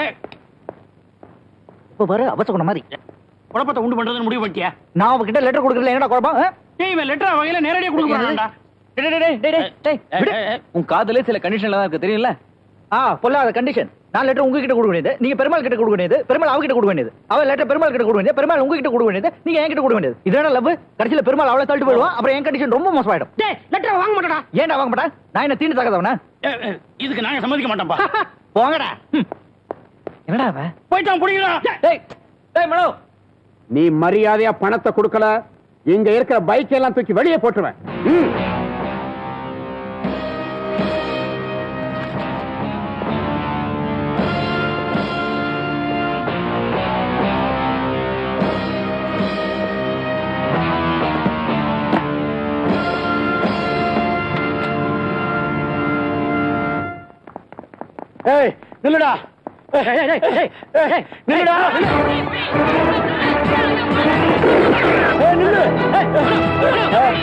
இப்ப பாரு அவசகுண மாதிரி குழப்பத்தை உண்டு பண்றதுன்னு முடிவு பண்ணிட்டியா நான் அவகிட்ட லெட்டர் கொடுக்கறதுல என்னடா குழப்பம் ஆ? டேய் இவன் லெட்டர் வகையில நேரடியா கொடுக்க போறான்டா டேய், டேய், டேய், டேய், டேய், டேய், விடு. உன் காதுல சில கண்டிஷன்ல தான் இருக்கு தெரியல ஆ பொல்லாத கண்டிஷன் நான் லெட்டர் உங்ககிட்ட கொடுக்க வேண்டியது நீங்க பெருமாள் கிட்ட கொடுக்க வேண்டியது பெருமாள் அவகிட்ட கொடுக்க வேண்டியது அவ லெட்டர் பெருமாள் கிட்ட கொடுக்க வேண்டியது பெருமாள் உங்ககிட்ட கொடுக்க வேண்டியது நீங்க என்கிட்ட கொடுக்க வேண்டியது இதனால லவ் கடைசியில பெருமாள் அவளை தள்ளிட்டு போயிடுவான் அப்புறம் என் கண்டிஷன் ரொம்ப மோசமாயிடும் டேய் லெட்டர் வாங்க மாட்டடா ஏன்டா வாங்க மாட்டா நான் என்ன தீண்டு தகதவனா இதுக்கு நாங்க சம்மதிக்க மாட்டோம்பா போங்கடா ம். என்னடா அவன் போயிட்டான் புடிங்களா டேய் டேய் மனோ நீ மரியாதையா பணத்தை கொடுக்கல இங்க இருக்கிற பைக் எல்லாம் தூக்கி வெளியே போட்டுருவேன் ம். ஏய் நில்லுடா ஏய், ஏய், ஏய், ஏய், ஏய், ஏய், நில்லுடா ஏய், நில்லு ஏய், ஏய்,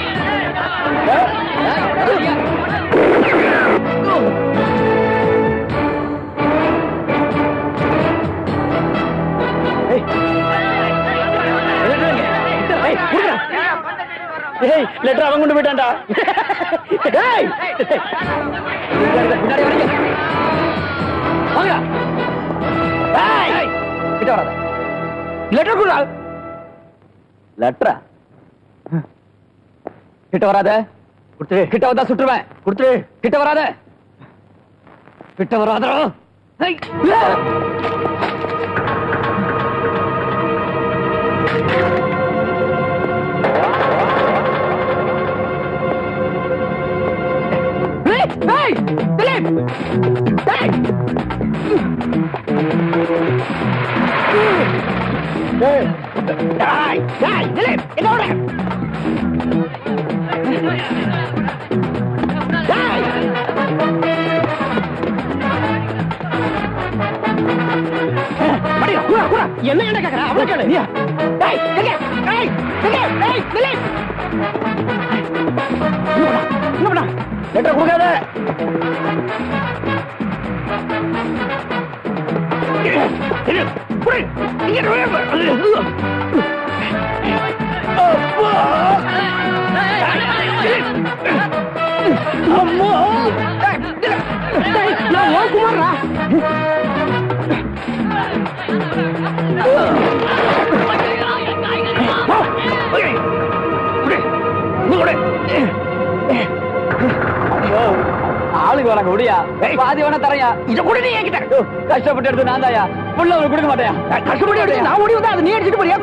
ஏய் லெட்டர் அவன் கொண்டு போயிட்டான்டா ஏய் பின்னாடி வரீங்க வாங்க ஏய் கிட்ட வராத லெட்டர் குடுடா லெட்டரா கிட்ட வராத கொடுத்து கிட்ட வந்தா சுட்டுருவேன் கொடுத்து கிட்ட வராத கிட்ட வராதடா ஏய் ஏய் ஏய் திலீப் ஏய் ஏய் ஏய் ஏய் திலீப் என்ன ஓட என்ன என்ன கேக்குற அவள கேளு நீ ஏய் திலீப் ஏய் திலீப் ஏய் திலீப் என்ன பண்ணா லெட்டர் கொடுக்காத அம்மா நான் ஓ குமாரா ஆளுக்கு வராங்க முடியா பாதி வேணா தரையா இத கூட நீ என்கிட்ட கஷ்டப்பட்டு எடுத்து நான் தாயா புள்ள அவனுக்கு கொடுக்க மாட்டேயா கஷ்டப்பட்டு எடுத்து நான் ஓடி வந்தா அதை நீ அடிச்சிட்டு போறியா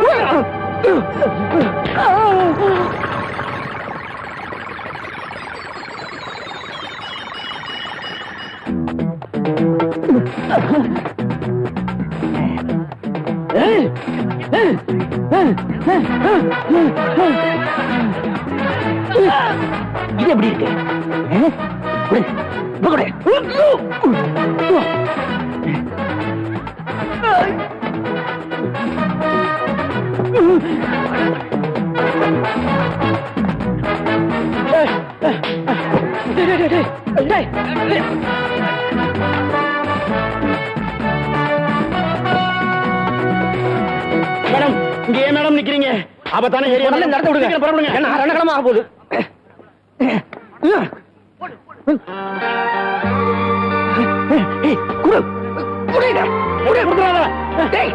இது எப்படி இருக்கு ஆ? குடு. இப்ப குடு. டேய், டேய், டேய், டேய், டேய். மேடம் இங்க ஏன் மேடம் நிக்கிறீங்க அப்பதானே ஏரியா முதல்ல நடந்து விடுங்க. சீக்கிரம் புறப்படுங்க என்ன ரணகளமா ஆக போகுது ஏய், குடு. குடு இத. குடு, குடுறாத. டேய்.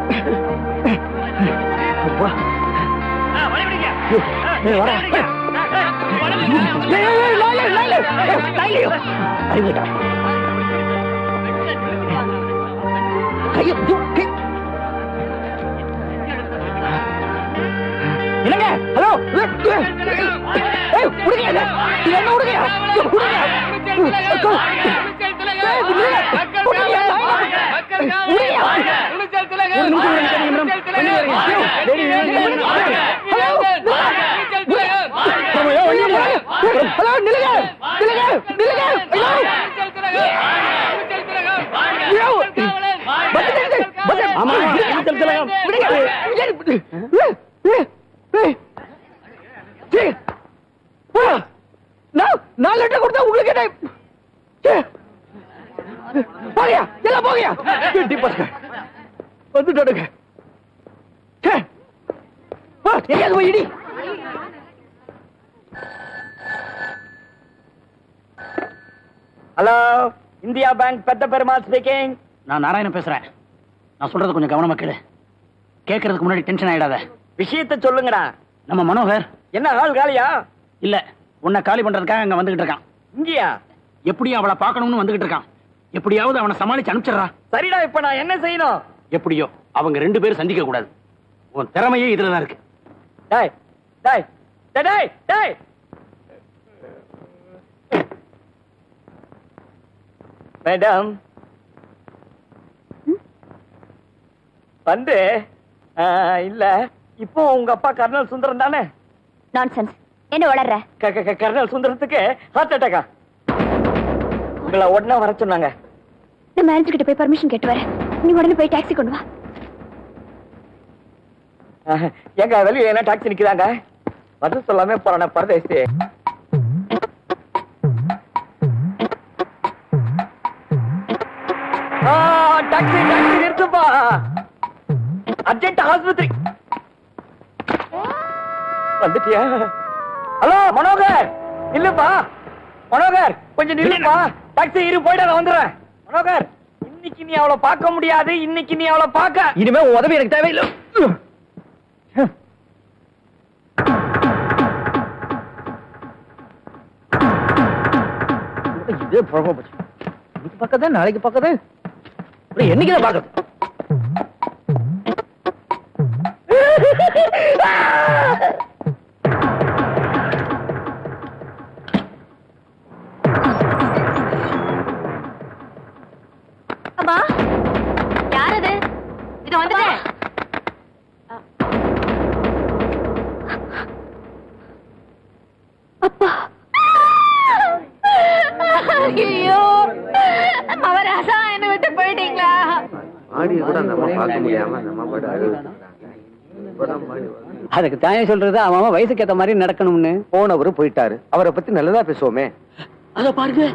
அப்பா. ஏய், வாடா. ஏய், ஏய், ஏய், லாயிலே, லாயிலே. ஏய், லாயிலே. அறிவுடா. கையை தூக்கி. என்னங்க ஹலோ ஏய் உடுங்க இத. இது என்ன உடுங்க உடுங்க ஏய், உடுங்க. உடுங்க, நாயினா. உடுங்க. ஒரு நிமிஷம் இருங்க, சரிங்க, மேடம். கொஞ்சம் இருங்க. டேடி, டேடி, ஹலோ ஹலோ நில்லுங்க நில்லுங்க நில்லுங்க ஹலோ ஐயோ பஸ் பஸ் ஆமா, நீச்சல் திலகம் நான் நான் லெட்டர் கொடுத்தா உங்களுக்கு என்ன ச்சே. போகையா எல்லாம் போகையா எட்டி பாருங்க வந்துட்டாடுங்க ச்சே. வா, எங்கேயாவது போய் இடி ஹலோ இந்தியா பேங்க் பெத்த பெருமாள் ஸ்பீக்கிங் நான் நாராயணன் பேசுறேன் நான் சொல்றது கொஞ்சம் கவனமா கேளு கேட்கறதுக்கு முன்னாடி டென்ஷன் ஆயிடாத விஷயத்தை சொல்லுங்கடா நம்ம மனோகர் என்ன ஆள் காலியா இல்ல உன்னை காலி பண்றதுக்காக அங்க வந்துகிட்டு இருக்கான் இங்கயா எப்படியும் அவளை பார்க்கணும்னு வந்துகிட்டு இருக்கான் எப்படியாவது அவனை சமாளிச்சு அனுப்பிச்சிடுறா சரிடா இப்ப நான் என்ன செய்யணும் எப்படியோ அவங்க ரெண்டு பேரும் சந்திக்க கூடாது உன் திறமையே இதுலதான் இருக்கு டேய் டேய் டேய், டேய் டேய் மேடம் வந்து ஆ, இல்ல இப்போ உங்க அப்பா கர்னல் சுந்தரம் தானே நான்சென்ஸ் என்ன வளர்ற க- க- க- கர்னல் சுந்தரத்துக்கு ஹார்ட் அட்டாக்கா உங்களை உடனே வர சொன்னாங்க நான் மேனேஜர் கிட்ட போய் பர்மிஷன் கேட்டு வரேன் நீ உடனே போய் டாக்ஸி கொண்டு வா ஆஹ், எங்க வெளியே என்ன டாக்ஸி நிக்குதாங்க பதில் சொல்லாம போறானே பரதேசி ஆ, டாக்ஸி டாக்ஸி நிறுத்துப்பா அர்ஜென்ட் ஆஸ்பத்திரி வந்துட்டியா ஹலோ மனோகர் இல்லப்பா மனோகர் கொஞ்சம் நில்லுப்பா டாக்ஸி இரு போயிட்டு நான் வந்துடுறேன் மனோகர் இன்னைக்கு நீ அவளை பார்க்க முடியாது இன்னைக்கு நீ அவளை பார்க்க இனிமே உன் உதவி எனக்கு தேவையில்லை இதே புழப்ப போச்சு இன்னைக்கு பக்கத்து நாளைக்கு பக்கத்து அப்புறம் என்னைக்கு தான் பார்க்கறது அம்மா யார் அது இது வந்துட்டேன் ஐயோ மவராசா என்ன விட்டு போயிட்டீங்களா மாடியை கூட நம்ம பார்க்க முடியாம நம்ம அதுக்கு தானே சொல்றது அவன் அவன் வயசுக்கு ஏத்த மாதிரி நடக்கணும்னு போனவரு போயிட்டாரு அவரை பத்தி நல்லதா பேசுவோமே அத பாருங்க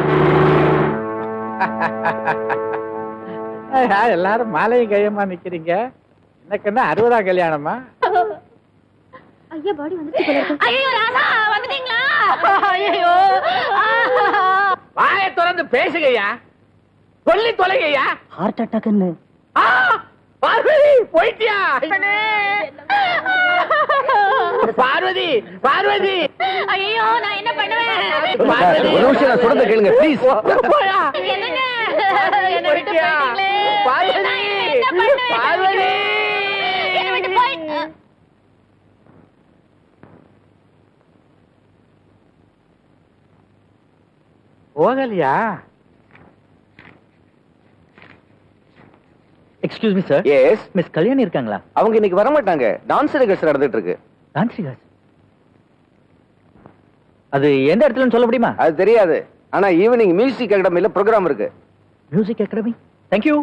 ஆஹா, எல்லாரும் மாலையும் கையமா நிக்கிறீங்க எனக்கு என்ன அறுபதாம் கல்யாணமா ஐயா பாடி வந்து ஐயோ ராசா வந்துட்டீங்களா ஐயோ வாயை திறந்து பேசுங்கய்யா சொல்லி தொலைங்கய்யா ஹார்ட் அட்டாக்னு ஆ, பார்வதி போயிட்டியா பார்வதி பார்வதி ஐயோ நான் என்ன பண்ணுவேன் பார்வதி. ஒரு நிமிஷம் நான் சொல்றத கேளுங்க ப்ளீஸ் போயா. என்னங்க என்ன விட்டு போயிட்டியா? போயிட்டீங்களே பார்வதி. நான் என்ன பண்ணுவேன் பார்வதி. என்ன விட்டு போய் போகலையா excuse me sir yes miss Kalyani இருக்காங்களா அவங்க இன்னைக்கு வர மாட்டாங்க டான்ஸ் நிகழ்ச்சி நடந்துட்டு இருக்கு டான்ஸ் அது எந்த இடத்துலன்னு சொல்ல முடியுமா அது தெரியாது ஆனா ஈவினிங் மியூசிக் அகாடமில ப்ரோக்ராம் இருக்கு music academy thank you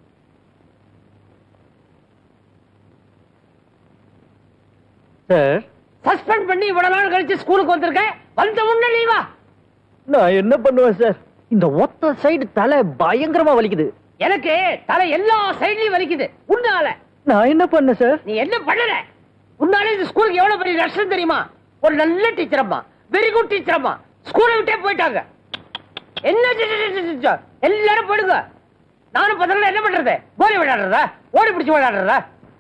sir suspend பண்ணி இவ்வளவு நாள் கழிச்சு ஸ்கூலுக்கு வந்திருக்கேன் வந்த முன்ன லீவா நான் என்ன பண்ணுவேன் சார் இந்த ஒத்த சைடு தலை பயங்கரமா வலிக்குது எனக்கு தலை எல்லா சைட்லயும் வலிக்குது உன்னால நான் என்ன பண்ணேன் சார் நீ என்ன பண்ணல உன்னால இந்த ஸ்கூலுக்கு எவ்வளவு பெரிய நஷ்டம் தெரியுமா ஒரு நல்ல டீச்சர் அம்மா வெரி குட் டீச்சர் அம்மா ஸ்கூலை விட்டே போயிட்டாங்க என்ன சி- சி- சி- சி- சி- எல்லாரும் போயிடுங்க நானும் பசங்க என்ன பண்றது கோலி விளையாடுறதா ஓடி பிடிச்சு விளையாடுறதா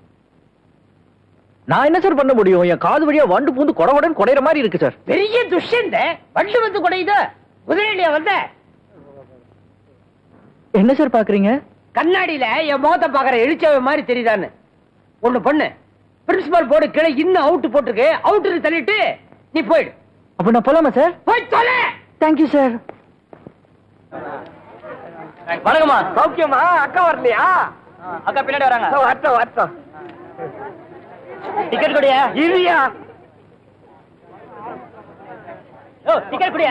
நான் என்ன சார் பண்ண முடியும் என் காது வழியா வண்டு பூந்து கொடவுடன் குடையிற மாதிரி இருக்கு சார் பெரிய துஷ்யந்த வண்டு வந்து குடையுது குதிரையில வந்த என்ன சார் பாக்குறீங்க கண்ணாடியில என் முகத்தை பாக்குற எழுச்சவ மாதிரி தெரியுதான்னு ஒண்ணு பண்ணு பிரின்சிபால் போர்டு கீழே இன்னும் அவுட் போட்டிருக்கு அவுட்டு தள்ளிட்டு நீ போயிடு அப்ப நான் போலாமா சார் போய் தொலை தேங்க்யூ சார் வணக்கம்மா சௌக்கியமா அக்கா வரலையா அக்கா பின்னாடி வராங்க வரட்டும் வரட்டும் டிக்கெட் கொடியா இல்லையா டிக்கெட் குடியா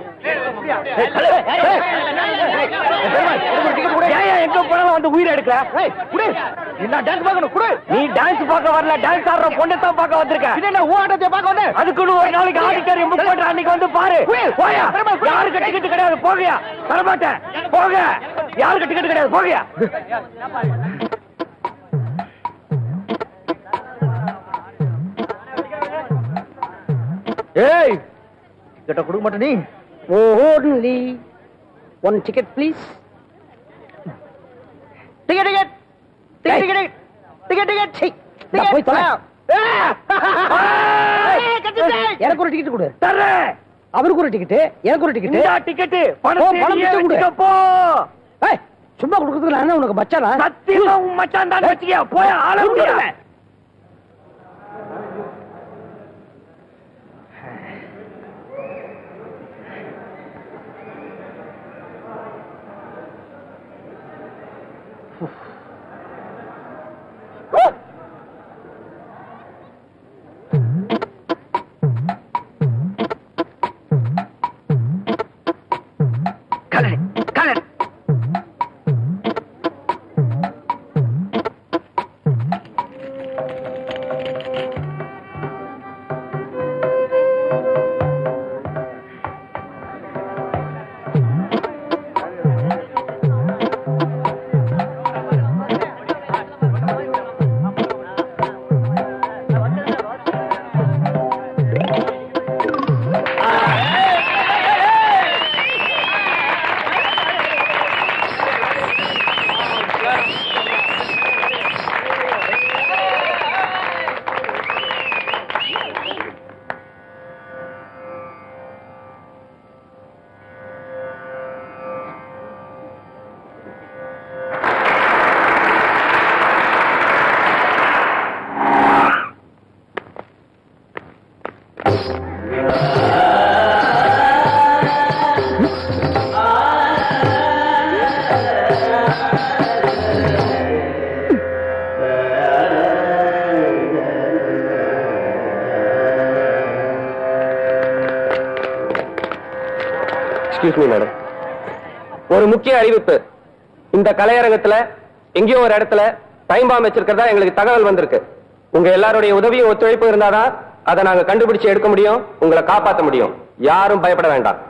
எங்க போனாலும் வந்து உயிரை எடுக்கல நான் டான்ஸ் பார்க்கணும் குடு நீ டான்ஸ் பார்க்க வரல டான்ஸ் ஆடுற பொண்ணை தான் பார்க்க வந்திருக்க என்ன ஓட்டத்தை பார்க்க வந்த அதுக்குன்னு ஒரு நாளைக்கு ஆடிட்டோரியம் புக் பண்ற அன்னைக்கு வந்து பாரு போயா யாருக்கு டிக்கெட் கிடையாது போகையா தரமாட்டேன் போக யாருக்கு டிக்கெட் கிடையாது போகையா ஏய் டிக்கெட்ட கொடுக்க மாட்டே நீ only one ticket please ticket ticket ticket ticket ticket ticket சீ போய் தொலை எனக்கு ஒரு டிக்கெட் கொடு தர்றேன் அவருக்கு ஒரு டிக்கெட் எனக்கு ஒரு டிக்கெட் இந்த டிக்கெட் பணம் பணம் மிச்சம் கொடு. போ ஏய் சும்மா கொடுக்கறதுக்கு நான் என்ன உனக்கு மச்சானா சத்தியமா உன் மச்சான் தான் வச்சுக்க போய் ஆள முடியல எக்ஸ்கியூஸ் மீ மேடம் ஒரு முக்கிய அறிவிப்பு இந்த கலையரங்கத்துல எங்கேயோ ஒரு இடத்துல டைம் பாம் வச்சிருக்கிறதா எங்களுக்கு தகவல் வந்திருக்கு உங்க எல்லாருடைய உதவியும் ஒத்துழைப்பும் இருந்தாதான் அதை நாங்க கண்டுபிடிச்சு எடுக்க முடியும் உங்களை காப்பாற்ற முடியும் யாரும் பயப்பட வேண்டாம்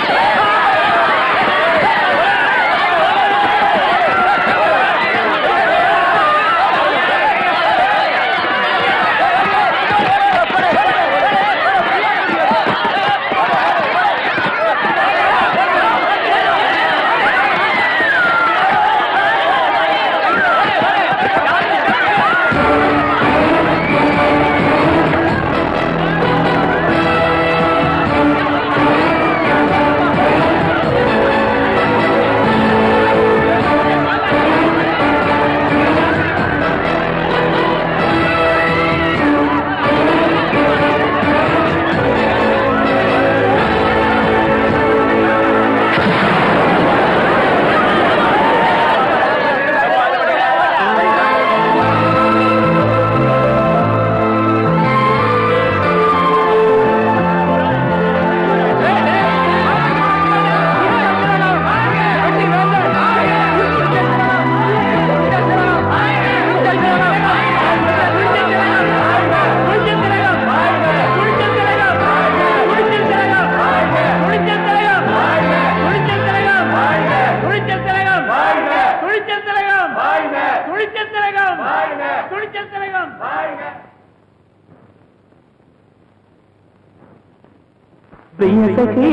प्रिय सखी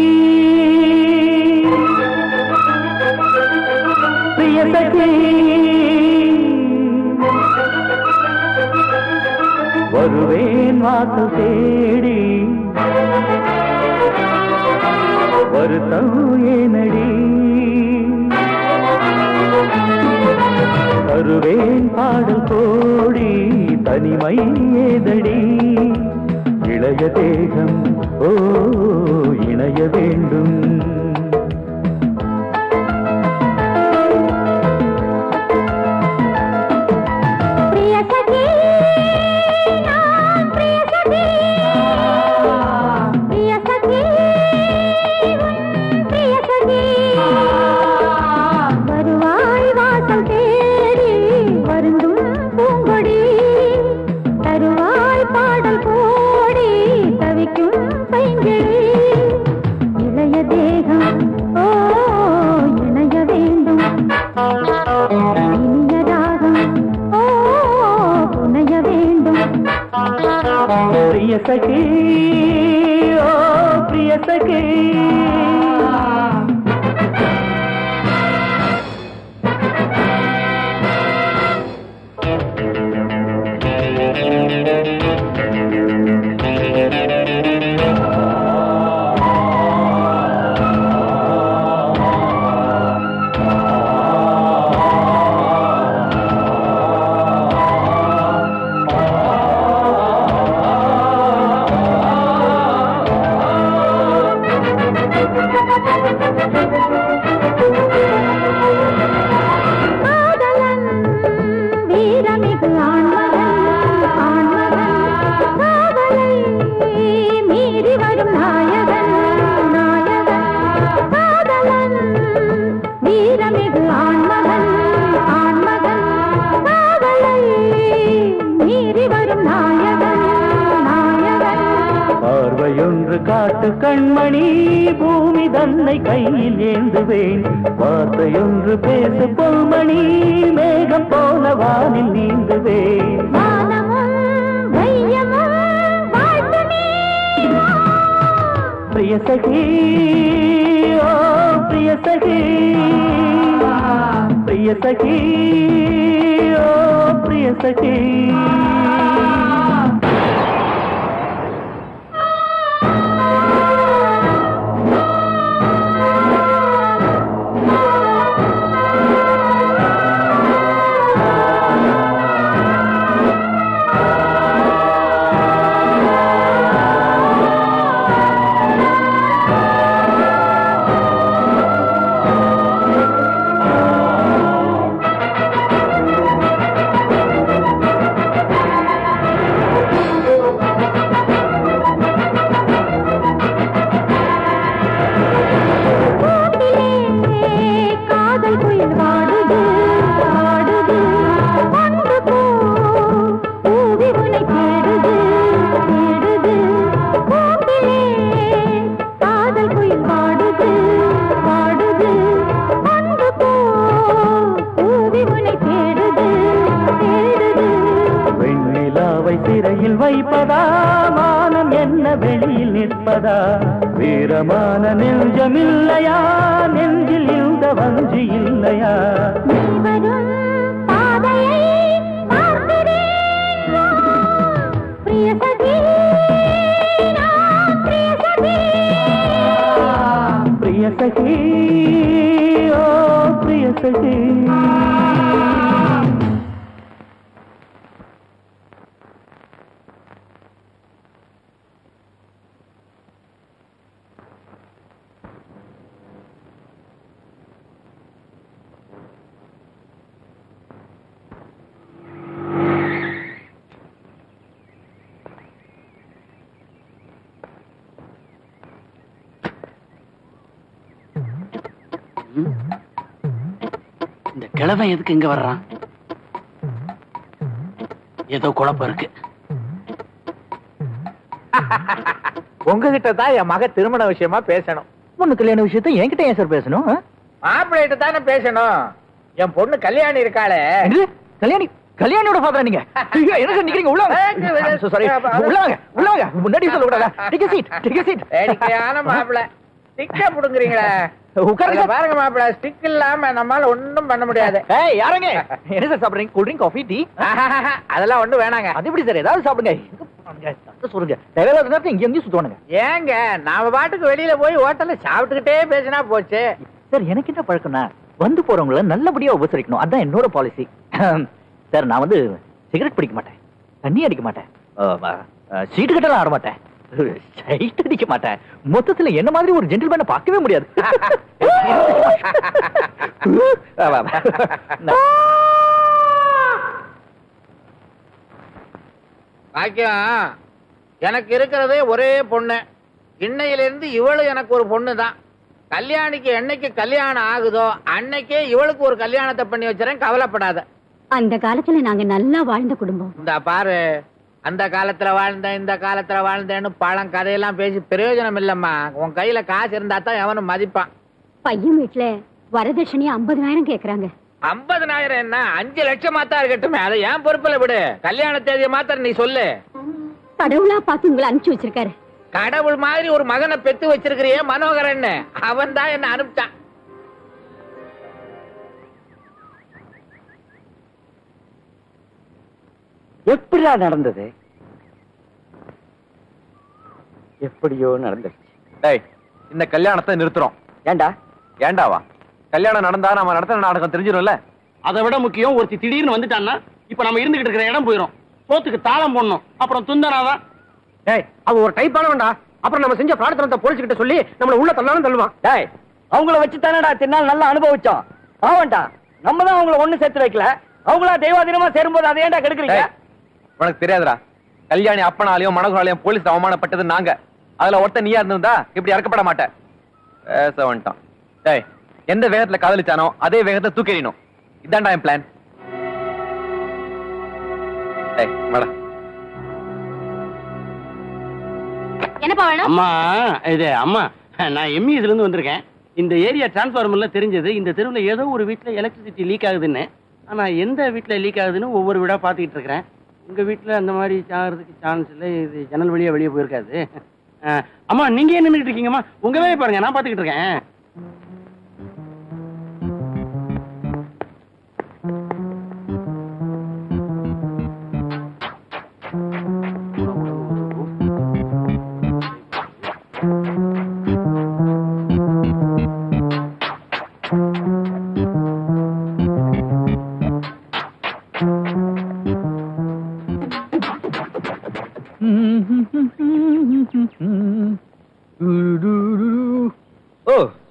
प्रिय सखी வருவேன் வாசல் தேடி வருத்தம் ஏனடி தருவேன் பாடல் கோடி தனிமை ஏதடி இளைய தேகம் ஓ இணைய வேண்டும் प्रिय सखी नाम प्रिय सखी प्रिय सखी காதலன் வீரமிகு ஆண்மகன் ஆண்மகன் காவலை மீறி வரும் நாயகன் நாயகன் காதலன் வீரமிகு ஆண்மகன் ஆண்மகன் காவலை மீறி வரும் நாயகன் நாயகன் பார்வையொன்று காட்டு கண்மணி பூமி தன்னை கையில் ஏந்துவேன் வார்த்தையொன்று பேசு பொன்மணி மேகம் போல வானில் நீந்துவேன் வானமும் வையமும் வாழ்த்து நீ பிரிய சகி ஓ பிரிய சகி பிரிய சகி ஓ பிரிய சகி காதல் குயில் வாடுது வாடுது ஒன்று போ பூவி உனை தேடுது தேடுது பூவிலே காதல் குயில் வாடுது வாடுது ஒன்று போ பூவி உனை தேடுது தேடுது வெண்ணிலாவை சிறையில் வைப்பதா மானம் என்ன வெளியில் நிற்பதா வீரமான நெஞ்சமில்லையா நெஞ்சில் இந்த வஞ்சி இல்லையா நீ வரும் பாதையை பார்க்கிறேன் பிரிய சகி நான் பிரிய சகி பிரிய சகி ஓ பிரிய சகி இந்த கிழவன் எதுக்கு இங்க வர்றான் ஏதோ குழப்பம் இருக்கு உங்ககிட்ட தான் என் மக திருமண விஷயமா பேசணும் பொண்ணு கல்யாண விஷயத்தை என்கிட்ட ஏன் சார் பேசணும் ஆ? மாப்பிள்ளைகிட்ட தானே பேசணும் என் பொண்ணு கல்யாணி இருக்காளே என்னது? கல்யாணி கல்யாணியோட ஃபாதரா நீங்க ஐயோ, என்ன சார் நிக்கிறீங்க உள்ள சாரி உள்ள வாங்க உள்ள வாங்க முன்னாடி சொல்ல கூடாதா டிக்கெட் சீட் டிக்கெட் சீட் வேடிக்கையான மாப்பிள்ளை ஸ்டிக்க புடுங்குறீங்களே உட்காருங்க. அதுல பாருங்க மாப்பிள்ளை ஸ்டிக் இல்லாம நம்மால ஒண்ணும் பண்ண முடியாது ஏய் யாருங்க என்ன சார் சாப்பிடுறீங்க கூல் ட்ரிங்க் காஃபி டீ அதெல்லாம் ஒண்ணும் வேணாங்க அது எப்படி சார் ஏதாவது சாப்பிடுங்க எங்க போனானுங்க? அதான் சொல்லுங்க தேவையில்லாத நேரத்துல இங்க எங்கேயும் சுத்துவானுங்க ஏங்க நாம பாட்டுக்கு வெளியில போய் ஹோட்டல்ல சாப்பிட்டுக்கிட்டே பேசினா போச்சு சார் எனக்கு என்ன பழக்கம்னா வந்து போறவங்கள நல்லபடியா உபசரிக்கணும் அதான் என்னோட பாலிசி சார் நான் வந்து சிகரெட் பிடிக்க மாட்டேன் தண்ணி அடிக்க மாட்டேன் சீட்டு கட்டலாம் ஆட மாட்டேன் சைட் அடிக்க மாட்டேன் மொத்தத்துல என்ன மாதிரி ஒரு ஜென்டில்மேனை பார்க்கவே முடியாது பாக்கியம் எனக்கு இருக்கிறதே ஒரே பொண்ணு இன்னையிலிருந்து இவளு எனக்கு ஒரு பொண்ணு தான் கல்யாணிக்கு என்னைக்கு கல்யாணம் ஆகுதோ அன்னைக்கே இவளுக்கு ஒரு கல்யாணத்தை பண்ணி வச்சுறேன் கவலைப்படாத அந்த காலத்துல நாங்க நல்லா வாழ்ந்த குடும்பம் இந்த பாரு அந்த காலத்துல வாழ்ந்தேன் இந்த காலத்துல வாழ்ந்தேன்னு பழம் கதையெல்லாம் பேசி பிரயோஜனம் இல்லம்மா உன் கையில காசு இருந்தா தான் எவனும் மதிப்பான் பையன் வீட்டுல வரதட்சணையா ஐம்பதனாயிரம் கேக்குறாங்க ஐம்பதனாயிரம் என்ன அஞ்சு லட்சமா தான் இருக்கட்டுமே அதை ஏன் பொறுப்புல விடு கல்யாண தேதியை மாத்திரம் நீ சொல்லு கடவுளா பார்த்து உங்களை அனுப்பிச்சு வச்சிருக்காரு கடவுள் மாதிரி ஒரு மகனை பெத்து வச்சிருக்கிறியே மனோகரன் அவன் தான் என்ன அனுப்பிச்சான் எப்படிடா நடந்தது எப்படியோ நடந்துருச்சு டேய் இந்த கல்யாணத்தை நிறுத்துறோம் ஏண்டா ஏண்டாவா கல்யாணம் நடந்தா நம்ம நடத்தின நாடகம் தெரிஞ்சிடும்ல அதை விட முக்கியம் ஒருத்தி திடீர்னு வந்துட்டான்னா இப்ப நம்ம இருந்துகிட்டு இருக்கிற இடம் போயிரும் சோத்துக்கு தாளம் போடணும் அப்புறம் துந்தனாதான் ஏய் அவ ஒரு டைப் ஆனவன்டா அப்புறம் நம்ம செஞ்ச பிரார்த்தனத்தை போலீஸ் கிட்ட சொல்லி நம்மள உள்ள தள்ளாலும் தள்ளுவான் டேய் அவங்கள வச்சு தானடா தின்னால் நல்லா அனுபவிச்சோம் ஆவண்டா நம்ம தான் அவங்கள ஒண்ணு சேர்த்து வைக்கல அவங்களா தெய்வாதீனமா சேரும்போது அதை ஏன்டா கெடுக்குறீங்க டேய், உனக்கு தெரியாதுடா கல்யாணி அப்பனாலையும் மனோகராலையும் போலீஸ் அவமானப்பட்டது நாங்க அதுல ஒருத்தன் நீயா இருந்திருந்தா இப்படி இறக்கப்பட மாட்டேன் பேச வந்துட்டான் டேய் எந்த வேகத்துல காதலிச்சானோ அதே வேகத்தை தூக்கிடணும் இதான்டா என் பிளான் டேய் மேடம் என்னப்பா வேணும் அம்மா இது அம்மா நான் எம்இஸ்ல இருந்து வந்திருக்கேன் இந்த ஏரியா டிரான்ஸ்ஃபார்மர்ல தெரிஞ்சது இந்த தெருவுல ஏதோ ஒரு வீட்ல எலக்ட்ரிசிட்டி லீக் ஆகுதுன்னு ஆனா எந்த வீட்ல லீக் ஆகுதுன்னு ஒவ்வொரு வீடா பாத்துக்கிட்டு இருக்கிறேன் உங்க வீட்ல அந்த மாதிரி ஆகிறதுக்கு சான்ஸ் இல்லை இது ஜன்னல் வழியா வெளியே போயிருக்காது அஹ், அம்மா நீங்க என்ன நின்றுட்டு இருக்கீங்கம்மா உங்க வேலையை பாருங்க நான் பாத்துக்கிட்டு இருக்கேன் ஓ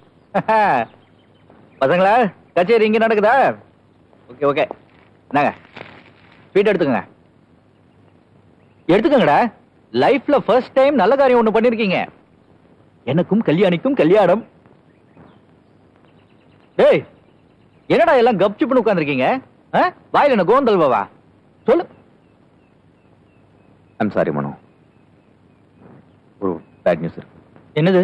பசங்களா கச்சேரி இங்க நடக்குதா ஓகே ஓகே என்னங்க ஸ்வீட் எடுத்துக்கங்க எடுத்துக்கங்கடா லைஃப்ல ஃபர்ஸ்ட் டைம் நல்ல காரியம் ஒண்ணு பண்ணிருக்கீங்க எனக்கும் கல்யாணிக்கும் கல்யாணம் டேய் என்னடா எல்லாம் கப்சிப்புன்னு உட்கார்ந்திருக்கீங்க ஆ? வாயில என்ன கோந்தல்வாவா சொல்லு ஐம் சாரி மனோ ஒரு பேட் நியூஸ் இருக்கு என்னது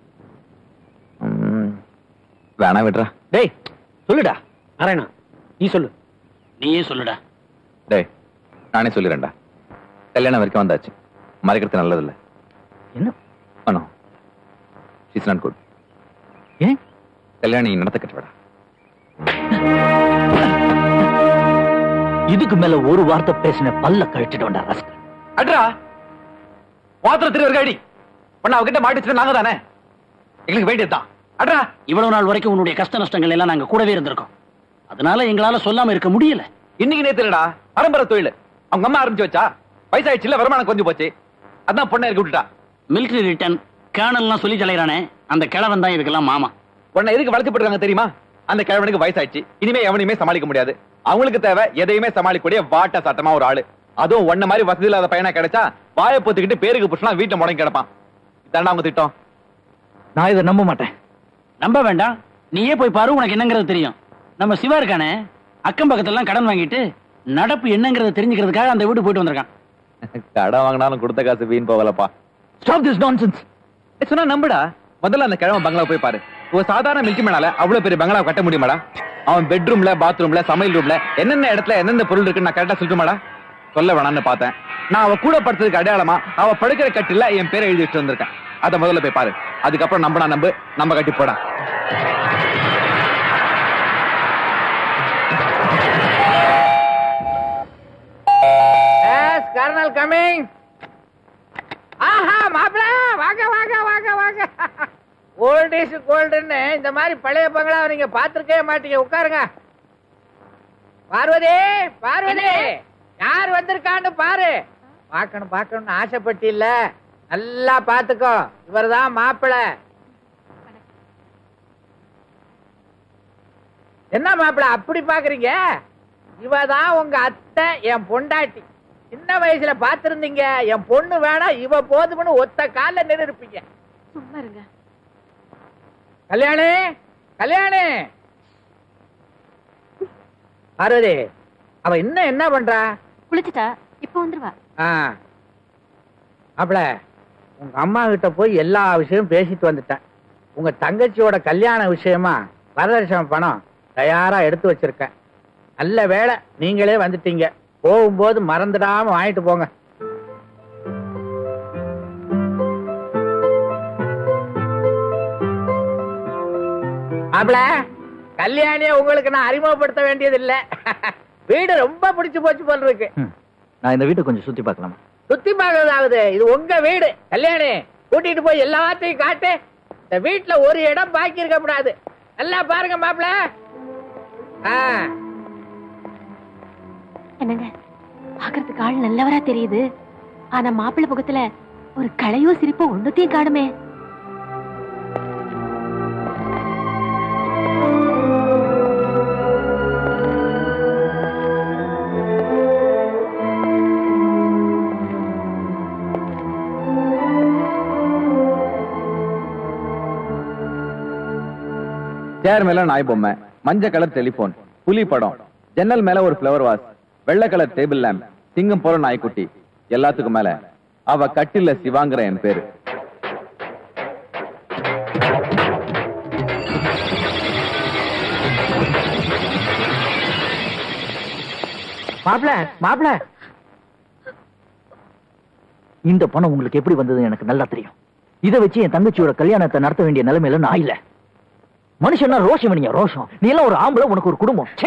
ம், வேணா விடுறா டேய் சொல்லுடா நாராயணா நீ சொல்லு நீயே சொல்லுடா டேய் நானே சொல்லிடுறேன்டா கல்யாணம் வரைக்கும் வந்தாச்சு மறைக்கிறது நல்லதில்ல என்ன மனோ இட்ஸ் நாட் குட் ஏன் கல்யாணி நடத்த கட்டுவிடா இதுக்கு மேல ஒரு வார்த்தை பேசின பல்ல கழட்டிடும்டா ரஸ்கல் அட்ரா பாத்திர திருவர்கள் அடி பொண்ணு அவகிட்ட மாட்டிச்சு நாங்க தானே எங்களுக்கு வேண்டியது தான் அட்ரா இவ்வளவு நாள் வரைக்கும் உன்னுடைய கஷ்ட நஷ்டங்கள் எல்லாம் நாங்க கூடவே இருந்திருக்கோம் அதனால எங்களால சொல்லாம இருக்க முடியல இன்னைக்கு நேத்து இல்லடா பரம்பரை தொழில் அவங்க அம்மா ஆரம்பிச்சு வச்சா வயசாயிடுச்சுல வருமானம் கொஞ்சம் போச்சு அதான் பொண்ணை இறக்கி விட்டுட்டா மிலிட்டரி ரிட்டர்ன் கேர்னல்லாம் சொல்லி தலைறானே அந்த கிழவன் தான் இதுக்கெல்லாம் மாமா உன்னை எதுக்கு வளர்த்து போட்டுருக்காங்க தெரியுமா அந்த கிழவனுக்கு வயசாயிடுச்சு இனிமே எவனையுமே சமாளிக்க முடியாது அவங்களுக்கு தேவை எதையுமே சமாளிக்கக்கூடிய வாட்ட சட்டமா ஒரு ஆளு அதுவும் ஒன்ன மாதிரி வசதி இல்லாத பையனா கிடைச்சா வாயை பொத்துக்கிட்டு பேருக்கு புடிச்சா வீட்டுல முடங்கி கிடப்பான் இதாண்டா அவங்க திட்டம் நான் இதை நம்ப மாட்டேன் நம்ப வேண்டாம் நீயே போய் பாரு உனக்கு என்னங்கிறது தெரியும் நம்ம சிவா இருக்கானே அக்கம் பக்கத்தெல்லாம் கடன் வாங்கிட்டு நடப்பு என்னங்கிறத தெரிஞ்சுக்கிறதுக்காக அந்த வீடு போயிட்டு வந்திருக்கான் கடன் வாங்கினாலும் கொடுத்த காசு வீண் போகலப்பா ஸ்டாப் திஸ் நான்சென்ஸ் சொன்னா நம்புடா முதல்ல அந்த கிழமை பங்களா போய் பாரு ஒரு சாதாரண மில்கி மேனால அவ்வளவு பெரிய பங்களா கட்ட முடியுமாடா அவன் பெட்ரூம்ல பாத்ரூம்ல சமையல் ரூம்ல என்னென்ன இடத்துல என்னென்ன பொருள் இருக்குன்னு நான் கரெக்டா சொல்லுமாடா சொல்ல வேணாம்னு பார்த்தேன் நான் அவ கூட படுத்ததுக்கு அடையாளமா அவ படுக்கிற கட்டில என் பேரை எழுதி வச்சுட்டு வந்திருக்கேன் அதை முதல்ல போய் பாரு அதுக்கப்புறம் நம்பனா நம்பு நம்ம கட்டி போடா எஸ் கர்னல் கமிங் ஆஹா மாப்பிள வாங்க வாங்க வாங்க வாங்க ஓல்ட் இஸ் கோல்டுன்னு இந்த மாதிரி பழைய பங்களாவை நீங்க பார்த்திருக்கவே மாட்டீங்க உட்காருங்க பார்வதி பார்வதி யார் வந்திருக்கான்னு பாரு பார்க்கணும் பார்க்கணும்னு ஆசைப்பட்டு இல்ல நல்லா பாத்துக்கோ இவர்தான் மாப்பிள என்ன மாப்பிள அப்படி பாக்குறீங்க இவதான் உங்க அத்தை என் பொண்டாட்டி சின்ன வயசுல பாத்திருந்தீங்க என் பொண்ணு வேணா இவ போதும்னு ஒத்த கால்ல நின்று இருப்பீங்க சும்மா இருங்க கல்யாணி கல்யாணி பார்வதி அவ இன்னும் என்ன பண்றா குளிச்சுட்டா இப்ப வந்துருவா ஆ மாப்பிள உங்க அம்மா கிட்ட போய் எல்லா விஷயமும் பேசிட்டு வந்துட்டேன் உங்க தங்கச்சியோட கல்யாண விஷயமா வரதட்சணை பணம் தயாரா எடுத்து வச்சிருக்கேன் நல்ல வேளை நீங்களே வந்துட்டீங்க போகும்போது மறந்துடாம வாங்கிட்டு போங்க மாப்பிள கல்யாணிய உங்களுக்கு நான் அறிமுகப்படுத்த வேண்டியது இல்ல வீடு ரொம்ப பிடிச்சு போச்சு போல இருக்கு நான் இந்த வீட்டை கொஞ்சம் சுத்தி பார்க்கலாமா சுத்தி பார்க்கறதாவது இது உங்க வீடு கல்யாணி கூட்டிட்டு போய் எல்லாத்தையும் காட்டு இந்த வீட்டுல ஒரு இடம் பாக்கி இருக்க கூடாது நல்லா பாருங்க மாப்பிள ஆ என்னங்க பாக்குறதுக்கு ஆள் நல்லவரா தெரியுது ஆனா மாப்பிள்ளை முகத்துல ஒரு களையோ சிரிப்போ ஒண்ணுத்தையும் காணுமே சேர் மேல நாய் பொம்மை மஞ்சள் கலர் டெலிபோன் புலி படம் ஜன்னல் மேல ஒரு ஃப்ளவர் வாஸ் வெள்ளை கலர் டேபிள் லேம்ப் சிங்கம் போற நாய்க்குட்டி எல்லாத்துக்கும் மேல அவ கட்டில சிவாங்கிற என் பேரு மாப்பிள மாப்பிள இந்த பணம் உங்களுக்கு எப்படி வந்தது எனக்கு நல்லா தெரியும் இதை வச்சு என் தங்கச்சியோட கல்யாணத்தை நடத்த வேண்டிய நிலைமையில நான் இல்ல மனுஷன்னா ரோஷம் வேணிங்க ரோஷம் நீ எல்லாம் ஒரு ஆம்பளை உனக்கு ஒரு குடும்பம் ச்சே.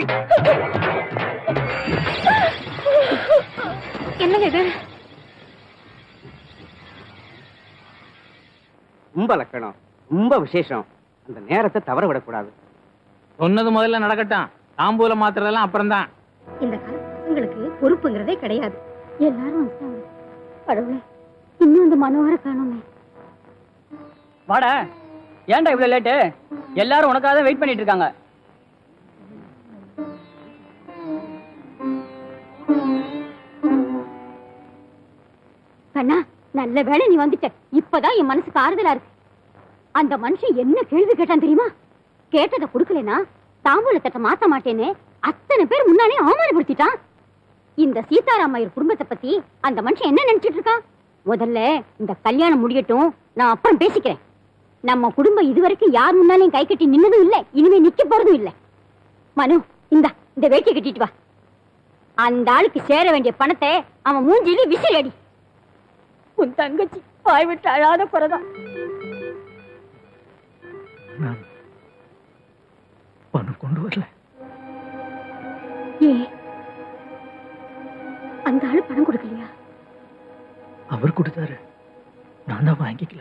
என்னங்க இது ரொம்ப லக்கணம் ரொம்ப விசேஷம் அந்த நேரத்தை தவற விடக்கூடாது சொன்னது முதல்ல நடக்கட்டும் தாம்பூல மாத்துறதெல்லாம் அப்புறம் தான் இந்த காலம் உங்களுக்கு பொறுப்புங்கிறதே கிடையாது எல்லாரும் வந்துட்டாங்க கடவுளே இன்னும் அந்த மனோகர காணுமே வாடா ஏன்டா இவ்வளவு லேட்டு எல்லாரும் உனக்காக தான் வெயிட் பண்ணிட்டு இருக்காங்க கண்ணா நல்ல வேளை நீ வந்துட்ட இப்பதான் என் மனசுக்கு ஆறுதலா இருக்கு அந்த மனுஷன் என்ன கேள்வி கேட்டான் தெரியுமா கேட்டதை கொடுக்கலனா தாம்பூலத்தட்ட மாத்த மாட்டேன்னு அத்தனை பேர் முன்னாலே அவமானப்படுத்திட்டான் இந்த சீதாராமையர் குடும்பத்தை பத்தி அந்த மனுஷன் என்ன நினைச்சிட்டு இருக்கான் முதல்ல இந்த கல்யாணம் முடியட்டும் நான் அப்புறம் பேசிக்கிறேன் நம்ம குடும்பம் இதுவரைக்கும் யார் முன்னாலையும் கை கட்டி நின்னதும் இல்ல இனிமே நிக்க போறதும் இல்ல மனு இந்த இந்த வேட்டியை கட்டிட்டு வா அந்த ஆளுக்கு சேர வேண்டிய பணத்தை அவன் மூஞ்சில விசிறி அடி உன் தங்கச்சி வாய் விட்டு அழாத குறைதான் பணம் கொண்டு வரல ஏ அந்த ஆளு பணம் கொடுக்கலையா அவர் கொடுத்தாரு நான் தான் வாங்கிக்கல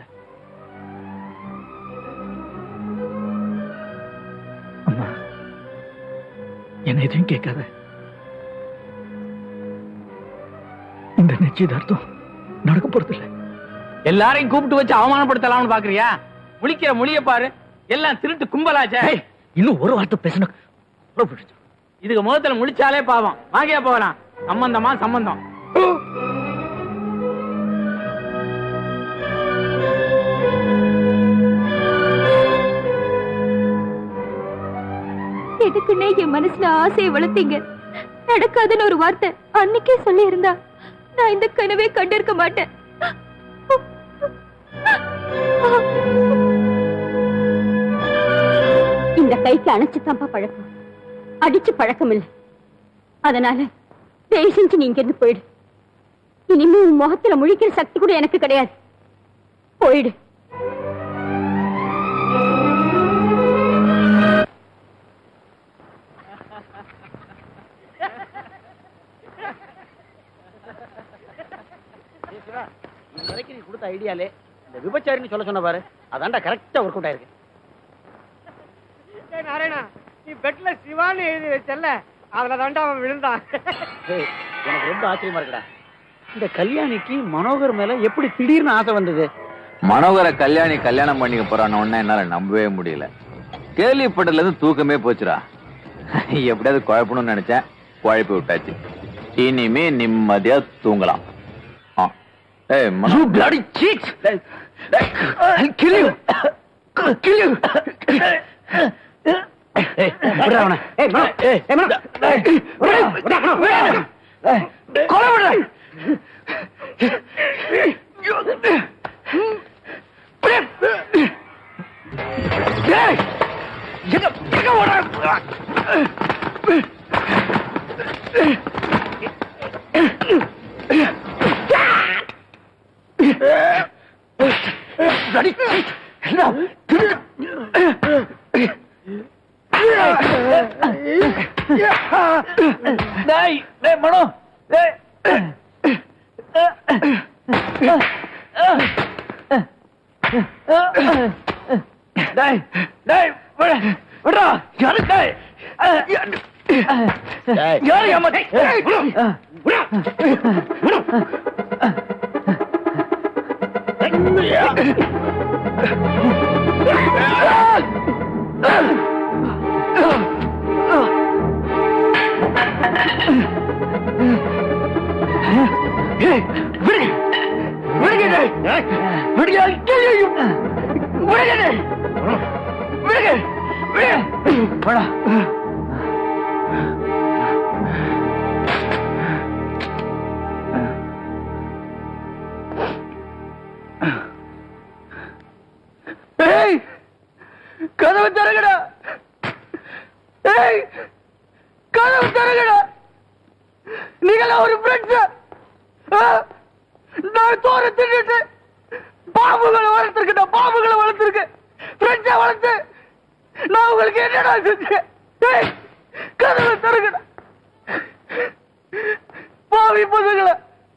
அம்மா என்ன எதையும் கேட்காத இந்த நிச்சயதார்த்தம் நடக்க போறது இல்ல எல்லாரையும் கூப்பிட்டு வச்சு அவமானப்படுத்தலாம்னு பாக்குறியா முழிக்கிற மொழிய பாரு எல்லாம் திருட்டு கும்பலாச்சே இன்னும் ஒரு வார்த்தை பேசணும் இதுக்கு முகத்துல முழிச்சாலே பாவம் வாங்கியா போகலாம் சம்பந்தமா சம்பந்தம் எதுக்குன்னே என் மனசுல ஆசையை வளர்த்தீங்க நடக்காதுன்னு ஒரு வார்த்தை அன்னைக்கே சொல்லி இருந்தா நான் இந்த கனவே கண்டிருக்க மாட்டேன் இந்த கைக்கு அணைச்சு தான்ப்பா பழக்கம் அடிச்சு பழக்கம் இல்லை அதனால தயவு செஞ்சு நீ இங்கிருந்து போயிடு இனிமே உன் முகத்துல முழிக்கிற சக்தி கூட எனக்கு கிடையாது போயிடு இது வரைக்கும் நீ கொடுத்த ஐடியாலே இந்த விபச்சாரின்னு சொல்ல சொன்ன பாரு அதான்டா கரெக்டா ஒர்க் அவுட் ஆயிருக்கு ஏய் நாராயணா நீ பெட்ல சிவான்னு எழுதி வச்சல்ல அதுல தாண்டா அவன் விழுந்தான் ஏய், எனக்கு ரொம்ப ஆச்சரியமா இருக்குடா இந்த கல்யாணிக்கு மனோகர் மேல எப்படி திடீர்னு ஆசை வந்தது மனோகர கல்யாணி கல்யாணம் பண்ணிக்க போறான உடனே என்னால நம்பவே முடியல கேள்விப்பட்டதுல இருந்து தூக்கமே போச்சுடா எப்படியாவது குழப்பணும்னு நினைச்சேன் குழப்பி விட்டாச்சு இனிமே நிம்மதியா தூங்கலாம் ஆ. ஏய் மனோ bloody cheat! I'll kill you! Kill you! ஏய், விட்றா அவனை. ஏய், மனோ, ஏய், ஏய், மனோ. ஏய், விட்றா, விட்றா, மனோ, விட்றா. கொலை விடுற! ஏய், எங்க எங்க ஓடுற? bloody cheat! என்ன? டேய் டேய் மனோ டேய் டேய் டேய் விடு விடுடா யாரு டேய் யாரு ஏமா டேய் விடு விடு ஏய் கதவு திறங்கடா ஏய் கதவு திறங்கடா நீங்களாம் ஒரு ஃப்ரெண்ட்ஸ் நான் தோற தின்னுட்டு பாம்புகளை வளர்த்துருக்கேன் பாம்புகளை வளர்த்துருக்கேன் ஃப்ரெண்ட்ஸை வளர்த்து நான் உங்களுக்கு என்னடா செஞ்சேன் ஏய் கதவு திறங்கடா பாவி பசங்களை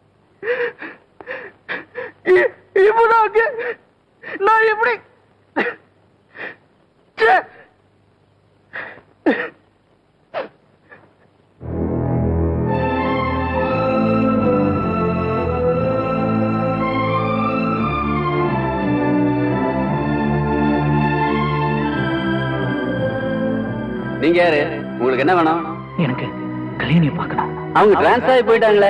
இ- இப்பதான் நான் எப்படி ச்சே. நீங்க யாரு உங்களுக்கு என்ன வேணும் எனக்கு கல்யாணியை பார்க்கணும் அவங்க டிரான்ஸ்ஃபர் ஆகி போயிட்டாங்களே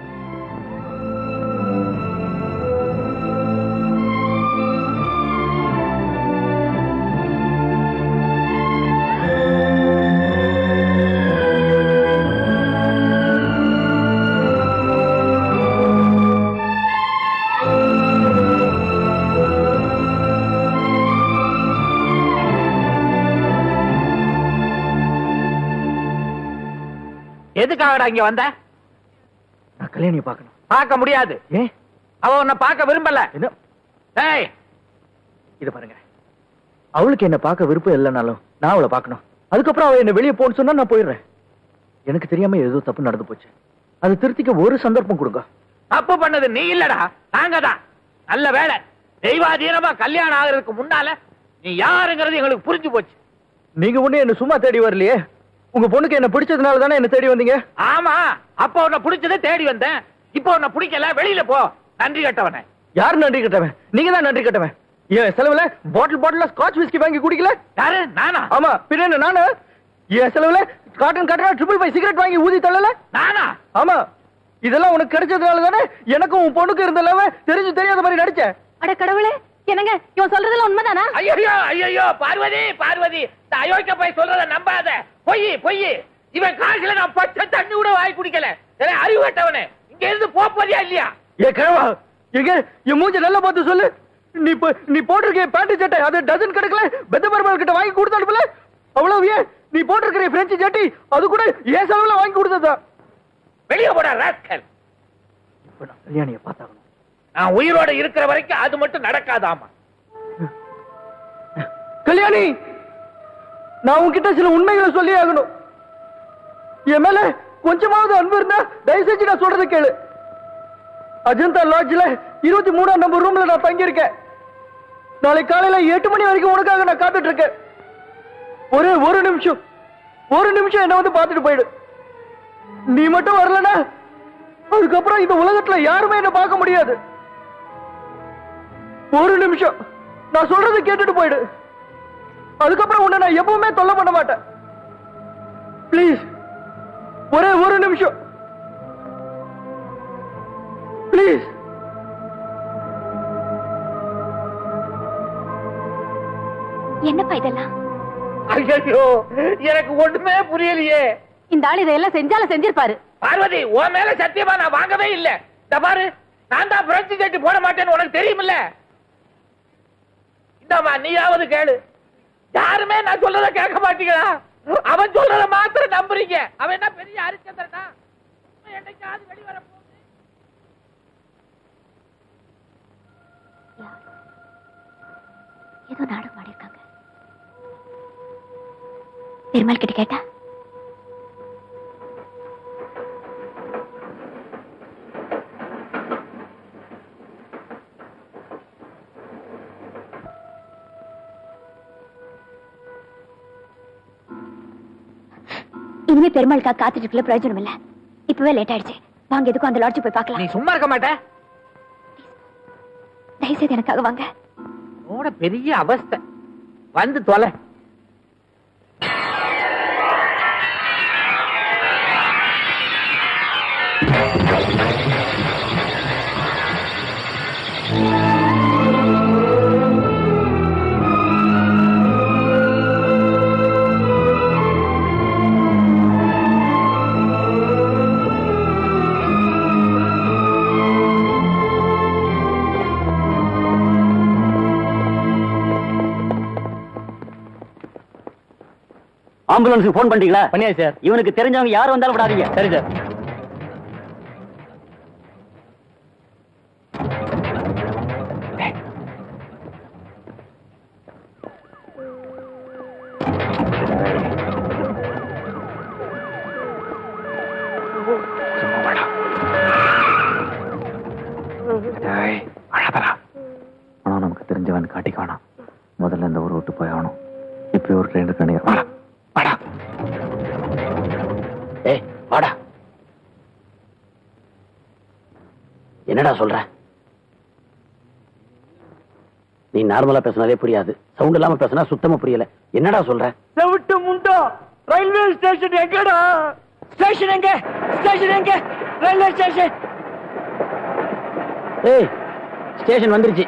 எதுக்காகடா இங்க வந்த நான் கல்யாணியை பார்க்கணும் பார்க்க முடியாது ஏ அவ உன்னை பார்க்க விரும்பல என்ன ஏய் இது பாருங்க அவளுக்கு என்ன பார்க்க விருப்பம் இல்லைனாலும் நான் அவளை பார்க்கணும் அதுக்கப்புறம் அவ என்ன வெளியே போன்னு சொன்னா நான் போயிடுறேன் எனக்கு தெரியாம ஏதோ தப்பு நடந்து போச்சு அது திருத்திக்க ஒரு சந்தர்ப்பம் கொடுங்க தப்பு பண்ணது நீ இல்லடா நாங்க தான் நல்ல வேலை தெய்வாதீனமா கல்யாணம் ஆகிறதுக்கு முன்னால நீ யாருங்கிறது எங்களுக்கு புரிஞ்சு போச்சு நீங்க ஒண்ணு என்ன சும்மா தேடி வரலையே உங்க பொண்ணுக்கு என்ன பிடிச்சதுனால தானே என்ன தேடி வந்தீங்க ஆமா அப்ப உன்னை பிடிச்சதை தேடி வந்தேன் இப்போ உன்னை பிடிக்கல வெளியில போ நன்றி கட்டவனே யார் நன்றி கட்டவன் நீங்க தான் நன்றி கட்டவன் என் செலவுல பாட்டில் பாட்டில ஸ்காட்ச் விஸ்கி வாங்கி குடிக்கல யாரு நானா ஆமா பின்ன என்ன நானு என் செலவுல காட்டன் காட்டனா ட்ரிபிள் ஃபைவ் சிகரெட் வாங்கி ஊதி தள்ளல நானா ஆமா இதெல்லாம் உனக்கு கிடைச்சதுனால தானே எனக்கும் உன் பொண்ணுக்கு இருந்தல்லாம தெரிஞ்சு தெரியாத மாதிரி நடிச்சேன் அட கடவுளே என்னங்க இவன் சொல்றதெல்லாம் உண்மைதானா ஐயோ ஐயோ பார்வதி பார்வதி இந்த அயோக்கிய போய் சொல்றத நம்பாத பொய் பொய் இவன் காசுல நான் பச்சை தண்ணி கூட வாங்கி குடிக்கல சரி அறிவு கட்டவனே இங்க இருந்து போப்பதியா இல்லையா ஏ கிழவா எங்க என் மூஞ்ச நல்லா பார்த்து சொல்லு நீ போ- நீ போட்டிருக்க பேண்ட் சட்டை அது டசன் கணக்குல பெத்த பெருமாள் கிட்ட வாங்கி கொடுத்து அனுப்பல அவ்வளவு ஏன் நீ போட்டிருக்கிற பிரெஞ்சு சட்டி அது கூட ஏன் செலவுல வாங்கி கொடுத்ததா வெளியே போட ராஸ்கல் இப்ப நான் கல்யாணிய பார்த்தாகணும் நான் உயிரோட இருக்கிற வரைக்கும் அது மட்டும் நடக்காதாமா கல்யாணி நான் உன்கிட்ட சில உண்மைகளை சொல்லி ஆகணும் என் மேல கொஞ்சமாவது அன்பு இருந்தா தயவு செஞ்சு நான் சொல்றதை கேளு அஜந்தா லாட்ஜ்ல இருபத்தி மூணாம் நம்பர் ரூம்ல நான் தங்கி இருக்கேன் நாளை காலையில எட்டு மணி வரைக்கும் உனக்காக நான் காத்துட்டு இருக்கேன் ஒரு ஒரு நிமிஷம் ஒரு நிமிஷம் என்ன வந்து பார்த்துட்டு போயிடு நீ மட்டும் வரலனா அதுக்கப்புறம் இந்த உலகத்துல யாருமே என்ன பார்க்க முடியாது ஒரு நிமிஷம் நான் சொல்றதை கேட்டுட்டு போயிடு அதுக்கப்புறம் உன்னை நான் எப்பவுமே தொல்லை பண்ண மாட்டேன் ப்ளீஸ் ஒரே ஒரு நிமிஷம் ப்ளீஸ் என்னப்பா இதெல்லாம் ஐயோ எனக்கு ஒண்ணுமே புரியலையே இந்த ஆள் இதையெல்லாம் செஞ்சாலும் செஞ்சிருப்பாரு பார்வதி உன் மேல சத்தியமா நான் வாங்கவே இல்ல இந்த பாரு நான் தான் பிரெஞ்சு சட்டி போட மாட்டேன்னு உனக்கு தெரியுமில்ல இந்தாமா நீயாவது கேளு யாருமே நான் சொல்றத கேட்க மாட்டீங்களா அவன் சொல்றத மாத்திரம் நம்புறீங்க அவன் என்ன பெரிய ஹரிச்சந்திரனா அவன் என்னைக்காவது வெளிவர போகுது ஏதோ நாடகம் ஆடிருக்காங்க பெருமாள் கிட்ட கேட்டா இனிமே பெருமாளுக்காக காத்துட்டு இருக்கல பிரயோஜனம் இல்ல இப்பவே லேட் ஆயிடுச்சு வாங்க எதுக்கும் அந்த லாட்ஜ் போய் பார்க்கலாம் நீ சும்மா இருக்க மாட்டே தயவு செய்து எனக்காக வாங்க உன்னோட பெரிய அவஸ்தை வந்து தொலை ஆம்புலன்ஸுக்கு ஃபோன் பண்ணிட்டீங்களா பண்ணியா சார் இவனுக்கு தெரிஞ்சவங்க யார் வந்தாலும் விடாதீங்க சரி சார் டேய், அழாதடா. ஆனா நமக்கு தெரிஞ்சவன் காட்டிக்க வேணாம் முதல்ல இந்த ஊரை விட்டு போய் ஆகணும் இப்படி ஒரு ட்ரெயின் இருக்கு நினைக்கிறேன் வாடா. ஏய் வாடா என்னடா சொல்ற நீ நார்மலா பேசினாலே புரியாது சவுண்ட் இல்லாம பேசினா சுத்தமா புரியல என்னடா சொல்ற செவிட்டு முண்டோ ரயில்வே ஸ்டேஷன் எங்கடா ஸ்டேஷன் எங்க ஸ்டேஷன் எங்க ரயில்வே ஸ்டேஷன் ஏய் ஸ்டேஷன் வந்துருச்சு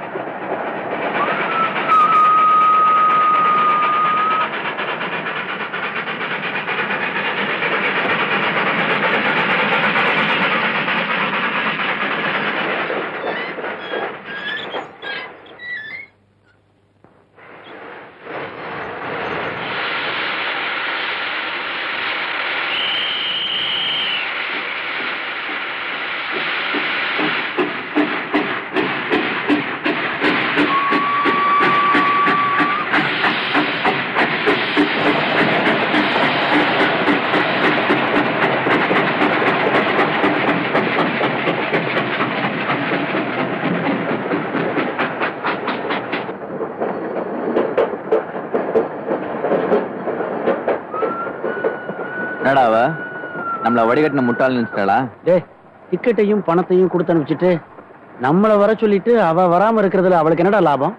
என்னடா அவ நம்மள வடிகட்டின முட்டாள் நினைச்சிட்டாளா டேய் டிக்கெட்டையும் பணத்தையும் கொடுத்து அனுப்பிச்சிட்டு நம்மள வர சொல்லிட்டு அவ வராம இருக்கிறதுல அவளுக்கு என்னடா லாபம்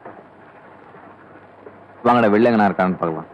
வாங்கடா வெள்ளங்கனா இருக்கான்னு பார்க்கலாம்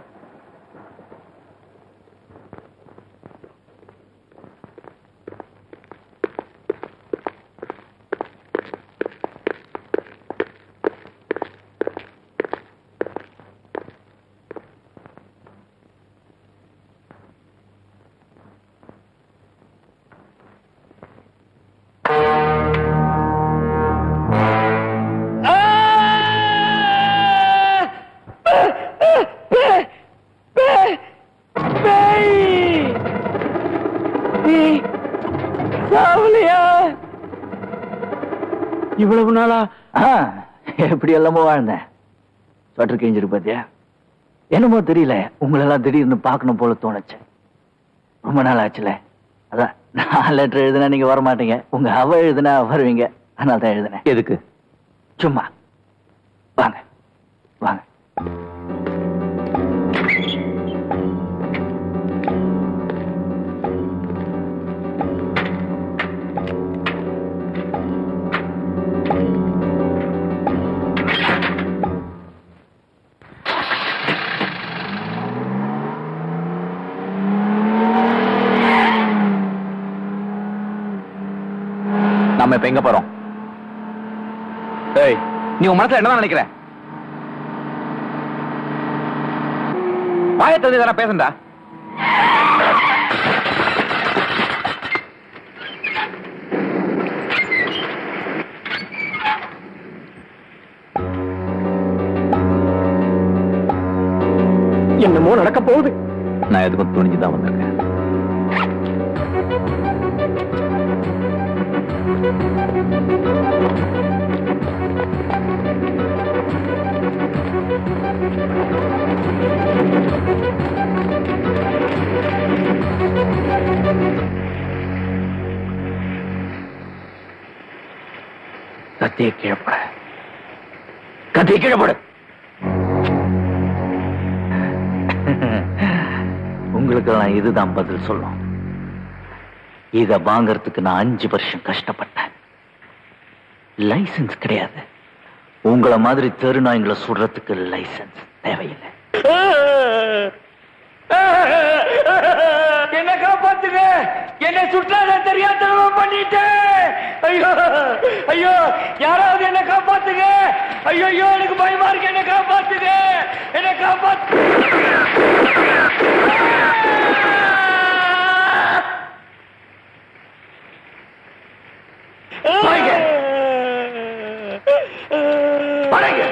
இவ்வளவு நாளா எப்படி எல்லாமோ வாழ்ந்தேன் ஸ்வெட்டர் கிழிஞ்சிரு பாத்தியா என்னமோ தெரியல உங்களெல்லாம் திடீர்னு பார்க்கணும் போல தோணுச்சு ரொம்ப நாள் ஆச்சுல அதான் நான் லெட்டர் எழுதுனா நீங்க வர மாட்டீங்க உங்க அவ எழுதுனா வருவீங்க அதனால தான் எழுதினேன் எதுக்கு சும்மா வாங்க வாங்க நாம இப்ப எங்க போறோம் ஏய் நீ உன் மனசுல என்னதான் நினைக்கிற வாயை தெரிஞ்சு தானே பேசண்டா என்னமோ நடக்க போகுது நான் எதுக்கும் துணிஞ்சுதான் வந்திருக்கேன் கத்தியை கீழப்பட கத்தியை கீழப்படு உங்களுக்கெல்லாம் இதுதான் பதில் சொல்லும் இத வாங்கறதுக்கு நான் அஞ்சு வருஷம் கஷ்டப்பட்டேன் லைசென்ஸ் கிடையாது உங்கள மாதிரி தெருநாய்களை சுடுறதுக்கு லைசென்ஸ் தேவையில்லை என்ன காப்பாத்துங்க என்ன சுற்றாத தெரியாதனமா பண்ணிட்டேன் ஐயோ ஐயோ யாராவது என்ன காப்பாத்துங்க ஐயோ ஐயோ எனக்கு பயமா இருக்கு என்ன காப்பாத்துங்க என்ன காப்பாத்து வாங்க. வாங்க.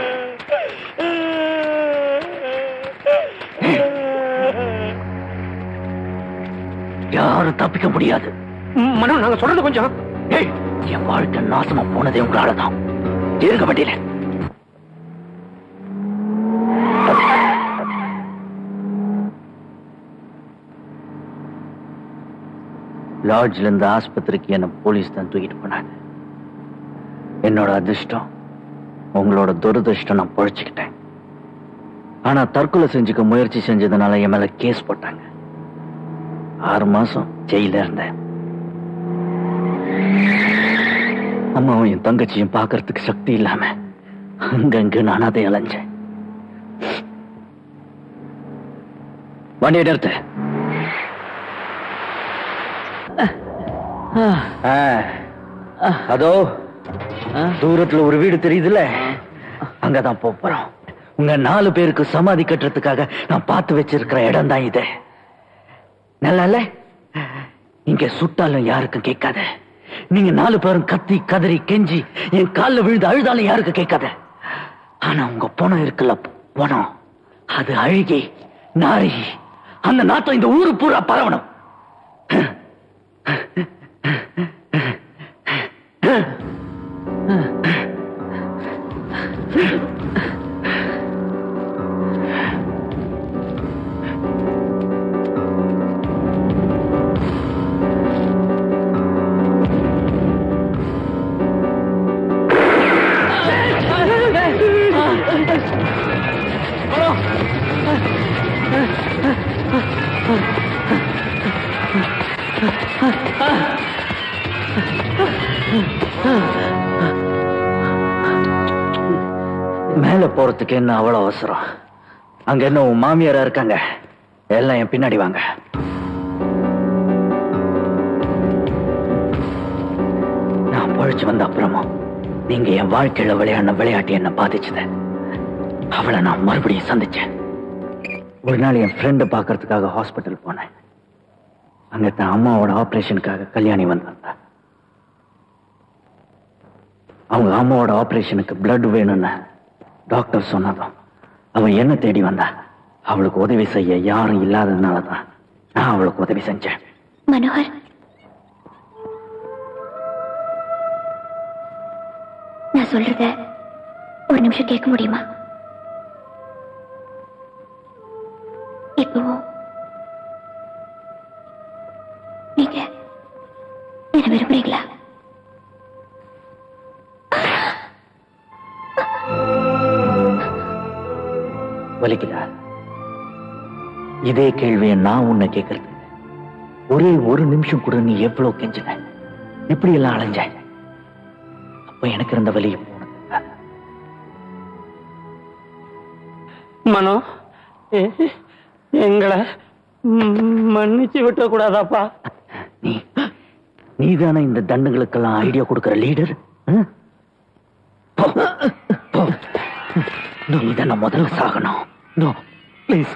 யாரும் தப்பிக்க முடியாது மனோ நாங்க சொல்றது கொஞ்சம் ஏய், என் வாழ்க்கை நாசமா போனதே உங்களால தான் இருக்க வண்டியில லாட்ஜ்ல இருந்து ஆஸ்பத்திரிக்கு என்ன போலீஸ் தான் தூக்கிட்டு போனாங்க என்னோட அதிர்ஷ்டம் உங்களோட துரதிர்ஷ்டம் நான் பொழைச்சுக்கிட்டேன் ஆனா தற்கொலை செஞ்சுக்க முயற்சி செஞ்சதுனால என் மேல கேஸ் போட்டாங்க ஆறு மாசம் ஜெயில இருந்தேன் அம்மாவும் என் தங்கச்சியும் பார்க்கறதுக்கு சக்தி இல்லாம அங்கங்க நான் அதை அலைஞ்சேன் வண்டியை நிறுத்து ஆ, அதோ தூரத்துல ஒரு வீடு தெரியுதுல்ல அங்கதான் போப் போறோம் உங்க நாலு பேருக்கு சமாதி கட்டுறதுக்காக நான் பார்த்து வச்சிருக்கிற இடம் தான் இது நல்லா இல்ல இங்க சுட்டாலும் யாருக்கும் கேட்காத நீங்க நாலு பேரும் கத்தி கதறி கெஞ்சி என் கால்ல விழுந்து அழுதாலும் யாருக்கும் கேட்காத ஆனா உங்க பணம் இருக்குல்ல பணம் அது அழுகி நாரி அந்த நாட்டம் இந்த ஊரு பூரா பரவணும் மேல போறதுக்கு என்ன அவ்வளவு அவசரம் அங்க என்ன உன் மாமியாரா இருக்காங்க எல்லாம் என் பின்னாடி வாங்க நான் பழிச்சு வந்த அப்புறமும் நீங்க என் வாழ்க்கையில விளையாடின விளையாட்டு என்ன பாதிச்சது அவளை நான் மறுபடியும் சந்திச்சேன் ஒரு நாள் என் ஃப்ரெண்டை பார்க்கறதுக்காக ஹாஸ்பிட்டல் போனேன் அங்க தன் அம்மாவோட ஆபரேஷனுக்காக கல்யாணி வந்திருந்தா அவங்க அம்மாவோட ஆபரேஷனுக்கு பிளட் வேணும்னு டாக்டர் சொன்னதும் அவன் என்ன தேடி வந்தா அவளுக்கு உதவி செய்ய யாரும் இல்லாததுனால தான் நான் அவளுக்கு உதவி செஞ்சேன் மனோகர் நான் சொல்றத ஒரு நிமிஷம் கேட்க முடியுமா இப்பவும் நீங்க என்ன விரும்புறீங்களா வலிக்குதா இதே கேள்வியை நான் உன்னை கேட்கறது ஒரே ஒரு நிமிஷம் கூட நீ எவ்வளவு கெஞ்சின எப்படி எல்லாம் அலைஞ்ச அப்ப எனக்கு இருந்த வலி போனது மனோ எ- எங்களை ம், மன்னிச்சு விட்ட கூடாதாப்பா நீ நீதானே இந்த தண்டுகளுக்கெல்லாம் ஐடியா கொடுக்கிற லீடர் நீ தானே முதல்ல சாகணும் no please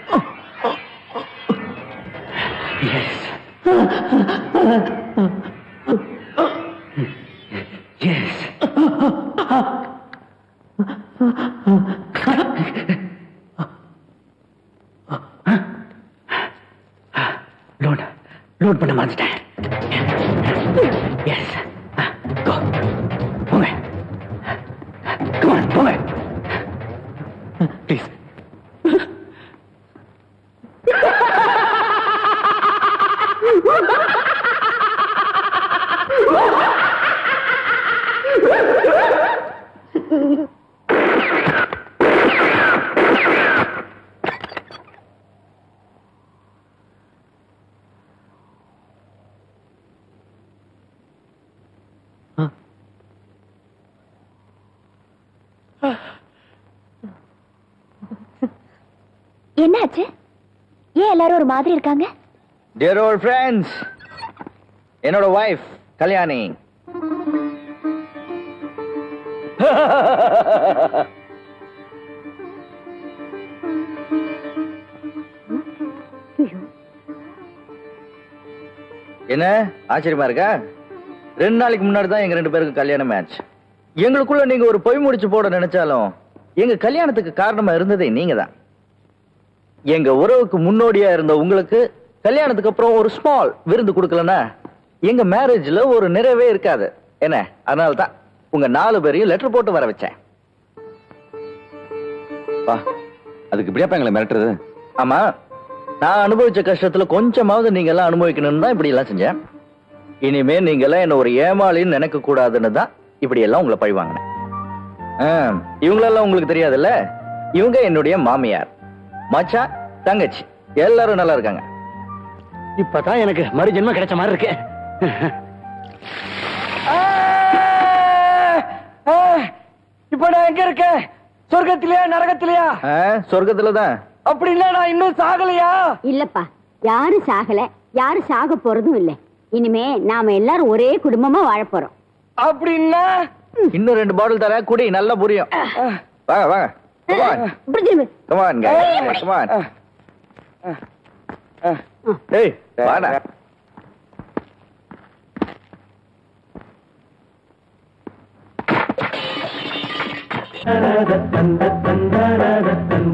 yes yes load load பண்ண மறந்துட்டேன் எஸ் கோ போங்க Come on, போங்க ப்ளீஸ் என்னாச்சு ஏன் எல்லாரும் ஒரு மாதிரி இருக்காங்க டியர் ஓல்ட் ஃப்ரெண்ட்ஸ் என்னோட வைஃப் கல்யாணி என்ன ஆச்சரியமா இருக்கா ரெண்டு நாளைக்கு முன்னாடி தான் எங்க ரெண்டு பேருக்கு கல்யாண மேட்ச் எங்களுக்குள்ள நீங்க ஒரு பொய் முடிச்சு போட நினைச்சாலும் எங்க கல்யாணத்துக்கு காரணமா இருந்ததே நீங்க தான் எங்க உறவுக்கு முன்னோடியா இருந்த உங்களுக்கு கல்யாணத்துக்கு அப்புறம் ஒரு ஸ்மால் விருந்து கொடுக்கலன்னா எங்க மேரேஜ்ல ஒரு நிறைவே இருக்காது என்ன அதனால தான் உங்க நாலு பேரையும் லெட்டர் போட்டு வர வச்சேன் வா அதுக்கு இப்படியாப்பா எங்களை மிரட்டுறது ஆமா நான் அனுபவிச்ச கஷ்டத்துல கொஞ்சமாவது நீங்க எல்லாம் அனுபவிக்கணும்னு தான் இப்படி எல்லாம் செஞ்சேன் இனிமே நீங்க எல்லாம் என்ன ஒரு ஏமாளின்னு நினைக்க கூடாதுன்னு தான் இப்படி எல்லாம் உங்களை பழி வாங்கினேன் ஆ, இவங்களெல்லாம் உங்களுக்கு தெரியாதுல்ல இவங்க என்னுடைய மாமியார் மச்சான் தங்கச்சி எல்லாரும் நல்லா இருக்காங்க இப்பதான் எனக்கு மறு ஜென்மம் கிடைச்ச மாதிரி இருக்கு இப்ப நான் எங்க இருக்கேன் சொர்க்கத்திலயா நரகத்திலயா ஆ, சொர்க்கத்துல தான் அப்படின்னா நான் இன்னும் சாகலையா இல்லப்பா யாரும் சாகல யாரும் சாக போறதும் இல்ல இனிமே நாம எல்லாரும் ஒரே குடும்பமா வாழ போறோம் அப்படின்னா இன்னும் ரெண்டு பாட்டில் தரேன் குடி நல்லா புரியும் வாங்க வாங்க Come on, guys. Come on. ஏய் வாடா தந்த தந்த தந்த